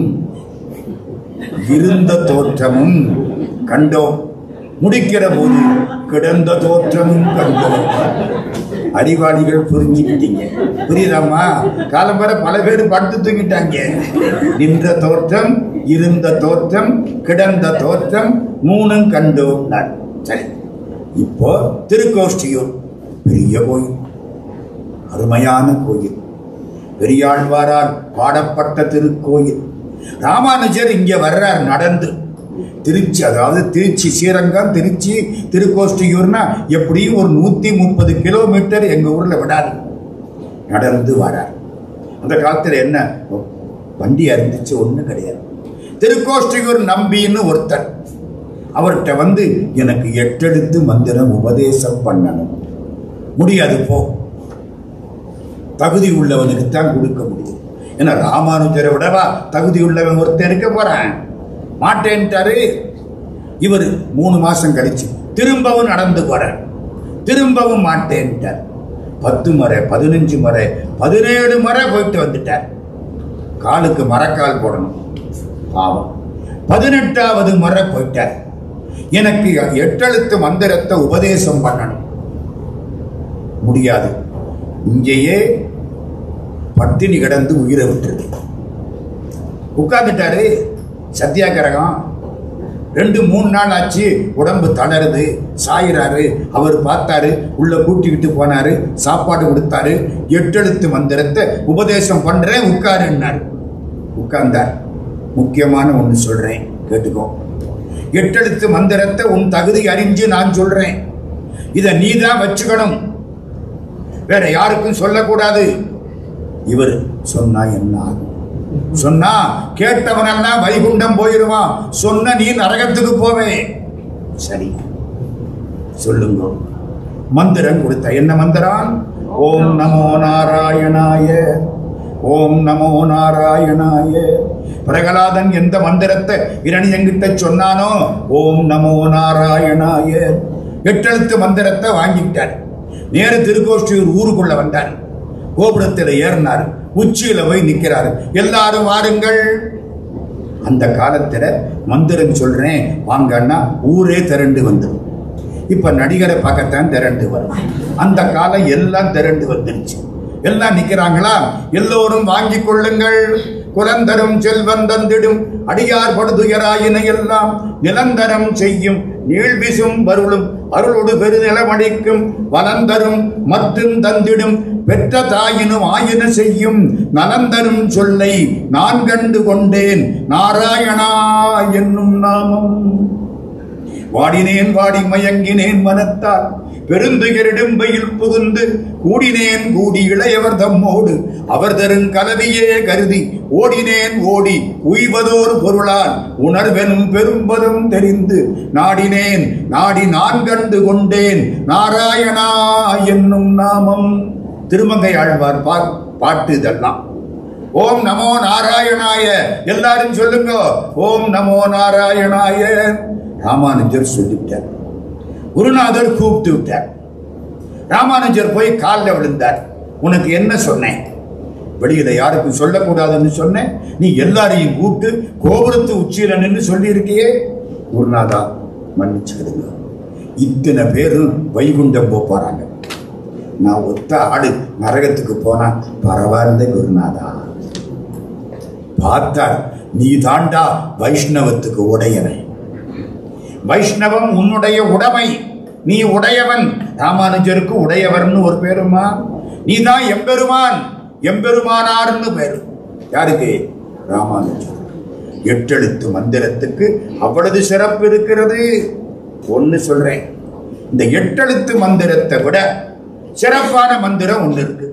S1: இருந்த தோற்றமும் கண்டோம் முடிக்கிற போது கிடந்த தோற்றமும் கண்டோம் அறிவாளிகள் புரிஞ்சுக்கிட்டீங்க புரியுதாம்மா காலம்பர பல பேர் படுத்து தூங்கிட்டாங்க நின்ற தோற்றம் இருந்த தோற்றம் கிடந்த தோற்றம் மூணும் கண்டோம் சரி இப்போ திருக்கோஷ்டியூர் பெரிய கோயில் அருமையான கோயில் பெரியாழ்வாரால் பாடப்பட்ட திருக்கோயில் ராமானுஜர் இங்க வர்றார் நடந்து திருச்சி அதாவது திருச்சி ஸ்ரீரங்கம் திருச்சி திருக்கோஷ்டியூர்னா எப்படியும் ஒரு நூத்தி முப்பது கிலோமீட்டர் எங்க ஊர்ல விடாது நடந்து வரார் அந்த காலத்துல என்ன வண்டி இருந்துச்சு ஒண்ணும் கிடையாது திருக்கோஷ்டியூர் நம்பின்னு ஒருத்தர் அவர்கிட்ட வந்து எனக்கு எட்டெழுத்து மந்திரம் உபதேசம் பண்ணணும் முடியாது போ தகுதி உள்ளவனுக்கு தான் கொடுக்க முடியும் ஏன்னா ராமானுஜரை விடவா தகுதி உள்ளவன் ஒருத்தன் இருக்க போறான் மாட்டேன்ட்டாரு இவர் மூணு மாசம் கழிச்சு திரும்பவும் நடந்து போறார் திரும்பவும் மாட்டேன்ட்டார் பத்து முறை பதினஞ்சு முறை பதினேழு முறை போயிட்டு வந்துட்டார் காலுக்கு மரக்கால் போடணும் பாவம் பதினெட்டாவது முறை போயிட்டார் எனக்கு எட்டெழுத்து மந்திரத்தை உபதேசம் பண்ணணும் முடியாது இங்கேயே பட்டினி கிடந்து உயிரை விட்டுருக்கு உட்கார்ந்துட்டாரு சத்தியாகிரகம் ரெண்டு மூணு நாள் ஆச்சு உடம்பு தளருது சாயிறாரு அவர் பார்த்தாரு உள்ள கூட்டிக்கிட்டு போனாரு சாப்பாடு கொடுத்தாரு எட்டெழுத்து மந்திரத்தை உபதேசம் பண்றேன் உட்காருன்னாரு உட்கார்ந்தார் முக்கியமான ஒன்று சொல்றேன் கேட்டுக்கோ எட்டெழுத்து மந்திரத்தை உன் தகுதி அறிஞ்சு நான் சொல்றேன் இதை நீ தான் வச்சுக்கணும் வேற யாருக்கும் சொல்லக்கூடாது இவர் சொன்னா என்ன ஆகும் சொன்னா கேட்டவனெல்லாம் வைகுண்டம் போயிருவான் சொன்ன நீ நரகத்துக்கு போவே சரி சொல்லுங்க மந்திரம் கொடுத்த என்ன மந்திரம் ஓம் நமோ நாராயணாய ஓம் நமோ நாராயணாய பிரகலாதன் எந்த மந்திரத்தை இரணியங்கிட்ட சொன்னானோ ஓம் நமோ நாராயணாய எட்டெழுத்து மந்திரத்தை வாங்கிட்டார் நேரு திருக்கோஷ்டியூர் ஊருக்குள்ள வந்தார் கோபுரத்தில் ஏறினார் உச்சியில போய் நிக்கிறார் எல்லாரும் வாருங்கள் அந்த காலத்துல மந்திரம் சொல்றேன் வாங்கன்னா ஊரே திரண்டு வந்துடும் இப்ப நடிகரை பார்க்கத்தான் திரண்டு வரும் அந்த காலம் எல்லாம் திரண்டு வந்துருச்சு எல்லாம் நிக்கிறாங்களா எல்லோரும் வாங்கிக் கொள்ளுங்கள் குலந்தரும் செல்வம் தந்திடும் அடியார் படுதுயராயின எல்லாம் நிலந்தரம் செய்யும் நீழ்விசும் வருளும் அருளோடு பெருநிலமடிக்கும் வலந்தரும் மற்றும் தந்திடும் பெற்ற தாயினும் ஆயின செய்யும் நலந்தரும் சொல்லை நான் கண்டு கொண்டேன் நாராயணா என்னும் நாமம் வாடினேன் வாடி மயங்கினேன் மனத்தால் பெருந்துயரிடும்பையில் புகுந்து கூடினேன் கூடி இளையவர் தம்மோடு அவர் தரும் கலவியே கருதி ஓடினேன் ஓடி உய்வதோர் பொருளால் உணர்வெனும் பெரும்பதும் தெரிந்து நாடினேன் நாடி நான் கண்டு கொண்டேன் நாராயணா என்னும் நாமம் திருமங்கை ஆழ்வார் பா பாட்டு இதெல்லாம் ஓம் நமோ நாராயணாய எல்லாரும் சொல்லுங்க ஓம் நமோ நாராயணாய ராமானுஜர் சொல்லிவிட்டார் குருநாதர் கூப்பிட்டு விட்டார் ராமானுஜர் போய் காலில் விழுந்தார் உனக்கு என்ன சொன்னேன் வெளியில யாருக்கும் சொல்லக்கூடாதுன்னு சொன்னேன் நீ எல்லாரையும் கூப்பிட்டு கோபுரத்து உச்சியில நின்று சொல்லியிருக்கியே குருநாதா மன்னிச்சுக்கிடுங்க இத்தனை பேரும் வைகுண்டம் போப் போறாங்க நான் ஒத்த ஆடு நரகத்துக்கு போனா பரவாயில்ல குருநாதா பார்த்தார் நீ தாண்டா வைஷ்ணவத்துக்கு உடையவன் வைஷ்ணவம் உன்னுடைய உடைமை நீ உடையவன் ராமானுஜருக்கு உடையவர்னு ஒரு பேருமா நீ தான் எம்பெருமான் எம்பெருமானார்னு பேரு யாருக்கு ராமானுஜர் எட்டெழுத்து மந்திரத்துக்கு அவ்வளவு சிறப்பு இருக்கிறது ஒன்னு சொல்றேன் இந்த எட்டெழுத்து மந்திரத்தை விட சிறப்பான மந்திரம் ஒன்று இருக்கு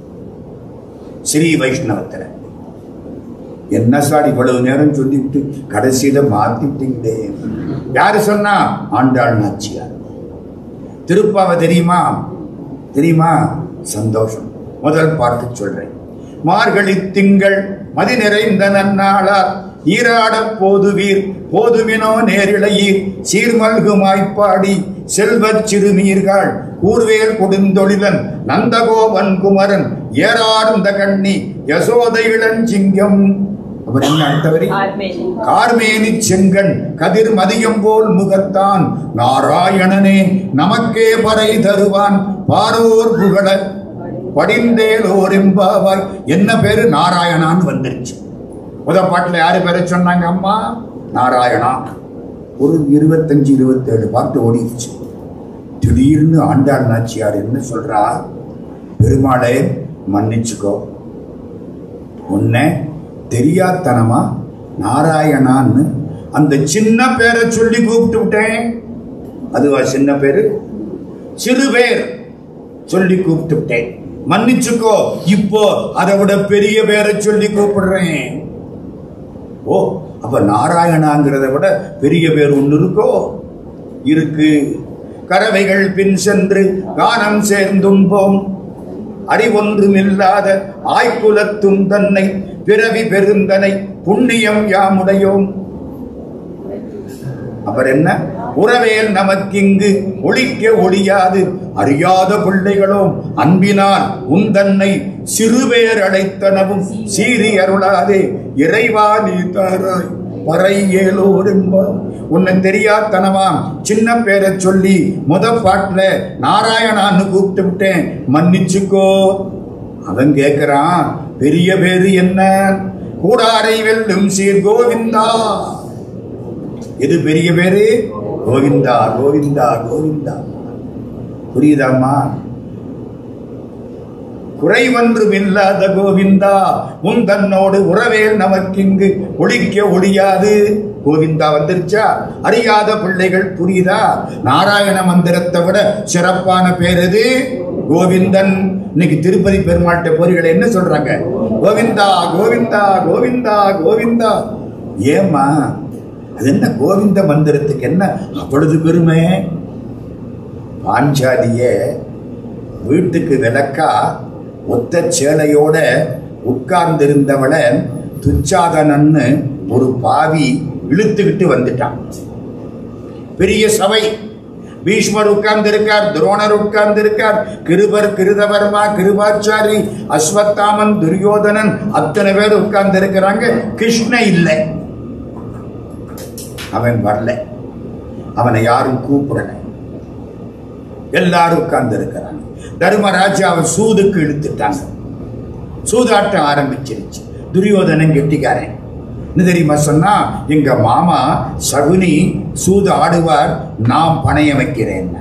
S1: ஸ்ரீ வைஷ்ணவத்துல என்ன சார் இவ்வளவு நேரம் சொல்லிவிட்டு கடைசியில மாத்திட்டீங்களே யாரு சொன்னா ஆண்டாள் நாச்சியார் திருப்பாவை தெரியுமா தெரியுமா சந்தோஷம் முதல் பாட்டு சொல்றேன் மார்கழி திங்கள் மதி நிறைந்த நன்னாளார் நீராடப் போதுவீர் போதுவினோ நேரிழையீர் சீர்மல்குமாய்ப்பாடி செல்வச் சிறுமீர்கள் கூர்வேல் கொடுந்தொழிலன் நந்தகோபன் குமரன் ஏறார்ந்த கண்ணி யசோதை இளஞ்சிங்கம் அவர் என்ன அடுத்தவரி கார்மேனி செங்கண் கதிர் மதியம் போல் முகத்தான் நாராயணனே நமக்கே பறை தருவான் பாரோர் புகழ படிந்தேலோர் எம்பாவாய் என்ன பேரு நாராயணான்னு வந்துருச்சு முத பாட்டுல யாரு பேரை சொன்னாங்க அம்மா நாராயணா ஒரு இருபத்தஞ்சு இருபத்தேழு பாட்டு ஓடிடுச்சு திடீர்னு ஆண்டாள் நாச்சியார் என்ன சொல்றா பெருமாளே மன்னிச்சுக்கோ உன்னை தெரியாத்தனமா நாராயணான்னு அந்த சின்ன பேரை சொல்லி கூப்பிட்டு விட்டேன் அதுவா சின்ன பேரு சிறு பேர் சொல்லி கூப்பிட்டு விட்டேன் மன்னிச்சுக்கோ இப்போ அதை விட பெரிய பேரை சொல்லி கூப்பிடுறேன் ஓ அப்ப நாராயணாங்கிறத விட பெரிய பேர் ஒன்று இருக்கோ இருக்கு கறவைகள் பின் சென்று கானம் சேர்ந்தும்போம் அறிவொன்றுமில்லாத ஆய்குலத்தும் தன்னை பிறவி பெருந்தனை புண்ணியம் யாமுடையோம் அப்புறம் என்ன உறவேல் நமக்கிங்கு ஒழிக்க ஒழியாது அறியாத பிள்ளைகளோம் அன்பினால் உந்தன்னை சிறுபேர் அழைத்தனவும் சீறி அருளாதே இறைவா நீ தாராய் பறை ஏலோர் என்பார் உன்னை தெரியாதனமா சின்ன பேரை சொல்லி முத பாட்டுல நாராயணான்னு கூப்பிட்டு விட்டேன் மன்னிச்சுக்கோ அவன் கேட்கிறான் பெரிய பேரு என்ன கூடாரை வெல்லும் சீர் கோவிந்தா எது பெரிய பேரு கோவிந்தா கோவிந்தா கோவிந்தா புரியுதாம்மா குறைவன்றும் இல்லாத கோவிந்தா உன் தன்னோடு உறவேல் நமக்கிங்கு ஒழிக்க ஒழியாது கோவிந்தா வந்துருச்சா அறியாத பிள்ளைகள் புரியுதா நாராயண மந்திரத்தை விட சிறப்பான பேர் எது கோவிந்தன் இன்னைக்கு திருப்பதி பெருமாள்கிட்ட போரிகளை என்ன சொல்றாங்க கோவிந்தா கோவிந்தா கோவிந்தா கோவிந்தா ஏம்மா அது என்ன கோவிந்த மந்திரத்துக்கு என்ன அவ்வளவு பெருமை பாஞ்சாலிய வீட்டுக்கு விளக்கா ஒத்த சேலையோட உட்கார்ந்திருந்தவளை துச்சாதனன்னு ஒரு பாவி இழுத்துக்கிட்டு வந்துட்டான் பெரிய சபை பீஷ்மர் உட்கார்ந்திருக்கார் துரோணர் உட்கார்ந்திருக்கார் கிருபர் கிருதவர்மா கிருபாச்சாரி அஸ்வத்தாமன் துரியோதனன் அத்தனை பேர் உட்கார்ந்திருக்கிறாங்க கிருஷ்ண இல்லை அவன் வரல அவனை யாரும் கூப்பிடல எல்லாரும் உட்கார்ந்து இருக்கிறாங்க தர்மராஜா அவன் சூதுக்கு இழுத்துட்டாங்க சூதாட்டம் ஆரம்பிச்சிருச்சு துரியோதனன் கெட்டிக்காரன் என்ன தெரியுமா சொன்னா எங்க மாமா சகுனி சூது ஆடுவார் நான் பணைய வைக்கிறேன்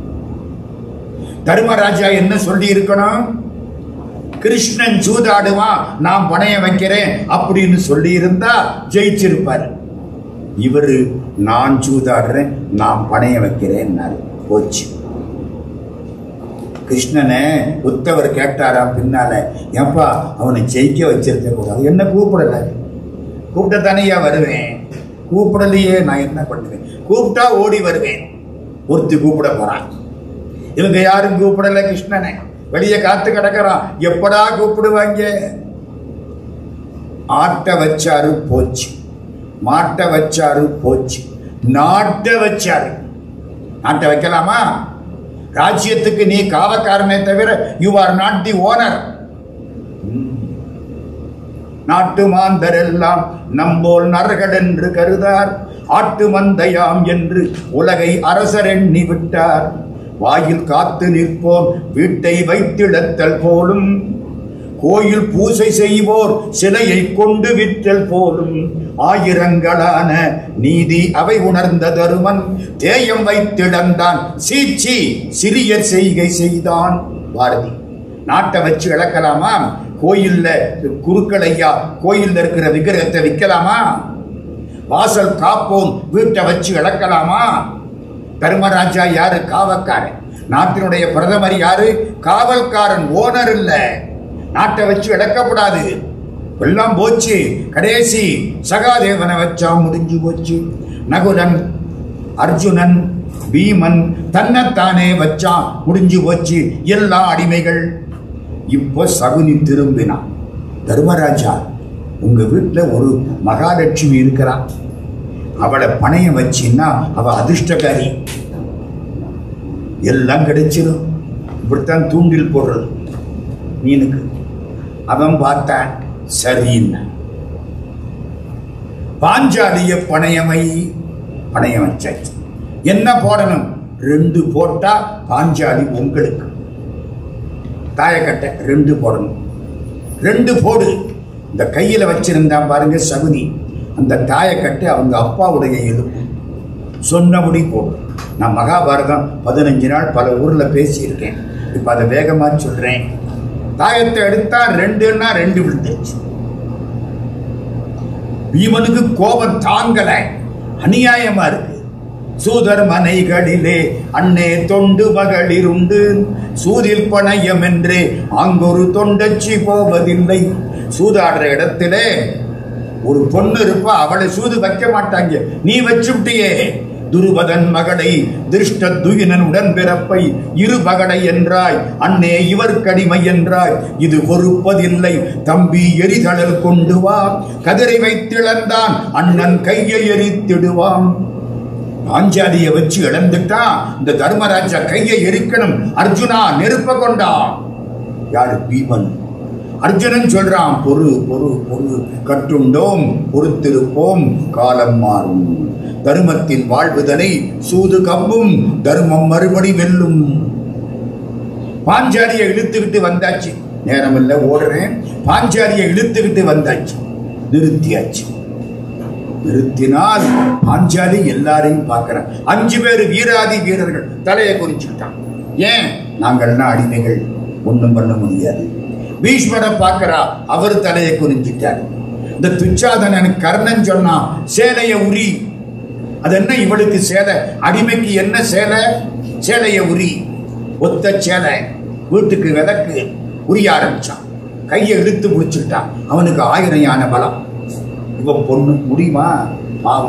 S1: தர்மராஜா என்ன சொல்லி இருக்கணும் கிருஷ்ணன் சூதாடுவான் நான் பணைய வைக்கிறேன் அப்படின்னு சொல்லி இருந்தா ஜெயிச்சிருப்பாரு இவரு நான் சூதாடுறேன் நான் பணைய வைக்கிறேன்னாரு போச்சு கிருஷ்ணனை உத்தவர் கேட்டாராம் பின்னால ஏப்பா அவனை ஜெயிக்க வச்சிருக்க கூடாது என்ன கூப்பிடல கூப்பிட்ட தானேயா வருவேன் கூப்பிடலையே நான் என்ன பண்ணுவேன் கூப்பிட்டா ஓடி வருவேன் ஒருத்தி கூப்பிட போறான் இவங்க யாரும் கூப்பிடல கிருஷ்ணனை வெளியே காத்து கிடக்கிறான் எப்படா கூப்பிடுவாங்க ஆட்ட வச்சாரு போச்சு மாட்ட வச்சாரு போச்சு நாட்ட வச்சாரு நாட்டை வைக்கலாமா ராஜ்யத்துக்கு நீ காவக்காரனே தவிர you are not the owner நாட்டு மாந்தர் எல்லாம் நம்போல் நரகன் என்று கருதார் ஆட்டு மந்தையாம் என்று உலகை அரசர் எண்ணி விட்டார் வாயில் காத்து நிற்போம் வீட்டை வைத்திடத்தல் போலும் கோயில் பூசை செய்வோர் சிலையை கொண்டு விற்றல் போலும் ஆயிரங்களான நீதி அவை உணர்ந்த தருமன் தேயம் வைத்திடந்தான் சீச்சி சிறிய செய்கை செய்தான் பாரதி நாட்டை வச்சு இழக்கலாமா கோயில்ல குருக்களையா கோயில்ல இருக்கிற விக்கிரகத்தை விற்கலாமா வாசல் காப்போம் வீட்டை வச்சு இழக்கலாமா தர்மராஜா யாரு காவக்காரன் நாட்டினுடைய பிரதமர் யாரு காவல்காரன் ஓனர் இல்ல நாட்டை வச்சு இழக்கப்படாது எல்லாம் போச்சு கடைசி சகாதேவனை வச்சா முடிஞ்சு போச்சு நகுலன் அர்ஜுனன் பீமன் தன்னைத்தானே வச்சான் முடிஞ்சு போச்சு எல்லா அடிமைகள் இப்போ சகுனி திரும்பினான் தர்மராஜா உங்க வீட்டுல ஒரு மகாலட்சுமி இருக்கிறா அவளை பணையம் வச்சின்னா அவ அதிர்ஷ்டக்காரி எல்லாம் கிடைச்சிடும் இப்படித்தான் தூண்டில் போடுறது மீனுக்கு அவன் பார்த்தான் சரின்னா பாஞ்சாலிய பணையமை பணையம் வச்சாச்சு என்ன போடணும் ரெண்டு போட்டா பாஞ்சாலி உங்களுக்கு தாயக்கட்டை ரெண்டு போடணும் ரெண்டு போடு இந்த கையில வச்சிருந்தான் பாருங்க சகுனி அந்த தாயக்கட்டை அவங்க அப்பாவுடைய எலும்பு சொன்னபடி போடு நான் மகாபாரதம் பதினஞ்சு நாள் பல ஊர்ல பேசியிருக்கேன் இப்ப அதை வேகமா சொல்றேன் தாயத்தை எடுத்தா ரெண்டுன்னா ரெண்டு விழுந்துருச்சு பீமனுக்கு கோபம் தாங்கல அநியாயமா இருக்கு சூதர் மனைகளிலே அன்னே தொண்டு மகளிருண்டு சூதில் பணயம் என்று அங்கொரு தொண்டச்சி போவதில்லை சூதாடுற இடத்திலே ஒரு பொண்ணு இருப்பா அவளை சூது வைக்க மாட்டாங்க நீ வச்சுட்டியே துருபதன் மகளை திருஷ்ட துயினன் உடன்பிறப்பை இரு மகடை என்றாய் அன்னே இவர் கடிமை என்றாய் இது பொறுப்பதில்லை தம்பி எரிதழல் கொண்டு வா கதிரை வைத்திழந்தான் அண்ணன் கையை எரித்திடுவான் பாஞ்சாலியை வச்சு இழந்துட்டா இந்த தர்மராஜா கையை எரிக்கணும் அர்ஜுனா நெருப்ப கொண்டான் யாரு பீமன் அர்ஜுனன் சொல்றான் பொறு பொறு பொறு கட்டுண்டோம் பொறுத்திருப்போம் காலம் மாறும் தருமத்தின் வாழ்வுதனை சூது கம்பும் தர்மம் மறுபடி வெல்லும் பாஞ்சாலியை இழுத்துக்கிட்டு வந்தாச்சு நேரம் இல்ல ஓடுறேன் பாஞ்சாலியை இழுத்துக்கிட்டு வந்தாச்சு நிறுத்தியாச்சு நிறுத்தினால் பாஞ்சாலி எல்லாரையும் பார்க்கிறான் அஞ்சு பேர் வீராதி வீரர்கள் தலையை குறிச்சுக்கிட்டான் ஏன் நாங்கள்னா அடிமைகள் ஒண்ணும் பண்ண முடியாது பீஷ்மரை பார்க்கிறா அவர் தலையை குறிஞ்சிட்டார் இந்த துச்சாதனன் கர்ணன் சொன்னான் சேலைய உரி அது என்ன இவளுக்கு சேலை அடிமைக்கு என்ன சேலை சேலைய உரி ஒத்த சேலை வீட்டுக்கு விளக்கு உரிய ஆரம்பிச்சான் கையை இழுத்து முடிச்சுக்கிட்டான் அவனுக்கு ஆயிரம் யான பலம் இவன் பொண்ணு முடியுமா பாவம்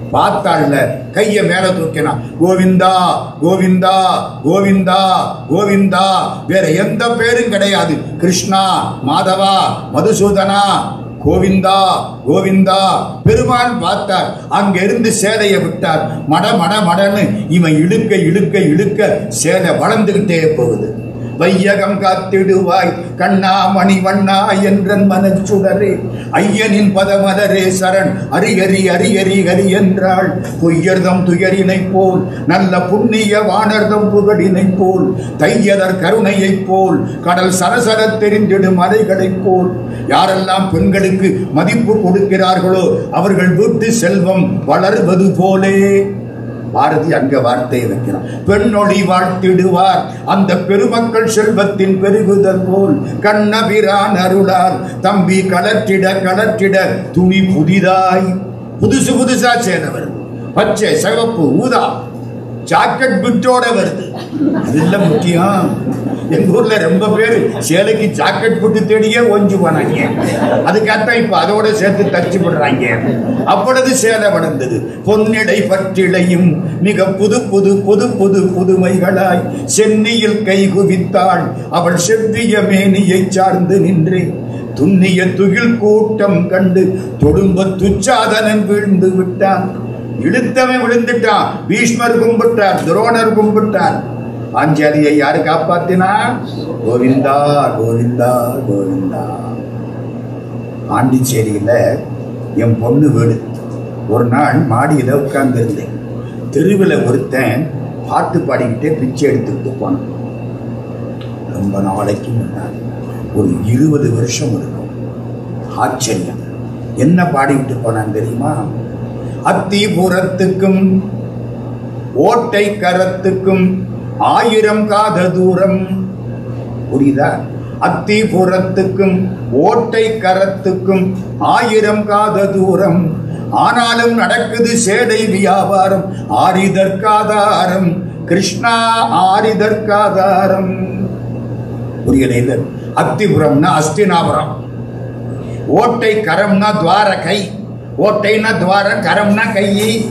S1: பார்த்தாள்ல கைய மேல தூக்கினான் கோவிந்தா கோவிந்தா கோவிந்தா கோவிந்தா வேற எந்த பேரும் கிடையாது கிருஷ்ணா மாதவா மதுசூதனா கோவிந்தா கோவிந்தா பெருமாள் பார்த்தார் அங்கிருந்து சேலையை விட்டார் மட மட மடன்னு இவன் இழுக்க இழுக்க இழுக்க சேலை வளர்ந்துகிட்டே போகுது வையகம் காத்திடுவாய் கண்ணா மணி வண்ணா என்றன் மனச்சுடரே ஐயனின் பதமலரே சரண் அரியரி அரியரி ஹரி என்றாள் பொய்யர்தம் துயரினைப் போல் நல்ல புண்ணிய வானர்தம் புகழினைப் போல் தையதர் கருணையைப் போல் கடல் சரசர தெரிந்திடும் அலைகளைப் போல் யாரெல்லாம் பெண்களுக்கு மதிப்பு கொடுக்கிறார்களோ அவர்கள் வீட்டு செல்வம் வளர்வது போலே பாரதி அங்க வார்த்தையை வைக்கிறான் பெண்ணொழி வாழ்த்திடுவார் அந்த பெருமக்கள் செல்வத்தின் பெருகுதல் போல் கண்ணபிரான் அருளார் தம்பி கலற்றிட கலற்றிட துணி புதிதாய் புதுசு புதுசா சேர வருது பச்சை சிவப்பு ஊதா ஜாக்கெட் பிட்டோட வருது அது இல்ல முக்கியம் எங்க ஊர்ல ரொம்ப பேர் சேலைக்கு ஜாக்கெட் புட்டு தேடியே ஒஞ்சு போனாங்க அதுக்காகத்தான் இப்ப அதோட சேர்த்து தச்சு விடுறாங்க அப்பொழுது சேலை வளர்ந்தது பொன்னிடை பற்றிடையும் மிக புது புது புது புது புதுமைகளாய் சென்னியில் கை குவித்தாள் அவள் செவ்விய மேனியை சார்ந்து நின்று துண்ணிய துகில் கூட்டம் கண்டு தொடும்ப துச்சாதனன் வீழ்ந்து விட்டான் இழுத்தவன் விழுந்துட்டான் பீஷ்மர் கும்பிட்டார் துரோணர் கும்பிட்டார் பாஞ்சாலியை யாரு காப்பாத்தினா கோவிந்தா கோவிந்தா கோவிந்தா பாண்டிச்சேரியில என் பொண்ணு வீடு ஒரு நாள் மாடியில உட்கார்ந்து இருந்தேன் தெருவில் ஒருத்தன் பாட்டு பாடிக்கிட்டே பிச்சை எடுத்துக்கிட்டு போனான் ரொம்ப நாளைக்கு முன்னாடி ஒரு இருபது வருஷம் இருக்கும் ஆச்சரியம் என்ன பாடிக்கிட்டு போனான் தெரியுமா அத்திபுரத்துக்கும் ஓட்டை கரத்துக்கும் ஆயிரம் காத தூரம் புரியுதா அத்திபுரத்துக்கும் ஓட்டை கரத்துக்கும் ஆயிரம் காத தூரம் ஆனாலும் நடக்குது சேடை வியாபாரம் ஆரிதற்காதாரம் கிருஷ்ணா ஆரிதற்காதாரம் புரியல இல்ல அத்திபுரம்னா அஸ்தினாபுரம் ஓட்டை கரம்னா துவாரகை ஓட்டைனா துவாரம் கரம்னா கை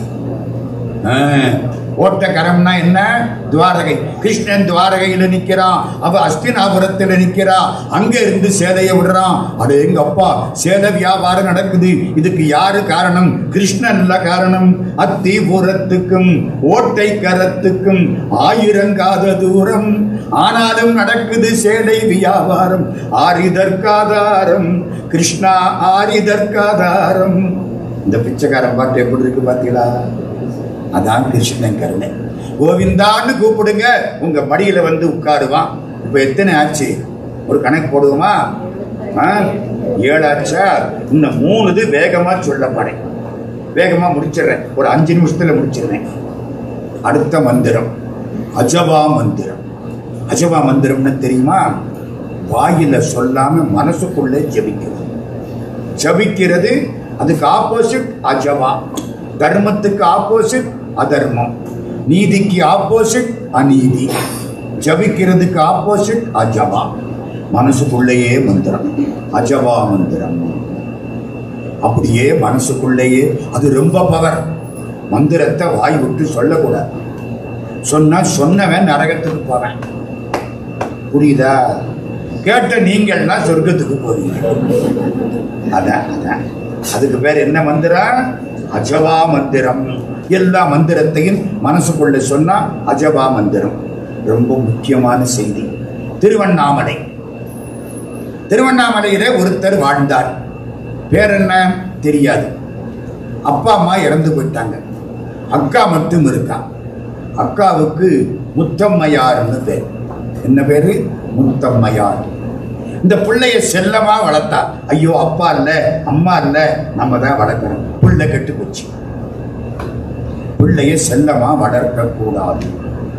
S1: ஓட்ட கரம்னா என்ன துவாரகை கிருஷ்ணன் துவாரகையில நிக்கிறான் அவ அஸ்தினாபுரத்துல நிக்கிறா அங்க இருந்து சேலையை விடுறான் அது எங்க அப்பா சேலை வியாபாரம் நடக்குது இதுக்கு யாரு காரணம் கிருஷ்ணன் இல்ல காரணம் அத்திபுரத்துக்கும் ஓட்டை கரத்துக்கும் ஆயிரங்காத தூரம் ஆனாலும் நடக்குது சேலை வியாபாரம் ஆரிதற்காதாரம் கிருஷ்ணா ஆரிதற்காதாரம் இந்த பிச்சைக்காரன் பாட்டு எப்படி இருக்கு பாத்தீங்களா அதான் கிருஷ்ணன் கருணை கோவிந்தான்னு கூப்பிடுங்க உங்க மடியில வந்து உட்காருவான் இப்ப எத்தனை ஆச்சு ஒரு கணக்கு போடுவோமா ஆ? ஏழாச்சா இன்னும் மூணு இது வேகமா சொல்ல போறேன் வேகமா முடிச்சிடுறேன் ஒரு அஞ்சு நிமிஷத்துல முடிச்சிடுறேன் அடுத்த மந்திரம் அஜபா மந்திரம் அஜபா மந்திரம்னு தெரியுமா வாயில சொல்லாம மனசுக்குள்ளே ஜெபிக்கிறது ஜபிக்கிறது அதுக்கு ஆப்போசிட் அஜவா தர்மத்துக்கு ஆப்போசிட் அதர்மம் நீதிக்கு ஆப்போசிட் அநீதி ஜபிக்கிறதுக்கு ஆப்போசிட் அஜவா மனசுக்குள்ளேயே மந்திரம் அஜவா மந்திரம் அப்படியே மனசுக்குள்ளேயே அது ரொம்ப பவர் மந்திரத்தை வாய் விட்டு சொல்லக்கூடாது சொன்னா சொன்னவன் நரகத்துக்கு போவேன் புரியுதா கேட்ட நீங்கள்லாம் சொர்க்கத்துக்கு போவீங்க அதான் அதான் அதுக்கு பேர் என்ன மந்திரம் அஜபா மந்திரம் எல்லா மந்திரத்தையும் மனசுக்குள்ள சொன்னா அஜபா மந்திரம் ரொம்ப முக்கியமான செய்தி திருவண்ணாமலை திருவண்ணாமலையில ஒருத்தர் வாழ்ந்தார் பேர் என்ன தெரியாது அப்பா அம்மா இறந்து போயிட்டாங்க அக்கா மட்டும் இருக்கா அக்காவுக்கு முத்தம்மையார்னு பேர் என்ன பேரு முத்தம்மையார் இந்த பிள்ளைய செல்லமா வளர்த்தா ஐயோ அப்பா இல்ல அம்மா இல்ல நம்ம தான் வளர்க்கணும் பிள்ளை கெட்டு போச்சு பிள்ளைய செல்லமா வளர்க்க கூடாது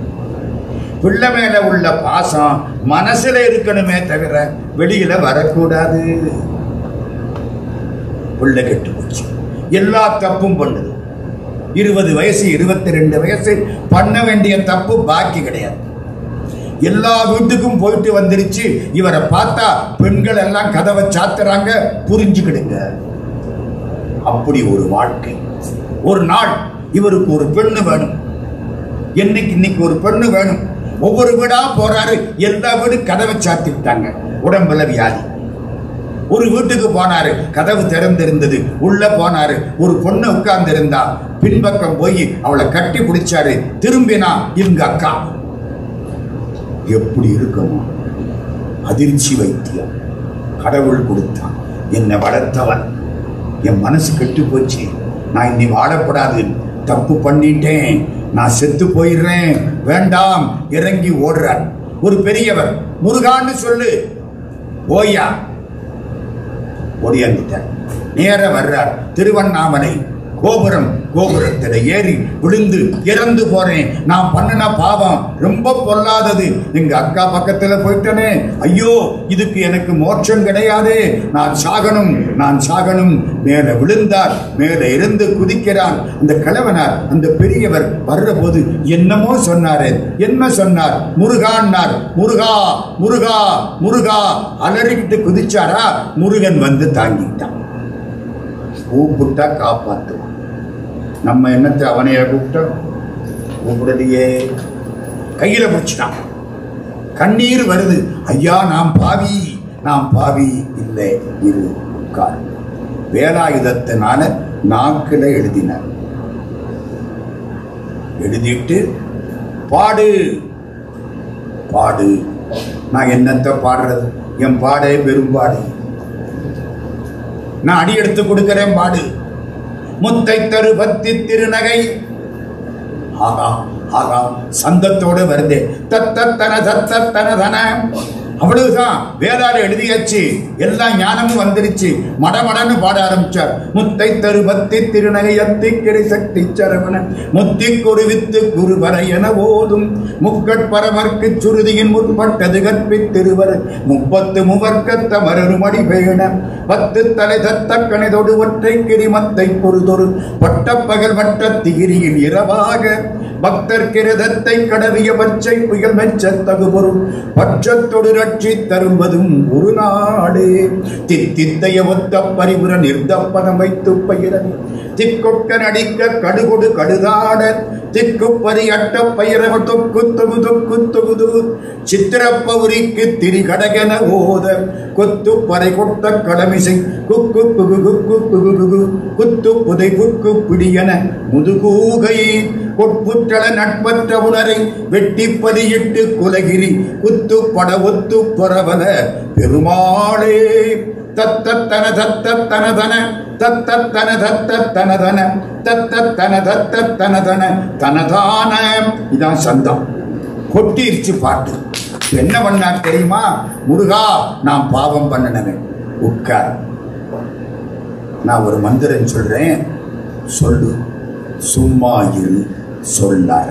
S1: பிள்ளை மேல உள்ள பாசம் மனசுல இருக்கணுமே தவிர வெளியில வரக்கூடாது பிள்ளை கெட்டு போச்சு எல்லா தப்பும் பண்ணுது இருபது வயசு இருபத்தி ரெண்டு வயசு பண்ண வேண்டிய தப்பு பாக்கி கிடையாது எல்லா வீட்டுக்கும் போயிட்டு வந்துருச்சு இவரை பார்த்தா பெண்கள் எல்லாம் கதவை சாத்துறாங்க புரிஞ்சுக்கிடுங்க அப்படி ஒரு வாழ்க்கை ஒரு நாள் இவருக்கு ஒரு பெண்ணு வேணும் என்னைக்கு இன்னைக்கு ஒரு பெண்ணு வேணும் ஒவ்வொரு வீடா போறாரு எல்லா வீடு கதவை சாத்தி விட்டாங்க உடம்புல வியாதி ஒரு வீட்டுக்கு போனாரு கதவு திறந்திருந்தது உள்ள போனாரு ஒரு பொண்ணு உட்கார்ந்து இருந்தா பின்பக்கம் போய் அவளை கட்டி பிடிச்சாரு திரும்பினா இவங்க அக்கா எப்படி இருக்குமோ அதிர்ச்சி வைத்தியம் கடவுள் கொடுத்தான் என்னை வளர்த்தவன் என் மனசு கெட்டு போச்சு நான் இன்னி வாழக்கூடாது தப்பு பண்ணிட்டேன் நான் செத்து போயிடுறேன் வேண்டாம் இறங்கி ஓடுறார் ஒரு பெரியவர் முருகான்னு சொல்லு ஓய்யா ஓடியாந்துட்டார் நேர வர்றார் திருவண்ணாமலை கோபுரம் கோபுரத்தில் ஏறி விழுந்து இறந்து போறேன் நான் பண்ணின பாவம் ரொம்ப பொல்லாதது எங்க அக்கா பக்கத்துல போயிட்டனே ஐயோ இதுக்கு எனக்கு மோட்சம் கிடையாது நான் சாகணும் நான் சாகணும் மேல விழுந்தார் மேல இருந்து குதிக்கிறார் அந்த கிழவனார் அந்த பெரியவர் வர்ற போது என்னமோ சொன்னாரு என்ன சொன்னார் முருகான்னார் முருகா முருகா முருகா அலறிக்கிட்டு குதிச்சாரா முருகன் வந்து தாங்கிட்டான் கூப்பிட்டா காப்பாத்துவான் நம்ம என்னத்தை அவனைய கூப்பிட்டோம் கூப்பிடலையே கையில பிடிச்சிட்டான் கண்ணீர் வருது ஐயா நாம் பாவி நாம் பாவி இல்லை இரு உட்கார் வேலாயுதத்தினால நாக்கில எழுதினார் எழுதிட்டு பாடு பாடு நான் என்னத்தை பாடுறது என் பாடே பெரும்பாடு நான் அடி எடுத்து கொடுக்கிறேன் பாடு முத்தை தரு பத்தி திருநகை ஆகா ஆகா சந்தத்தோடு வருது தத்தத்தன தத்தத்தன தன அவ்வளவுதான் வேதாடு எழுதியாச்சு எல்லா ஞானமும் வந்துருச்சு மடமடன்னு பாட ஆரம்பிச்சார் முத்தை தரு பத்தி திருநகை அத்தி கிரி சக்தி சரவண முத்தி குருவித்து குருவரை என ஓதும் முக்கட்பரமர்க்கு சுருதியின் முற்பட்டது கற்பித்திருவர் முப்பத்து முவர்க்கத்த மருமடி பேண பத்து தலை தத்த கணிதொடு ஒற்றை கிரிமத்தை பொறுதொரு பட்டப்பகல் வட்ட திகிரியில் இரவாக பக்தர் கிரதத்தை கடவிய பச்சை புயல் மெச்சத்தகு பொருள் பட்சத்தொடு ரட்சி தரும்பதும் ஒரு நாடே தித்தித்தைய ஒத்த பரிபுர நிர்தப்பதம் வைத்து பயிரவி திக்கொட்ட நடிக்க கடுகொடு கடுதாட திக்கு பரியட்ட பயிரவ தொக்கு தொகு தொக்கு தொகுது சித்திரப்பவுரிக்கு திரி கடகென ஓத கொத்து பறை கொட்ட கடமிசை குக்கு குகு குக்கு குகு குகு குத்து புதை குக்கு பிடியன முதுகூகை கொட்புற்றள நட்பற்ற உணரை வெட்டி பதியிட்டு குலகிரி குத்து பட ஒத்து பரவல பெருமாளே தத்தத்தன தத்தத்தன தன தத்தத்தன தத்தத்தன தன தத்தத்தன தத்தத்தன தன தனதான இதான் சந்தம் கொட்டிருச்சு பாட்டு இப்ப என்ன பண்ணார் தெரியுமா முருகா நான் பாவம் பண்ணினவன் உட்கார் நான் ஒரு மந்திரம் சொல்றேன் சொல்லு சும்மா இரு சொல்லார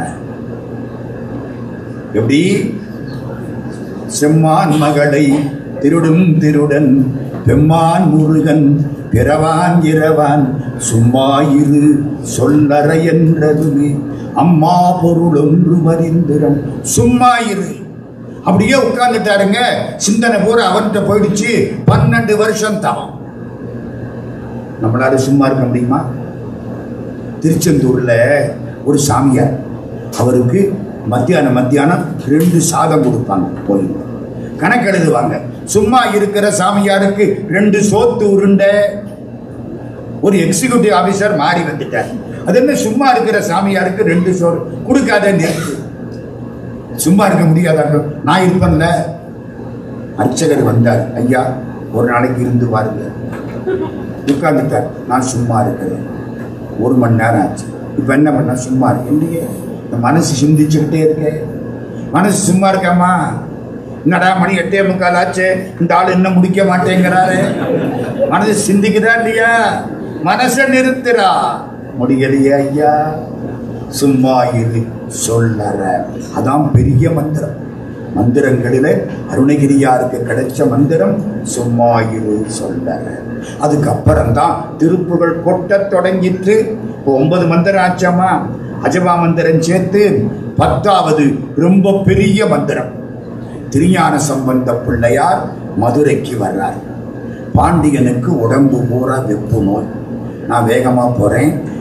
S1: எப்படி செம்மான் மகளை திருடும் திருடன் பெம்மான் முருகன் பிறவான் இரவான் சும்மா இரு சொல்லற என்றதுமே அம்மா பொருள் ஒன்று மறிந்திரம் சும்மா இரு அப்படியே உட்கார்ந்துட்டாருங்க சிந்தனை பூரா அவன்கிட்ட போயிடுச்சு பன்னெண்டு வருஷம் தவம் நம்மளால சும்மா இருக்க முடியுமா திருச்செந்தூர்ல ஒரு சாமியார் அவருக்கு மத்தியானம் மத்தியானம் ரெண்டு சாதம் கொடுப்பாங்க போய் கணக்கு எழுதுவாங்க சும்மா இருக்கிற சாமியாருக்கு ரெண்டு சோத்து உருண்டை ஒரு எக்ஸிகியூட்டிவ் ஆபீசர் மாறி வந்துட்டார் அது என்ன சும்மா இருக்கிற சாமியாருக்கு ரெண்டு சோறு கொடுக்காத நிறுத்து சும்மா இருக்க முடியாதாங்க நான் இருப்பேன்ல அர்ச்சகர் வந்தார் ஐயா ஒரு நாளைக்கு இருந்து பாருங்க உட்கார்ந்துட்டார் நான் சும்மா இருக்கிறேன் ஒரு மணி நேரம் ஆச்சு இப்போ என்ன பண்ண சும்மா இருக்கு இல்லையே இந்த மனசு சிந்திச்சுக்கிட்டே இருக்கே மனசு சும்மா இருக்காமா என்னடா மணி எட்டே முக்கால் ஆச்சு இந்த ஆள் இன்னும் முடிக்க மாட்டேங்கிறாரு மனசு சிந்திக்குதா இல்லையா மனசை நிறுத்துறா முடியலையே ஐயா சும்மா இரு சொல்லற அதான் பெரிய மந்திரம் மந்திரங்களிலே அருணகிரியாருக்கு கிடைச்ச மந்திரம் சும்மா இரு சொல்லற அதுக்கப்புறம் தான் திருப்புகள் கொட்டத் தொடங்கிற்று இப்போ ஒன்பது மந்திரம் ஆச்சாமா அஜபா மந்திரம் சேர்த்து பத்தாவது ரொம்ப பெரிய மந்திரம் திருஞான சம்பந்த பிள்ளையார் மதுரைக்கு வர்றார் பாண்டியனுக்கு உடம்பு பூரா வெப்பு நோய் நான் வேகமாக போகிறேன்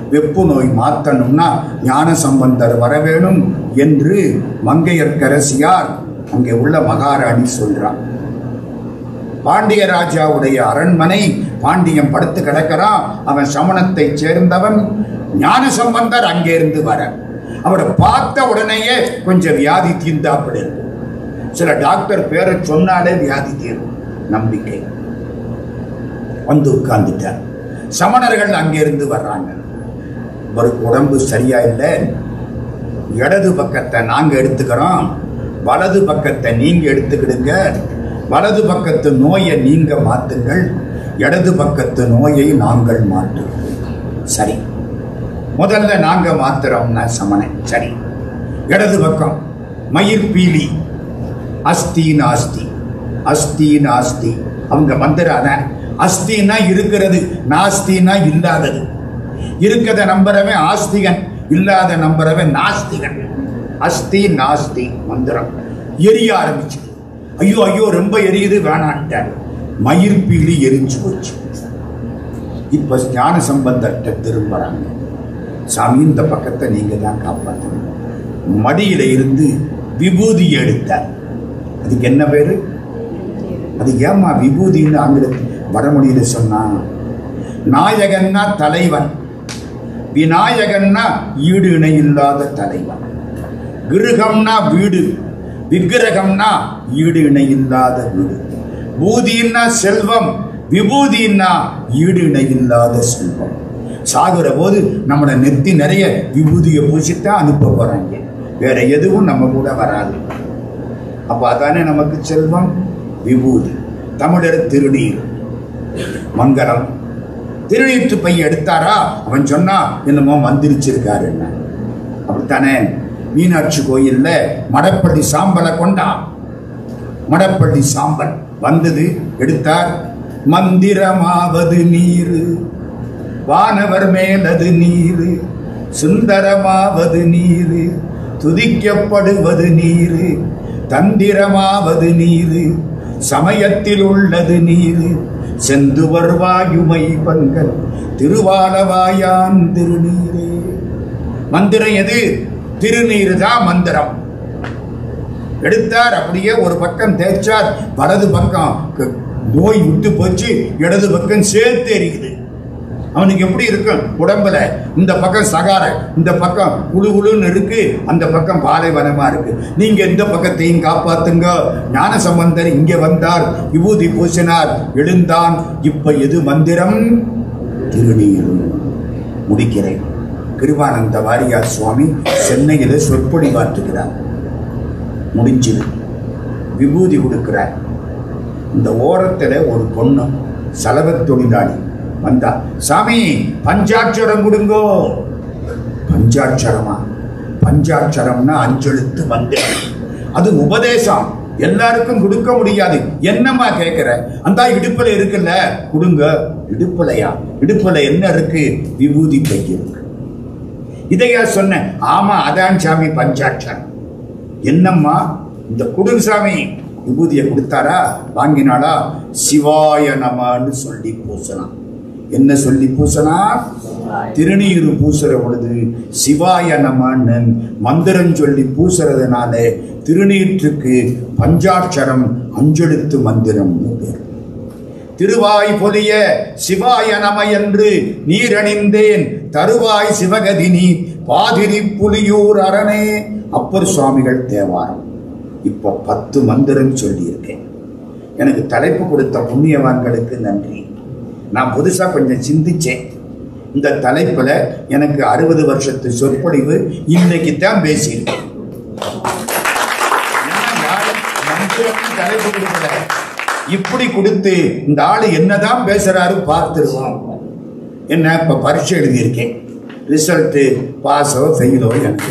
S1: வெப்பு நோய் மாத்தணும்னா ஞான சம்பந்தர் வரவேணும் என்று மங்கையர்க்கரசியார் அங்கே உள்ள மகாராணி சொல்றான் பாண்டிய ராஜாவுடைய அரண்மனை பாண்டியன் படுத்து கிடக்கிறான் அவன் சமணத்தை சேர்ந்தவன் ஞான சம்பந்தர் அங்கிருந்து வர அவரை பார்த்த உடனேயே கொஞ்சம் வியாதி தீர்ந்தாப்படி இருக்கும் சில டாக்டர் பேரை சொன்னாலே வியாதி தீரும் நம்பிக்கை வந்து உட்கார்ந்துட்டார் சமணர்கள் அங்கிருந்து வர்றாங்க ஒரு உடம்பு சரியா இல்லை இடது பக்கத்தை நாங்க எடுத்துக்கிறோம் வலது பக்கத்தை நீங்க எடுத்துக்கிடுங்க வலது பக்கத்து நோயை நீங்க மாத்துங்கள் இடது பக்கத்து நோயை நாங்கள் மாற்றுகிறோம் சரி முதல்ல நாங்க மாத்துறோம்னா சமணன் சரி இடது பக்கம் மயிர் பீலி அஸ்தி நாஸ்தி அஸ்தி நாஸ்தி அவங்க மந்திரான அஸ்தினா இருக்கிறது நாஸ்தினா இல்லாதது இருக்கத நம்புறவன் ஆஸ்திகன் இல்லாத நம்புறவன் நாஸ்திகன் அஸ்தி நாஸ்தி மந்திரம் எரிய ஆரம்பிச்சு ஐயோ ஐயோ ரொம்ப எரியுது வேணான்ட்டார் மயிர் பீலி எரிஞ்சு போச்சு இப்ப ஞான சம்பந்தர்கிட்ட திரும்புறாங்க சாமி இந்த பக்கத்தை நீங்க தான் காப்பாற்றணும் மடியில இருந்து விபூதி எடுத்தார் அதுக்கு என்ன பேரு அது ஏமா விபூதின்னு ஆங்கிலத்தில் வடமொழியில சொன்னான் நாயகன்னா தலைவன் விநாயகன்னா ஈடு இணை இல்லாத தலைவன் கிருகம்னா வீடு விக்கிரகம்னா ஈடு இணை இல்லாத வீடு பூதின்னா செல்வம் விபூதின்னா ஈடு இணை இல்லாத செல்வம் சாகுற போது நம்மளை நெத்தி நிறைய விபூதியை பூசித்தான் அனுப்ப போறாங்க வேற எதுவும் நம்ம கூட வராது அப்ப அதானே நமக்கு செல்வம் விபூதி தமிழர் திருநீர் மங்களம் திருநீற்று பை எடுத்தாரா அவன் சொன்னா என்னமோ மந்திரிச்சிருக்காரு என்ன அப்படித்தானே மீனாட்சி கோயில்ல மடப்பள்ளி சாம்பலை கொண்டா மடப்பள்ளி சாம்பல் வந்தது எடுத்தார் மந்திரமாவது நீரு வானவர் மேலது நீரு சுந்தரமாவது நீரு துதிக்கப்படுவது நீரு தந்திரமாவது நீரு சமயத்தில் உள்ளது நீரு செந்து வருவாயுமை பங்கல் திருவாலவாயான் திருநீரே மந்திரம் எது திருநீர் தான் மந்திரம் எடுத்தார் அப்படியே ஒரு பக்கம் தேய்ச்சார் வலது பக்கம் க- நோய் விட்டு போச்சு இடது பக்கம் சேர்த்து எரியுது அவனுக்கு எப்படி இருக்கும் உடம்புல இந்த பக்கம் சகார இந்த பக்கம் குழு குழுன்னு இருக்கு அந்த பக்கம் பாலைவனமா இருக்கு நீங்க இந்த பக்கத்தையும் காப்பாத்துங்க ஞான சம்பந்தர் இங்க வந்தார் விபூதி பூசினார் எழுந்தான் இப்ப எது மந்திரம் திருநீர் முடிக்கிறேன் கிருபானந்த வாரியார் சுவாமி சென்னையில சொற்பொழிவாற்றுகிறார் முடிஞ்சது விபூதி கொடுக்கிறார் இந்த ஓரத்துல ஒரு பொண்ணு சலவத் தொழிலாளி வந்தா சாமி பஞ்சாட்சரம் கொடுங்கோ பஞ்சாட்சரமா பஞ்சாட்சரம்னா அஞ்செழுத்து மந்திரம் அது உபதேசம் எல்லாருக்கும் கொடுக்க முடியாது என்னம்மா கேட்கிற அந்த இடுப்புல இருக்குல்ல கொடுங்க இடுப்புலையா இடுப்புல என்ன இருக்கு விபூதி பை இருக்கு இதையா சொன்னேன் ஆமா அதான் சாமி பஞ்சாட்சரம் என்னம்மா இந்த குடுங்க சாமி விபூதியை கொடுத்தாரா வாங்கினாளா சிவாய நமன்னு சொல்லி பூசலாம் என்ன சொல்லி பூசனா திருநீரு பூசுற பொழுது சிவாய நமன்னு மந்திரம் சொல்லி பூசுறதுனால திருநீற்றுக்கு பஞ்சாட்சரம் அஞ்செழுத்து மந்திரம்னு பேர் திருவாய் பொலிய சிவாய நம என்று நீரணிந்தேன் தருவாய் சிவகதினி பாதிரி புலியூர் அரணே அப்பர் சுவாமிகள் தேவாரம் இப்போ பத்து மந்திரம் சொல்லியிருக்கேன் எனக்கு தலைப்பு கொடுத்த புண்ணியவான்களுக்கு நன்றி நான் புதுசா கொஞ்சம் சிந்திச்சேன் இந்த தலைப்புல எனக்கு அறுபது வருஷத்து சொற்பொழிவு இன்னைக்கு தான் பேசியிருக்கேன் என்ன யாரும் மந்திரம்னு தலைப்பு கொடுக்கல இப்படி கொடுத்து இந்த ஆளு என்னதான் பேசுறாரு பார்த்துருவோம் என்ன இப்ப பரீட்சை எழுதியிருக்கேன் ரிசல்ட் பாஸோ ஃபெயிலோ எனக்கு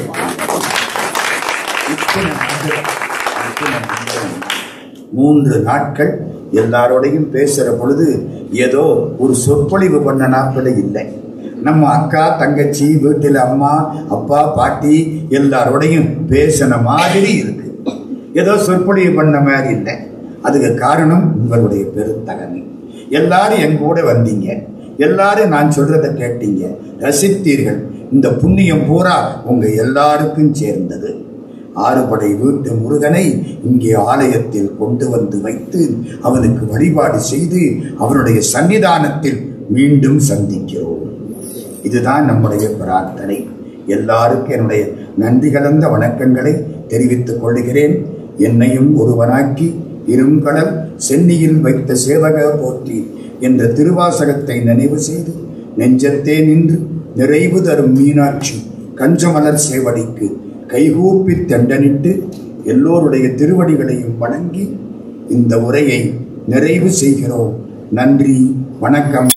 S1: இத்தனை மந்திரம், இத்தனை மந்திரம். மூன்று நாட்கள் எல்லாரோடையும் பேசுற பொழுது ஏதோ ஒரு சொற்பொழிவு பண்ண நாட்கள் இல்லை நம்ம அக்கா தங்கச்சி வீட்டில் அம்மா அப்பா பாட்டி எல்லாரோடையும் பேசின மாதிரி இருக்கு ஏதோ சொற்பொழிவு பண்ண மாதிரி இல்லை அதுக்கு காரணம் உங்களுடைய பெருந்தகமை எல்லாரும் என் கூட வந்தீங்க எல்லாரும் நான் சொல்றதை கேட்டீங்க ரசித்தீர்கள் இந்த புண்ணியம் பூரா உங்க எல்லாருக்கும் சேர்ந்தது ஆறுபடை வீட்டு முருகனை இங்கே ஆலயத்தில் கொண்டு வந்து வைத்து அவனுக்கு வழிபாடு செய்து அவனுடைய சன்னிதானத்தில் மீண்டும் சந்திக்கிறோம் இதுதான் நம்முடைய பிரார்த்தனை எல்லாருக்கும் என்னுடைய நன்றி கலந்த வணக்கங்களை தெரிவித்துக் கொள்கிறேன் என்னையும் ஒருவனாக்கி இருங்கடல் சென்னியில் வைத்த சேவக போற்றி என்ற திருவாசகத்தை நினைவு செய்து நெஞ்சத்தே நின்று நிறைவு தரும் மீனாட்சி கஞ்சமலர் சேவடிக்கு கைகூப்பி தண்டனிட்டு எல்லோருடைய திருவடிகளையும் வணங்கி இந்த உரையை நிறைவு செய்கிறோம் நன்றி வணக்கம்